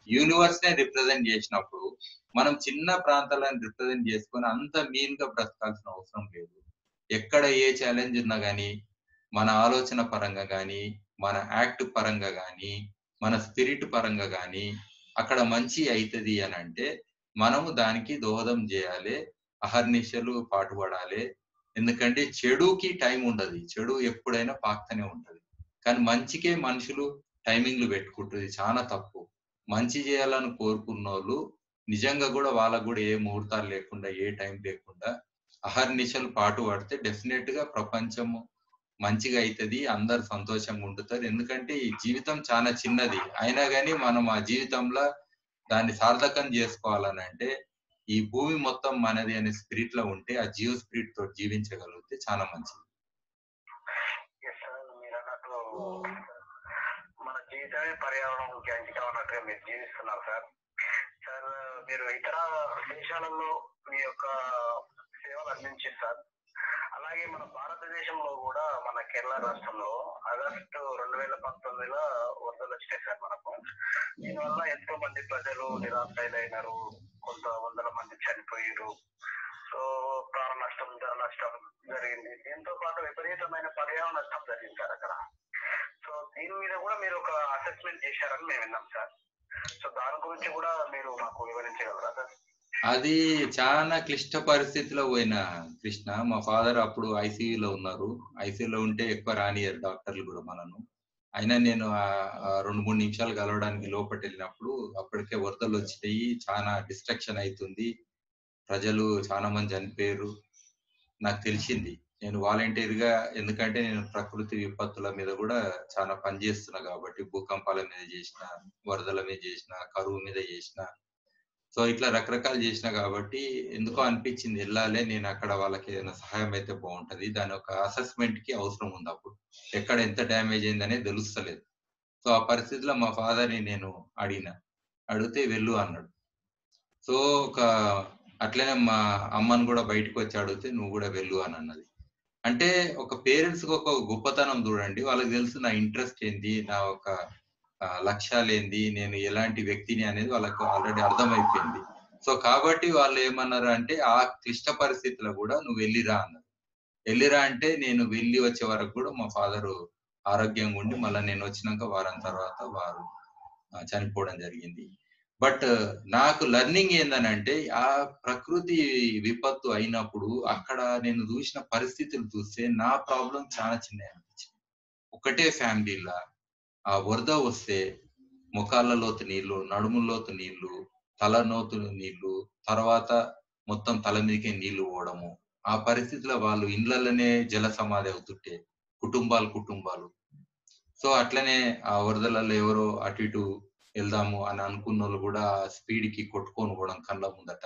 యూనివర్స్ నే రిప్రజెంట్ చేసినప్పుడు మనం చిన్న ప్రాంతాలను రిప్రజెంట్ చేసుకొని అంత మీన్ గా బ్రతకాల్సిన అవసరం లేదు ఎక్కడ ఏ ఛాలెంజ్ ఉన్నా గానీ మన ఆలోచన పరంగా గానీ మన యాక్ట్ పరంగా గానీ మన స్పిరిట్ పరంగా గానీ అక్కడ మంచి అవుతుంది అని అంటే మనము దానికి దోహదం చేయాలి అహర్నిశలు పాటుపడాలి ఎందుకంటే చెడుకి టైం ఉండదు చెడు ఎప్పుడైనా పాక్తనే ఉంటది కానీ మంచికే మనుషులు టైమింగ్లు పెట్టుకుంటుంది చాలా తప్పు మంచి చేయాలని కోరుకున్న వాళ్ళు నిజంగా కూడా వాళ్ళకు కూడా ఏ ముహూర్తాలు లేకుండా ఏ టైం లేకుండా అహర్నిశలు పాటు పడితే డెఫినెట్ గా ప్రపంచము మంచిగా అవుతుంది అందరు సంతోషంగా ఉండుతారు ఎందుకంటే ఈ జీవితం చాలా చిన్నది అయినా కానీ మనం ఆ జీవితంలో దాన్ని సార్థకం చేసుకోవాలని అంటే ఈ భూమి మొత్తం మనది అనే స్పిరిట్ లో ఉంటే ఆ జీవ స్పిరిట్ తో జీవించగలిగితే చాలా మంచిది Yes, sir. మీరు అన్నట్టు మన జీవితమే పర్యావరణంకి అంకితం అన్నట్టుగా మీరు జీవిస్తున్నారు సార్ సార్ మీరు ఇతర దేశాలలో మీ యొక్క సేవలు అందించారు సార్ అలాగే మన భారతదేశంలో కూడా మన కేరళ రాష్ట్రంలో ఆగస్టు రెండు వేల పంతొమ్మిదిలో వరదలు వచ్చినాయి సార్ మనకు దీనివల్ల ఎంతో మంది ప్రజలు నిరాశ్రయులైనారు కొంత వందల మంది చనిపోయారు సో ప్రాణ నష్టం ధన నష్టం జరిగింది దీంతో పాటు విపరీతమైన పర్యావరణ నష్టం జరిగింది సార్ అక్కడ సో దీని మీద కూడా మీరు ఒక అసెస్మెంట్ చేశారని మేము విన్నాం సార్ సో దాని గురించి కూడా మీరు మాకు వివరించగలరా సార్ అది చాలా క్లిష్ట పరిస్థితిలో పోయిన కృష్ణ మా ఫాదర్ అప్పుడు ఐసీయూలో ఉన్నారు ఐసీయూలో ఉంటే ఎక్కువ రానియరు డాక్టర్లు కూడా మనను అయినా నేను ఆ ఆ రెండు మూడు నిమిషాలు కలవడానికి లోపలికి వెళ్ళినప్పుడు అప్పటికే వరదలు వచ్చినాయి చాలా డిస్ట్రక్షన్ అవుతుంది ప్రజలు చాలా మంది చనిపోయారు నాకు తెలిసింది నేను వాలంటీర్ గా ఎందుకంటే నేను ప్రకృతి విపత్తుల మీద కూడా చాలా పనిచేస్తున్నా కాబట్టి భూకంపాల మీద చేసిన వరదల మీద చేసిన కరువు మీద చేసిన సో ఇట్లా రకరకాలు చేసిన కాబట్టి ఎందుకో అనిపించింది వెళ్ళాలి నేను అక్కడ వాళ్ళకి ఏదైనా సహాయం అయితే బాగుంటది దాని ఒక అసెస్మెంట్ కి అవసరం ఉంది అప్పుడు ఎక్కడ ఎంత డ్యామేజ్ అయిందనే తెలుస్తలేదు సో ఆ పరిస్థితిలో మా ఫాదర్ ని నేను అడిగిన అడిగితే వెళ్ళు అన్నాడు సో ఒక అట్లనే మా అమ్మని కూడా బయటకు వచ్చి అడిగితే నువ్వు కూడా వెళ్ళు అని అన్నది అంటే ఒక పేరెంట్స్ కి ఒక గొప్పతనం చూడండి వాళ్ళకి తెలుసు నా ఇంట్రెస్ట్ ఏంది నా ఒక ఆ, లక్ష్యాలు ఏంది నేను ఎలాంటి వ్యక్తిని అనేది వాళ్ళకు ఆల్రెడీ అర్థమైపోయింది సో కాబట్టి వాళ్ళు ఏమన్నారు అంటే ఆ క్లిష్ట పరిస్థితిలో కూడా నువ్వు వెళ్ళిరా అన్నారు వెళ్ళిరా అంటే నేను వెళ్ళి వచ్చే వరకు కూడా మా ఫాదర్ ఆరోగ్యంగా ఉండి మళ్ళీ నేను వచ్చినాక వారం తర్వాత వారు ఆ, చనిపోవడం జరిగింది బట్ నాకు లర్నింగ్ ఏందనంటే ఆ ప్రకృతి విపత్తు అయినప్పుడు అక్కడ నేను చూసిన పరిస్థితులు చూస్తే నా ప్రాబ్లం చాలా చిన్న అనిపించింది ఒకటే ఫ్యామిలీలా ఆ వరద వస్తే ముఖాల లోతు నీళ్లు నడుముల లోతు నీళ్లు తల నోతు నీళ్లు తర్వాత మొత్తం తల మీదకే నీళ్లు పోవడము ఆ పరిస్థితిలో వాళ్ళు ఇండ్లలోనే జల సమాధి అవుతుంటే కుటుంబాలు కుటుంబాలు సో అట్లనే ఆ వరదలలో ఎవరో అటు ఇటు వెళ్దాము అని అనుకున్న వాళ్ళు కూడా స్పీడ్ కి కొట్టుకొని పోవడం కళ్ళ ముందట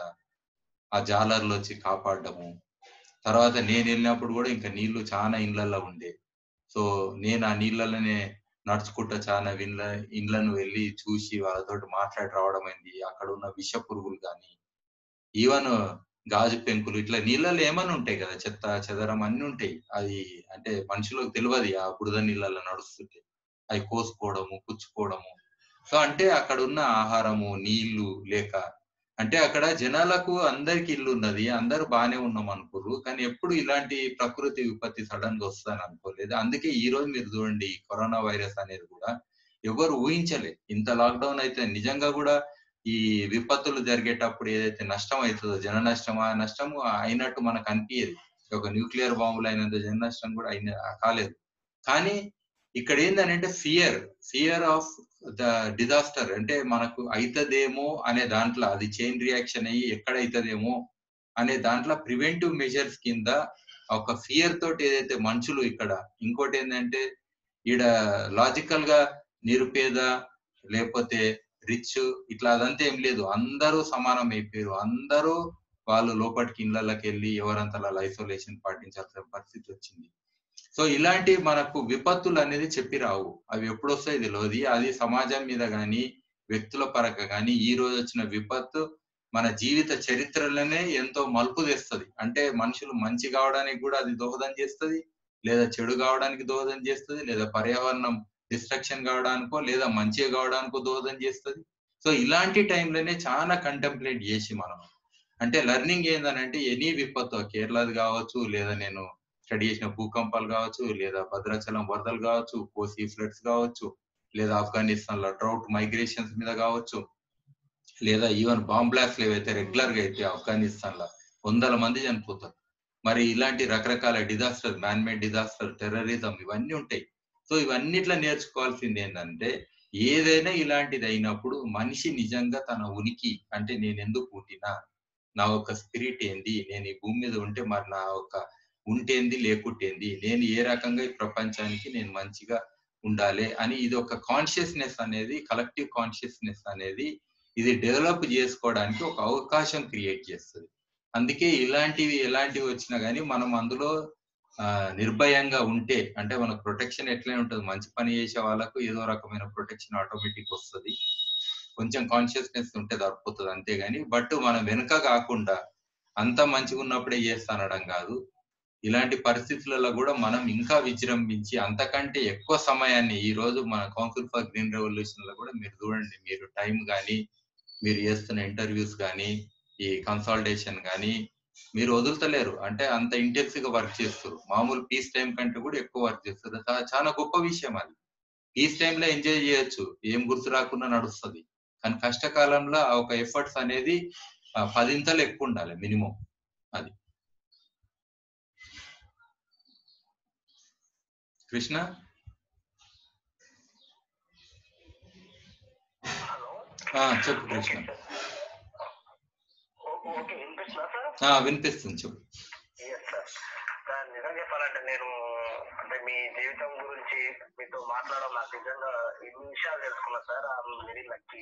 ఆ జాలర్లు వచ్చి కాపాడడము తర్వాత నేను వెళ్ళినప్పుడు కూడా ఇంకా నీళ్లు చాలా ఇండ్లల్లో ఉండే సో నేను ఆ నీళ్ళలోనే నడుచుకుంటా చాలా ఇండ్ల ఇండ్లను వెళ్ళి చూసి వాళ్ళతో మాట్లాడి రావడం అయింది అక్కడ ఉన్న విష పురుగులు కానీ ఈవెన్ గాజు పెంకులు ఇట్లా నీళ్ళలో ఏమని ఉంటాయి కదా చెత్త చెదరం అన్ని ఉంటాయి అది అంటే మనుషులకు తెలియదు ఆ బురద నీళ్ళలో నడుస్తుంటే అవి కోసుకోవడము పుచ్చుకోవడము సో అంటే అక్కడ ఉన్న ఆహారము నీళ్లు లేక అంటే అక్కడ జనాలకు అందరికి ఇల్లు ఉన్నది అందరు బాగానే ఉన్నాం అనుకోరు కానీ ఎప్పుడు ఇలాంటి ప్రకృతి విపత్తి సడన్ గా వస్తుందని అనుకోలేదు అందుకే ఈ రోజు మీరు చూడండి ఈ కరోనా వైరస్ అనేది కూడా ఎవరు ఊహించలే ఇంత లాక్డౌన్ అయితే నిజంగా కూడా ఈ విపత్తులు జరిగేటప్పుడు ఏదైతే నష్టం అవుతుందో జన నష్టం ఆ నష్టము అయినట్టు మనకు అనిపించేది ఒక న్యూక్లియర్ బాంబులు అయినంత జన నష్టం కూడా అయిన కాలేదు కానీ ఇక్కడ ఏంటంటే fear fear of the disaster అంటే మనకు అవుతుందేమో అనే దాంట్లో అది చైన్ రియాక్షన్ అయ్యి ఎక్కడ అవుతుందేమో అనే దాంట్లో ప్రివెంటివ్ మెజర్స్ కింద ఒక ఫియర్ తోటి ఏదైతే మనుషులు ఇక్కడ ఇంకోటి ఏంటంటే ఈడ లాజికల్ గా నిరుపేద లేకపోతే రిచ్ ఇట్లా అదంతా ఏం లేదు అందరూ సమానం అయిపోయారు అందరూ వాళ్ళు లోపలికి ఇళ్ళకి వెళ్ళి ఎవరంతలా ఐసోలేషన్ పాటించాల్సిన పరిస్థితి వచ్చింది సో ఇలాంటి మనకు విపత్తులు అనేది చెప్పి రావు అవి ఎప్పుడు వస్తాయి తెలియదు అది సమాజం మీద గాని వ్యక్తుల పరంగా గాని ఈ రోజు వచ్చిన విపత్తు మన జీవిత చరిత్రలోనే ఎంతో మలుపు తెస్తుంది అంటే మనుషులు మంచి కావడానికి కూడా అది దోహదం చేస్తుంది లేదా చెడు కావడానికి దోహదం చేస్తుంది లేదా పర్యావరణం డిస్ట్రక్షన్ కావడానికో లేదా మంచిగా కావడానికో దోహదం చేస్తుంది సో సో ఇలాంటి టైంలోనే చాలా కంటెంప్లేట్ చేసి మనం అంటే లెర్నింగ్ ఏందనంటే ఎనీ విపత్తు కేరళది కావచ్చు లేదా నేను స్టడీ చేసిన భూకంపాలు కావచ్చు లేదా భద్రాచలం వరదలు కావచ్చు కోసి ఫ్లడ్స్ కావచ్చు లేదా ఆఫ్ఘనిస్తాన్ లో డ్రౌట్ మైగ్రేషన్స్ మీద కావచ్చు లేదా ఈవెన్ బాంబ్ బ్లాస్ట్లు ఏవైతే రెగ్యులర్ గా అయితే ఆఫ్ఘనిస్తాన్ లో వందల మంది చనిపోతారు మరి ఇలాంటి రకరకాల disaster man made disaster terrorism ఇవన్నీ ఉంటాయి సో ఇవన్నిట్లో నేర్చుకోవాల్సింది ఏంటంటే ఏదైనా ఇలాంటిది అయినప్పుడు మనిషి నిజంగా తన ఉనికి అంటే నేను ఎందుకు పుట్టినా నా యొక్క స్పిరిట్ ఏంది నేను ఈ భూమి మీద ఉంటే మరి నా యొక్క ఉంటేంది లేకుంటేంది నేను ఏ రకంగా ఈ ప్రపంచానికి నేను మంచిగా ఉండాలి అని ఇది ఒక కాన్షియస్నెస్ అనేది కలెక్టివ్ కాన్షియస్నెస్ అనేది ఇది డెవలప్ చేసుకోవడానికి ఒక అవకాశం క్రియేట్ చేస్తుంది అందుకే ఇలాంటివి ఎలాంటివి వచ్చినా కానీ మనం అందులో నిర్భయంగా ఉంటే అంటే మనకు ప్రొటెక్షన్ ఎట్లే ఉంటుంది మంచి పని చేసే వాళ్ళకు ఏదో రకమైన ప్రొటెక్షన్ ఆటోమేటిక్ వస్తుంది కొంచెం కాన్షియస్నెస్ ఉంటే సరిపోతుంది అంతేగాని బట్ మనం వెనుక కాకుండా అంత మంచిగా ఉన్నప్పుడే చేస్తానడం కాదు ఇలాంటి పరిస్థితులలో కూడా మనం ఇంకా విజృంభించి అంతకంటే ఎక్కువ సమయాన్ని ఈ రోజు మన కౌన్సిల్ ఫర్ గ్రీన్ రెవల్యూషన్ లో కూడా మీరు చూడండి మీరు టైం కానీ మీరు చేస్తున్న ఇంటర్వ్యూస్ కానీ ఈ కన్సల్టేషన్ కానీ మీరు వదులుతలేరు అంటే అంత ఇంటెన్సివ్ గా వర్క్ చేస్తారు మామూలు పీస్ టైం కంటే కూడా ఎక్కువ వర్క్ చేస్తారు చాలా గొప్ప విషయం అది పీస్ టైంలో ఎంజాయ్ చేయొచ్చు ఏం గుర్తు రాకుండా నడుస్తుంది కానీ కష్టకాలంలో ఆ ఒక ఎఫర్ట్స్ అనేది పదింతలు ఎక్కువ ఉండాలి మినిమం అది కృష్ణ చెప్పు కృష్ణ వినిపిస్తుంది చెప్పు నిజంగా చెప్పాలంటే నేను అంటే మీ జీవితం గురించి మీతో మాట్లాడడం నాకు నిజంగా ఇన్ని విషయాలు తెలుసుకున్నా సార్ వెరీ లక్కీ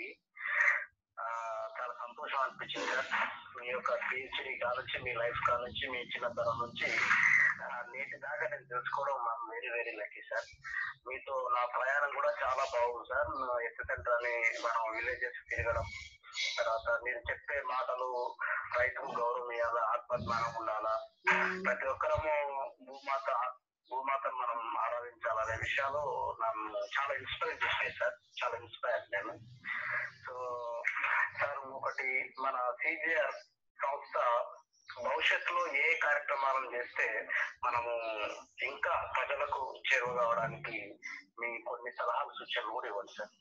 చాలా సంతోషం అనిపించింది సార్ మీ యొక్క పిహెచ్డి కానుంచి మీ లైఫ్ కానుంచి మీ చిన్నతనం నుంచి నేటి దాకా నేను తెలుసుకోవడం వెరీ వెరీ లక్కీ సార్ మీతో నా ప్రయాణం కూడా చాలా బాగుంది సార్ ఎత్తు సెంటర్ అని మనం విలేజెస్ తిరగడం తర్వాత మీరు చెప్పే మాటలు రైతుకు గౌరవం ఇవ్వాలా ఆత్మజ్ఞానం ఉండాలా ప్రతి ఒక్కరము భూమాత భూమాతను మనం ఆరాధించాలనే విషయాలు నన్ను చాలా ఇన్స్పైర్ చేస్తాయి సార్ చాలా ఇన్స్పైర్ నేను సో సార్ ఒకటి మన సిజిఆర్ సంస్థ భవిష్యత్తులో ఏ కార్యక్రమాలను చేస్తే మనము ఇంకా ప్రజలకు చేరువ కావడానికి మీ కొన్ని సలహాలు సూచనలు కూడా ఇవ్వండి సార్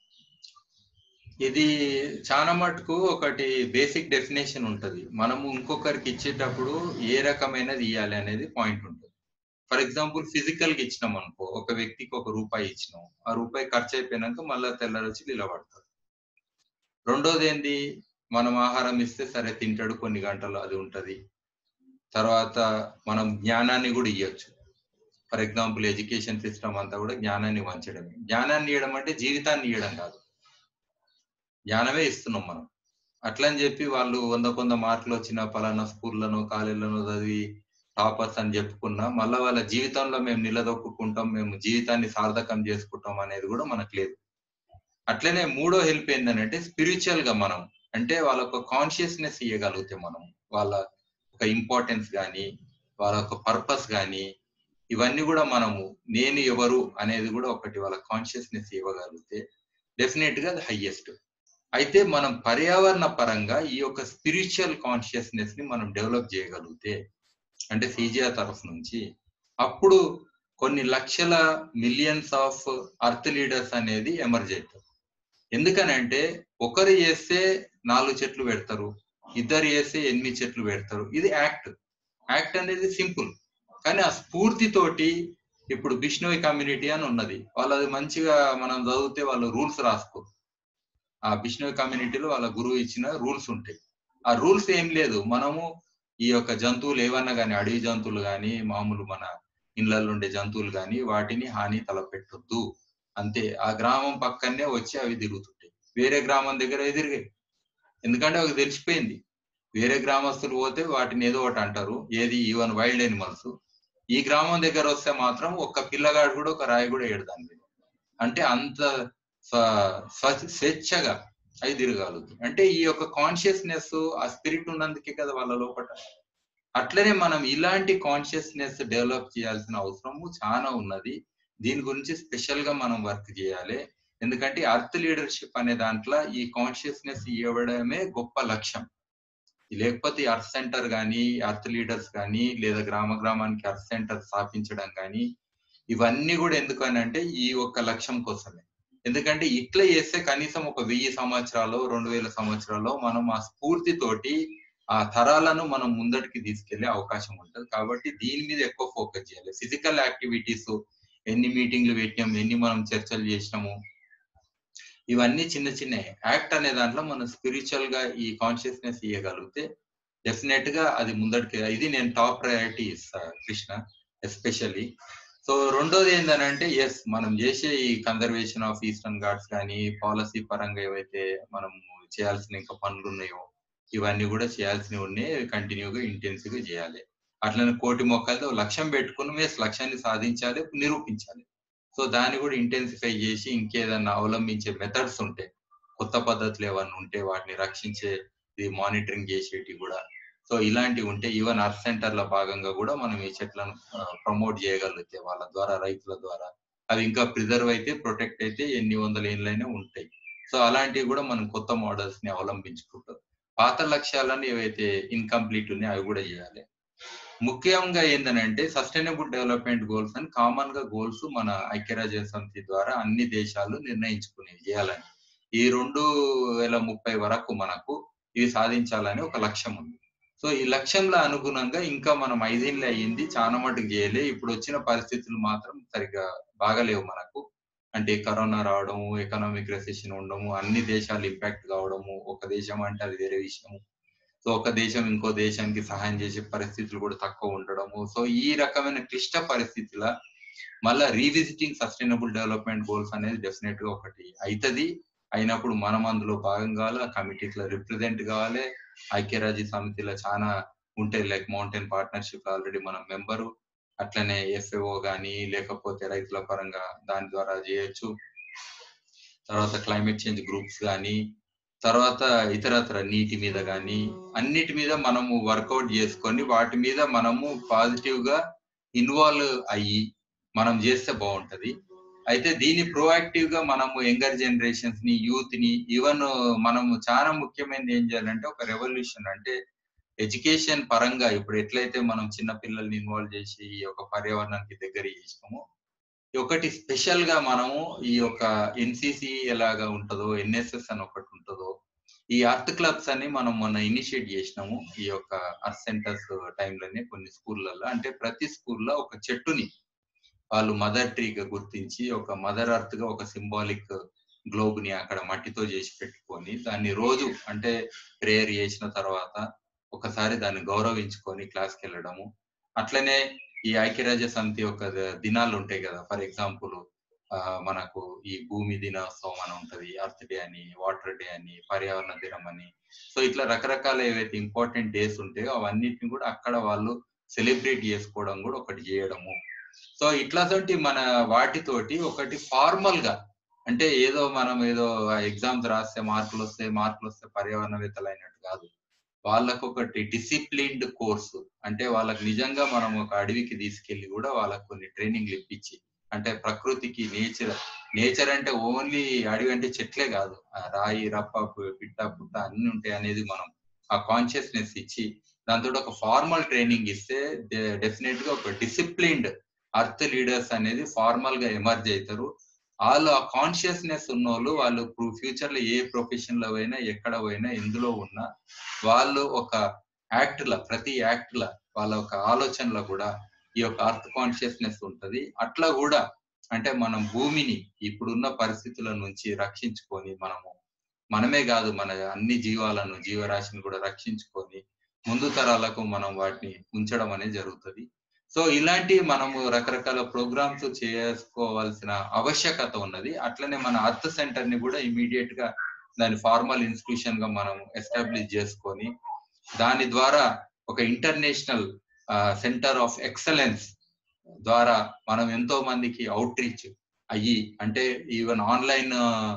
ఇది చాలా మటుకు ఒకటి బేసిక్ డెఫినేషన్ ఉంటది మనము ఇంకొకరికి ఇచ్చేటప్పుడు ఏ రకమైనది ఇవ్వాలి అనేది పాయింట్ ఉంటుంది ఫర్ ఎగ్జాంపుల్ ఫిజికల్ గా ఇచ్చినాం అనుకో ఒక వ్యక్తికి ఒక రూపాయి ఇచ్చినాం ఆ రూపాయి ఖర్చు అయిపోయినాక మళ్ళీ తెల్లరొచ్చి నిలబడతాడు రెండోది ఏంది మనం ఆహారం ఇస్తే సరే తింటాడు కొన్ని గంటలు అది ఉంటది తర్వాత మనం జ్ఞానాన్ని కూడా ఇవ్వచ్చు ఫర్ ఎగ్జాంపుల్ ఎడ్యుకేషన్ సిస్టమ్ అంతా కూడా జ్ఞానాన్ని వంచడమే జ్ఞానాన్ని ఇవ్వడం అంటే జీవితాన్ని ఇవ్వడం కాదు జ్ఞానమే ఇస్తున్నాం మనం అట్లని చెప్పి వాళ్ళు వంద కొంద మార్కులు వచ్చిన పలానా స్కూళ్ళను కాలేజీలను చదివి టాపర్స్ అని చెప్పుకున్నా మళ్ళీ వాళ్ళ జీవితంలో మేము నిలదొక్కుంటాం మేము జీవితాన్ని సార్థకం చేసుకుంటాం అనేది కూడా మనకు లేదు అట్లనే మూడో హెల్ప్ ఏంటంటే స్పిరిచువల్ గా మనం అంటే వాళ్ళకు కాన్షియస్నెస్ ఇవ్వగలిగితే మనం వాళ్ళ ఒక ఇంపార్టెన్స్ కానీ వాళ్ళ ఒక పర్పస్ కానీ ఇవన్నీ కూడా మనము నేను ఎవరు అనేది కూడా ఒకటి వాళ్ళ కాన్షియస్నెస్ ఇవ్వగలిగితే డెఫినెట్ గా అది హైయెస్ట్ అయితే మనం పర్యావరణ పరంగా ఈ యొక్క స్పిరిచువల్ కాన్షియస్నెస్ ని మనం డెవలప్ చేయగలిగితే అంటే సిజిఆర్ తరఫు నుంచి అప్పుడు కొన్ని లక్షల మిలియన్స్ ఆఫ్ అర్త్ లీడర్స్ అనేది ఎమర్జ్ అవుతారు ఎందుకనంటే ఒకరు చేస్తే నాలుగు చెట్లు పెడతారు ఇద్దరు చేస్తే ఎనిమిది చెట్లు పెడతారు ఇది యాక్ట్ యాక్ట్ అనేది సింపుల్ కానీ ఆ స్ఫూర్తితోటి ఇప్పుడు బిష్ణోయ్ కమ్యూనిటీ అని ఉన్నది వాళ్ళది మంచిగా మనం చదివితే వాళ్ళు రూల్స్ రాసుకో ఆ బిష్ణోయ్ కమ్యూనిటీలో వాళ్ళ గురువు ఇచ్చిన రూల్స్ ఉంటాయి ఆ రూల్స్ ఏం లేదు మనము ఈ యొక్క జంతువులు ఏవన్నా కానీ అడవి జంతువులు కానీ మామూలు మన ఇళ్లలో ఉండే జంతువులు కానీ వాటిని హాని తలపెట్టొద్దు అంతే ఆ గ్రామం పక్కనే వచ్చి అవి తిరుగుతుంటాయి వేరే గ్రామం దగ్గర ఎదిరిగాయి ఎందుకంటే అవి తెలిసిపోయింది వేరే గ్రామస్తులు పోతే వాటిని ఏదో ఒకటి అంటారు ఏది ఈవెన్ వైల్డ్ ఎనిమల్స్ ఈ గ్రామం దగ్గర వస్తే మాత్రం ఒక్క పిల్లగాడు కూడా ఒక రాయి కూడా ఏడదాని అంటే అంత స్వేచ్ఛగా అవి తిరగలుగుతాయి అంటే ఈ యొక్క కాన్షియస్నెస్ ఆ స్పిరిట్ ఉన్నందుకే కదా వాళ్ళ లోపల అట్లనే మనం ఇలాంటి కాన్షియస్నెస్ డెవలప్ చేయాల్సిన అవసరము చాలా ఉన్నది దీని గురించి స్పెషల్ గా మనం వర్క్ చేయాలి ఎందుకంటే అర్త్ లీడర్షిప్ అనే దాంట్లో ఈ కాన్షియస్నెస్ ఇవ్వడమే గొప్ప లక్ష్యం లేకపోతే అర్త్ సెంటర్ కానీ అర్త్ లీడర్స్ కానీ లేదా గ్రామ గ్రామానికి అర్త్ సెంటర్ స్థాపించడం కానీ ఇవన్నీ కూడా ఎందుకు అని అంటే ఈ ఒక్క లక్ష్యం కోసమే ఎందుకంటే ఇట్లా చేస్తే కనీసం ఒక వెయ్యి సంవత్సరాలు రెండు వేల సంవత్సరాలు మనం ఆ స్ఫూర్తితోటి ఆ తరాలను మనం ముందటికి తీసుకెళ్లే అవకాశం ఉంటుంది కాబట్టి దీని మీద ఎక్కువ ఫోకస్ చేయాలి ఫిజికల్ యాక్టివిటీస్ ఎన్ని మీటింగ్లు పెట్టినాం ఎన్ని మనం చర్చలు చేసినాము ఇవన్నీ చిన్న చిన్న యాక్ట్ అనే దాంట్లో మనం స్పిరిచువల్ గా ఈ కాన్షియస్నెస్ ఇవ్వగలిగితే డెఫినెట్ గా అది ముందటికి ఇది నేను టాప్ ప్రయారిటీ ఇస్తా కృష్ణ ఎస్పెషల్లీ సో రెండోది ఏంటంటే ఎస్ మనం చేసే ఈ కన్జర్వేషన్ ఆఫ్ ఈస్టర్న్ ఘాట్స్ కానీ పాలసీ పరంగా ఏవైతే మనం చేయాల్సిన ఇంకా పనులు ఉన్నాయో ఇవన్నీ కూడా చేయాల్సినవి ఉన్నాయి కంటిన్యూగా ఇంటెన్సివ్ గా చేయాలి అట్లనే కోటి మొక్కలతో లక్ష్యం పెట్టుకుని మేము లక్ష్యాన్ని సాధించాలి నిరూపించాలి సో దాన్ని కూడా ఇంటెన్సిఫై చేసి ఇంకేదన్నా అవలంబించే మెథడ్స్ ఉంటే కొత్త పద్ధతులు ఏమన్నా ఉంటే వాటిని రక్షించే ఇది మానిటరింగ్ చేసేటివి కూడా సో ఇలాంటివి ఉంటే ఈవెన్ అర్త్ సెంటర్ల భాగంగా కూడా మనం ఈ చెట్లను ప్రమోట్ చేయగలిగితే వాళ్ళ ద్వారా రైతుల ద్వారా అవి ఇంకా ప్రిజర్వ్ అయితే ప్రొటెక్ట్ అయితే ఎన్ని వందల ఏళ్ళైనా ఉంటాయి సో అలాంటివి కూడా మనం కొత్త మోడల్స్ ని అవలంబించుకుంటాం పాత లక్ష్యాలను ఏవైతే ఇన్కంప్లీట్ ఉన్నాయో అవి కూడా చేయాలి ముఖ్యంగా ఏంటంటే సస్టైనబుల్ డెవలప్మెంట్ గోల్స్ అని కామన్ గా గోల్స్ మన ఐక్యరాజ్య సమితి ద్వారా అన్ని దేశాలు నిర్ణయించుకునేవి చేయాలని ఈ రెండు వేల ముప్పై వరకు మనకు ఇవి సాధించాలని ఒక లక్ష్యం ఉంది సో ఈ లక్ష్యంలో అనుగుణంగా ఇంకా మనం ఐదేళ్ళు అయ్యింది చాలా మటుకు చేయలే ఇప్పుడు వచ్చిన పరిస్థితులు మాత్రం సరిగ్గా బాగలేవు మనకు అంటే కరోనా రావడము ఎకనామిక్ రెసెషన్ ఉండడము అన్ని దేశాలు ఇంపాక్ట్ కావడము ఒక దేశం అంటే అది వేరే విషయం సో ఒక దేశం ఇంకో దేశానికి సహాయం చేసే పరిస్థితులు కూడా తక్కువ ఉండడము సో ఈ రకమైన క్లిష్ట పరిస్థితుల మళ్ళా రీవిజిటింగ్ సస్టైనబుల్ డెవలప్మెంట్ గోల్స్ అనేది డెఫినెట్ గా ఒకటి అవుతుంది అయినప్పుడు మనం అందులో భాగం కావాలి ఆ కమిటీలో రిప్రజెంట్ కావాలి ఐక్యరాజ్య సమితిలో చాలా ఉంటాయి లైక్ మౌంటైన్ పార్ట్నర్షిప్ ఆల్రెడీ మనం మెంబరు అట్లనే ఎఫ్ఏఓ కానీ లేకపోతే రైతుల పరంగా దాని ద్వారా చేయొచ్చు తర్వాత క్లైమేట్ చేంజ్ గ్రూప్స్ కానీ తర్వాత ఇతరత్ర నీటి మీద కానీ అన్నిటి మీద మనము వర్కౌట్ చేసుకొని వాటి మీద మనము పాజిటివ్ గా ఇన్వాల్వ్ అయ్యి మనం చేస్తే బాగుంటది అయితే దీన్ని ప్రోయాక్టివ్ గా మనము యంగర్ జనరేషన్స్ ని యూత్ ని ఈవెన్ మనము చాలా ముఖ్యమైనది ఏం చేయాలంటే ఒక రెవల్యూషన్ అంటే ఎడ్యుకేషన్ పరంగా ఇప్పుడు ఎట్లయితే మనం చిన్న పిల్లల్ని ఇన్వాల్వ్ చేసి ఈ యొక్క పర్యావరణానికి దగ్గర చేసినామో ఒకటి స్పెషల్ గా మనము ఈ యొక్క ఎన్సిసి ఎలాగా ఉంటుందో ఎన్ఎస్ఎస్ అని ఒకటి ఉంటుందో ఈ అర్త్ క్లబ్స్ అని మనం మొన్న ఇనిషియేట్ చేసినాము ఈ యొక్క అర్త్ సెంటర్స్ టైంలోనే కొన్ని స్కూళ్ళల్లో అంటే ప్రతి స్కూల్లో ఒక చెట్టుని వాళ్ళు మదర్ ట్రీగా గుర్తించి ఒక మదర్ అర్త్ గా ఒక సింబాలిక్ గ్లోబ్ ని అక్కడ మట్టితో చేసి పెట్టుకొని దాన్ని రోజు అంటే ప్రేయర్ చేసిన తర్వాత ఒకసారి దాన్ని గౌరవించుకొని క్లాస్కి వెళ్ళడము అట్లనే ఈ ఐక్యరాజ్య సమితి యొక్క దినాలు ఉంటాయి కదా ఫర్ ఎగ్జాంపుల్ మనకు ఈ భూమి దినోత్సవం అని ఉంటది అర్త్ డే అని వాటర్ డే అని పర్యావరణ దినం అని సో ఇట్లా రకరకాల ఏవైతే ఇంపార్టెంట్ డేస్ ఉంటాయో అవన్నిటిని కూడా అక్కడ వాళ్ళు సెలబ్రేట్ చేసుకోవడం కూడా ఒకటి చేయడము సో ఇట్లాంటి మన వాటితోటి ఒకటి ఫార్మల్ గా అంటే ఏదో మనం ఏదో ఎగ్జామ్స్ రాస్తే మార్కులు వస్తే మార్కులు వస్తే పర్యావరణవేత్తలు అయినట్టు కాదు వాళ్ళకు ఒకటి డిసిప్లిన్డ్ కోర్సు అంటే వాళ్ళకి నిజంగా మనం ఒక అడవికి తీసుకెళ్లి కూడా వాళ్ళకు కొన్ని ట్రైనింగ్లు ఇప్పించి అంటే ప్రకృతికి నేచర్ నేచర్ అంటే ఓన్లీ అడవి అంటే చెట్లే కాదు రాయి రప్ప పిట్ట పుట్ట అన్ని ఉంటాయి అనేది మనం ఆ కాన్షియస్నెస్ ఇచ్చి దాంతో ఒక ఫార్మల్ ట్రైనింగ్ ఇస్తే డెఫినెట్ గా ఒక డిసిప్లిన్డ్ అర్త్ లీడర్స్ అనేది ఫార్మల్ గా ఎమర్జ్ అవుతారు వాళ్ళు ఆ కాన్షియస్నెస్ ఉన్న వాళ్ళు వాళ్ళు ఫ్యూచర్ లో ఏ ప్రొఫెషన్ లో పోయినా ఎక్కడ పోయినా ఎందులో ఉన్నా వాళ్ళు ఒక యాక్ట్ ల ప్రతి యాక్ట్ ల వాళ్ళ ఒక ఆలోచనలో కూడా ఈ యొక్క అర్త్ కాన్షియస్నెస్ ఉంటది అట్లా కూడా అంటే మనం భూమిని ఇప్పుడున్న పరిస్థితుల నుంచి రక్షించుకొని మనము మనమే కాదు మన అన్ని జీవాలను జీవరాశిని కూడా రక్షించుకొని ముందు తరాలకు మనం వాటిని ఉంచడం అనేది జరుగుతుంది సో ఇలాంటి మనము రకరకాల ప్రోగ్రామ్స్ చేసుకోవాల్సిన ఆవశ్యకత ఉన్నది అట్లనే మన అర్త్ సెంటర్ ని కూడా ఇమీడియట్ గా దాని ఫార్మల్ ఇన్స్టిట్యూషన్ గా మనం ఎస్టాబ్లిష్ చేసుకొని దాని ద్వారా ఒక ఇంటర్నేషనల్ సెంటర్ ఆఫ్ ఎక్సలెన్స్ ద్వారా మనం ఎంతో మందికి అవుట్ రీచ్ అయ్యి అంటే ఈవెన్ ఆన్లైన్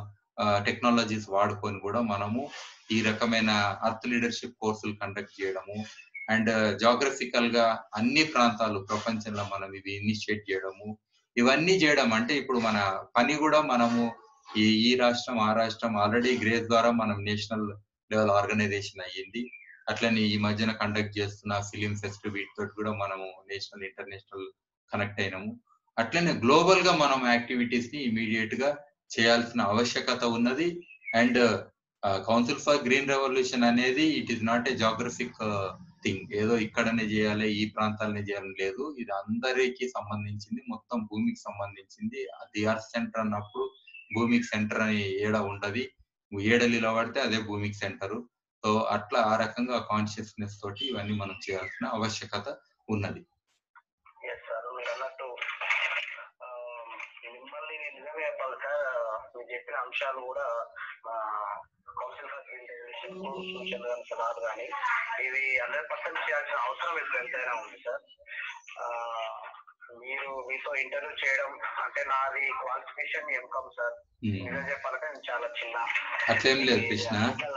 టెక్నాలజీస్ వాడుకొని కూడా మనము ఈ రకమైన అర్త్ లీడర్షిప్ కోర్సులు కండక్ట్ చేయడము అండ్ జాగ్రఫికల్ గా అన్ని ప్రాంతాలు ప్రపంచంలో మనం ఇవి ఇనిషియేట్ చేయడము ఇవన్నీ చేయడం అంటే ఇప్పుడు మన పని కూడా మనము ఈ ఈ రాష్ట్రం ఆ రాష్ట్రం ఆల్రెడీ గ్రేస్ ద్వారా మనం నేషనల్ లెవెల్ ఆర్గనైజేషన్ అయ్యింది అట్లనే ఈ మధ్యన కండక్ట్ చేస్తున్న ఫిలిం ఫెస్ట్ వీటితో కూడా మనము నేషనల్ ఇంటర్నేషనల్ కనెక్ట్ అయినాము అట్లనే గ్లోబల్ గా మనం యాక్టివిటీస్ ని ఇమీడియట్ గా చేయాల్సిన ఆవశ్యకత ఉన్నది and council for green revolution అనేది it is not a geographic thing ఏదో ఇక్కడనే చేయాలి ఈ ప్రాంతాలనే చేయాలని లేదు ఇది అందరికి సంబంధించింది మొత్తం భూమికి సంబంధించింది అది అర్త్ సెంటర్ అన్నప్పుడు భూమికి సెంటర్ అని ఏడ ఉండదు ఏడ నిలబడితే అదే భూమికి సెంటర్ సో అట్లా ఆ రకంగా కాన్షియస్నెస్ తోటి ఇవన్నీ మనం చేయాల్సిన ఆవశ్యకత ఉన్నది ఎస్ సార్ మీరు అన్నట్టు ఆ, మిమ్మల్ని నేను నిజంగా చెప్పాలి సార్ మీరు చెప్పిన అంశాలు కూడా కౌన్సిల్ ఫర్ గ్రీన్ రెవల్యూషన్ సూచనలు కానీ సలహాలు కానీ ఇవి హండ్రెడ్ పర్సెంట్ చేయాల్సిన అవసరం ఇప్పుడు ఎంతైనా ఉంది సార్ ఆ, మీరు మీతో ఇంటర్వ్యూ చేయడం అంటే నాది క్వాలిఫికేషన్ ఎంకమ్ సార్ ఉమ్. నిజం చెప్పాలంటే నేను చాలా చిన్న అట్లేం లేదు కృష్ణ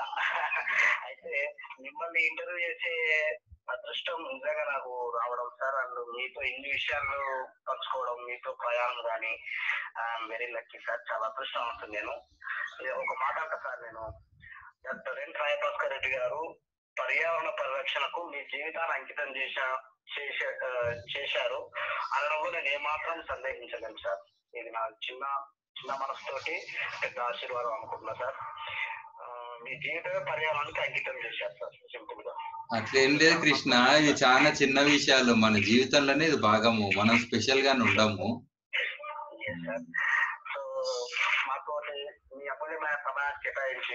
అయితే మిమ్మల్ని ఇంటర్వ్యూ చేసే అదృష్టం నిజంగా నాకు రావడం సార్ అండ్ మీతో ఇన్ని విషయాలు పంచుకోవడం మీతో ప్రయాణం కానీ వెరీ లక్కీ సార్ చాలా అదృష్టం అవుతుంది నేను ఇది ఒక మాట అంట సార్ నేను డాక్టర్ ఎన్ రాయభాస్కర్ రెడ్డి గారు పర్యావరణ పరిరక్షణకు మీ జీవితాన్ని అంకితం చేశా చేసే ఆ, చేశారు అనడంలో నేను ఏమాత్రం సందేహించలేను సార్ ఇది నా చిన్న చిన్న మనసుతోటి పెద్ద ఆశీర్వాదం అనుకుంటున్నా సార్ ఆ, మీ జీవితమే పర్యావరణానికి అంకితం చేశారు సార్ సింపుల్ గా అట్లేం లేదు కృష్ణ ఇవి చాలా చిన్న విషయాలు మన జీవితంలోనే ఇది భాగము మనం స్పెషల్ గానే ఉండము Yes, sir. సో మాతో మీ అమూల్యమైన సమయాన్ని కేటాయించి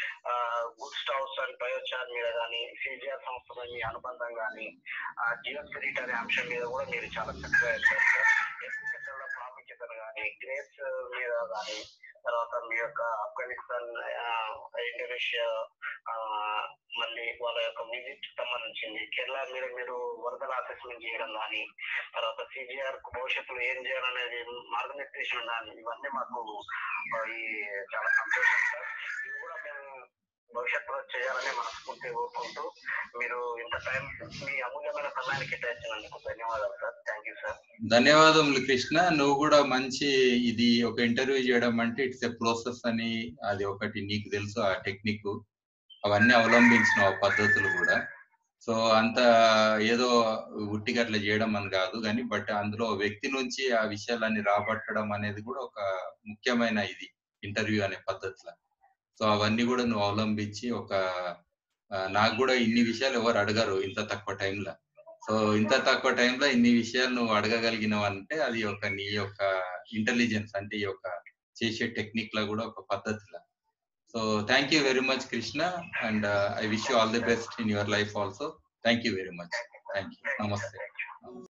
గుడ్ స్టౌస్ అండ్ బయోచార్ మీద కానీ సిజిఆర్ సంస్థ మీ అనుబంధం కానీ జియో స్పిరిట్ అనే అంశం మీద కూడా మీరు చాలా చక్కగా చెప్పారు సార్ ఎస్పీ సెక్టర్ల ప్రాముఖ్యతను కానీ గ్రేస్ మీద కానీ తర్వాత మీ యొక్క ఆఫ్ఘనిస్తాన్ ఆ, ఇండోనేషియా ఆ, మళ్ళీ వాళ్ళ యొక్క విజిట్ సంబంధించింది కేరళ మీద మీరు వరదల అసెస్మెంట్ చేయడం కానీ తర్వాత సిజిఆర్ భవిష్యత్తులో ఏం చేయాలనేది మార్గనిర్దేశం కానీ ఇవన్నీ మాకు ఆ, ఈ చాలా సంతోషం సార్ ఇవి కూడా మేము భవిష్యత్తులో చేయాలని మనస్ఫూర్తి కోరుకుంటూ మీరు ఇంత టైం మీ అమూల్యమైన సమయాన్ని కేటాయించినందుకు ధన్యవాదాలు సార్ థ్యాంక్ యూ సార్ ధన్యవాదములు కృష్ణ నువ్వు కూడా మంచి ఇది ఒక ఇంటర్వ్యూ చేయడం అంటే ఇట్స్ ఎ ప్రాసెస్ అని అది ఒకటి నీకు తెలుసు ఆ టెక్నిక్ అవన్నీ అవలంబించిన ఆ పద్ధతులు కూడా సో అంత ఏదో ఉట్టిగా అట్లా చేయడం అని కాదు కానీ బట్ అందులో వ్యక్తి నుంచి ఆ విషయాలన్నీ రాబట్టడం అనేది కూడా ఒక ముఖ్యమైన ఇది ఇంటర్వ్యూ అనే పద్ధతిలో సో అవన్నీ కూడా నువ్వు అవలంబించి ఒక ఆ, నాకు కూడా ఇన్ని విషయాలు ఎవరు అడగరు ఇంత తక్కువ టైంలో సో ఇంత తక్కువ టైంలో ఇన్ని విషయాలు నువ్వు అడగగలిగినవు అంటే అది ఒక నీ యొక్క ఇంటెలిజెన్స్ అంటే ఈ యొక్క చేసే టెక్నిక్ లా కూడా ఒక పద్ధతిలా so thank you very much Krishna and I wish you all the best in your life also thank you very much thank you నమస్తే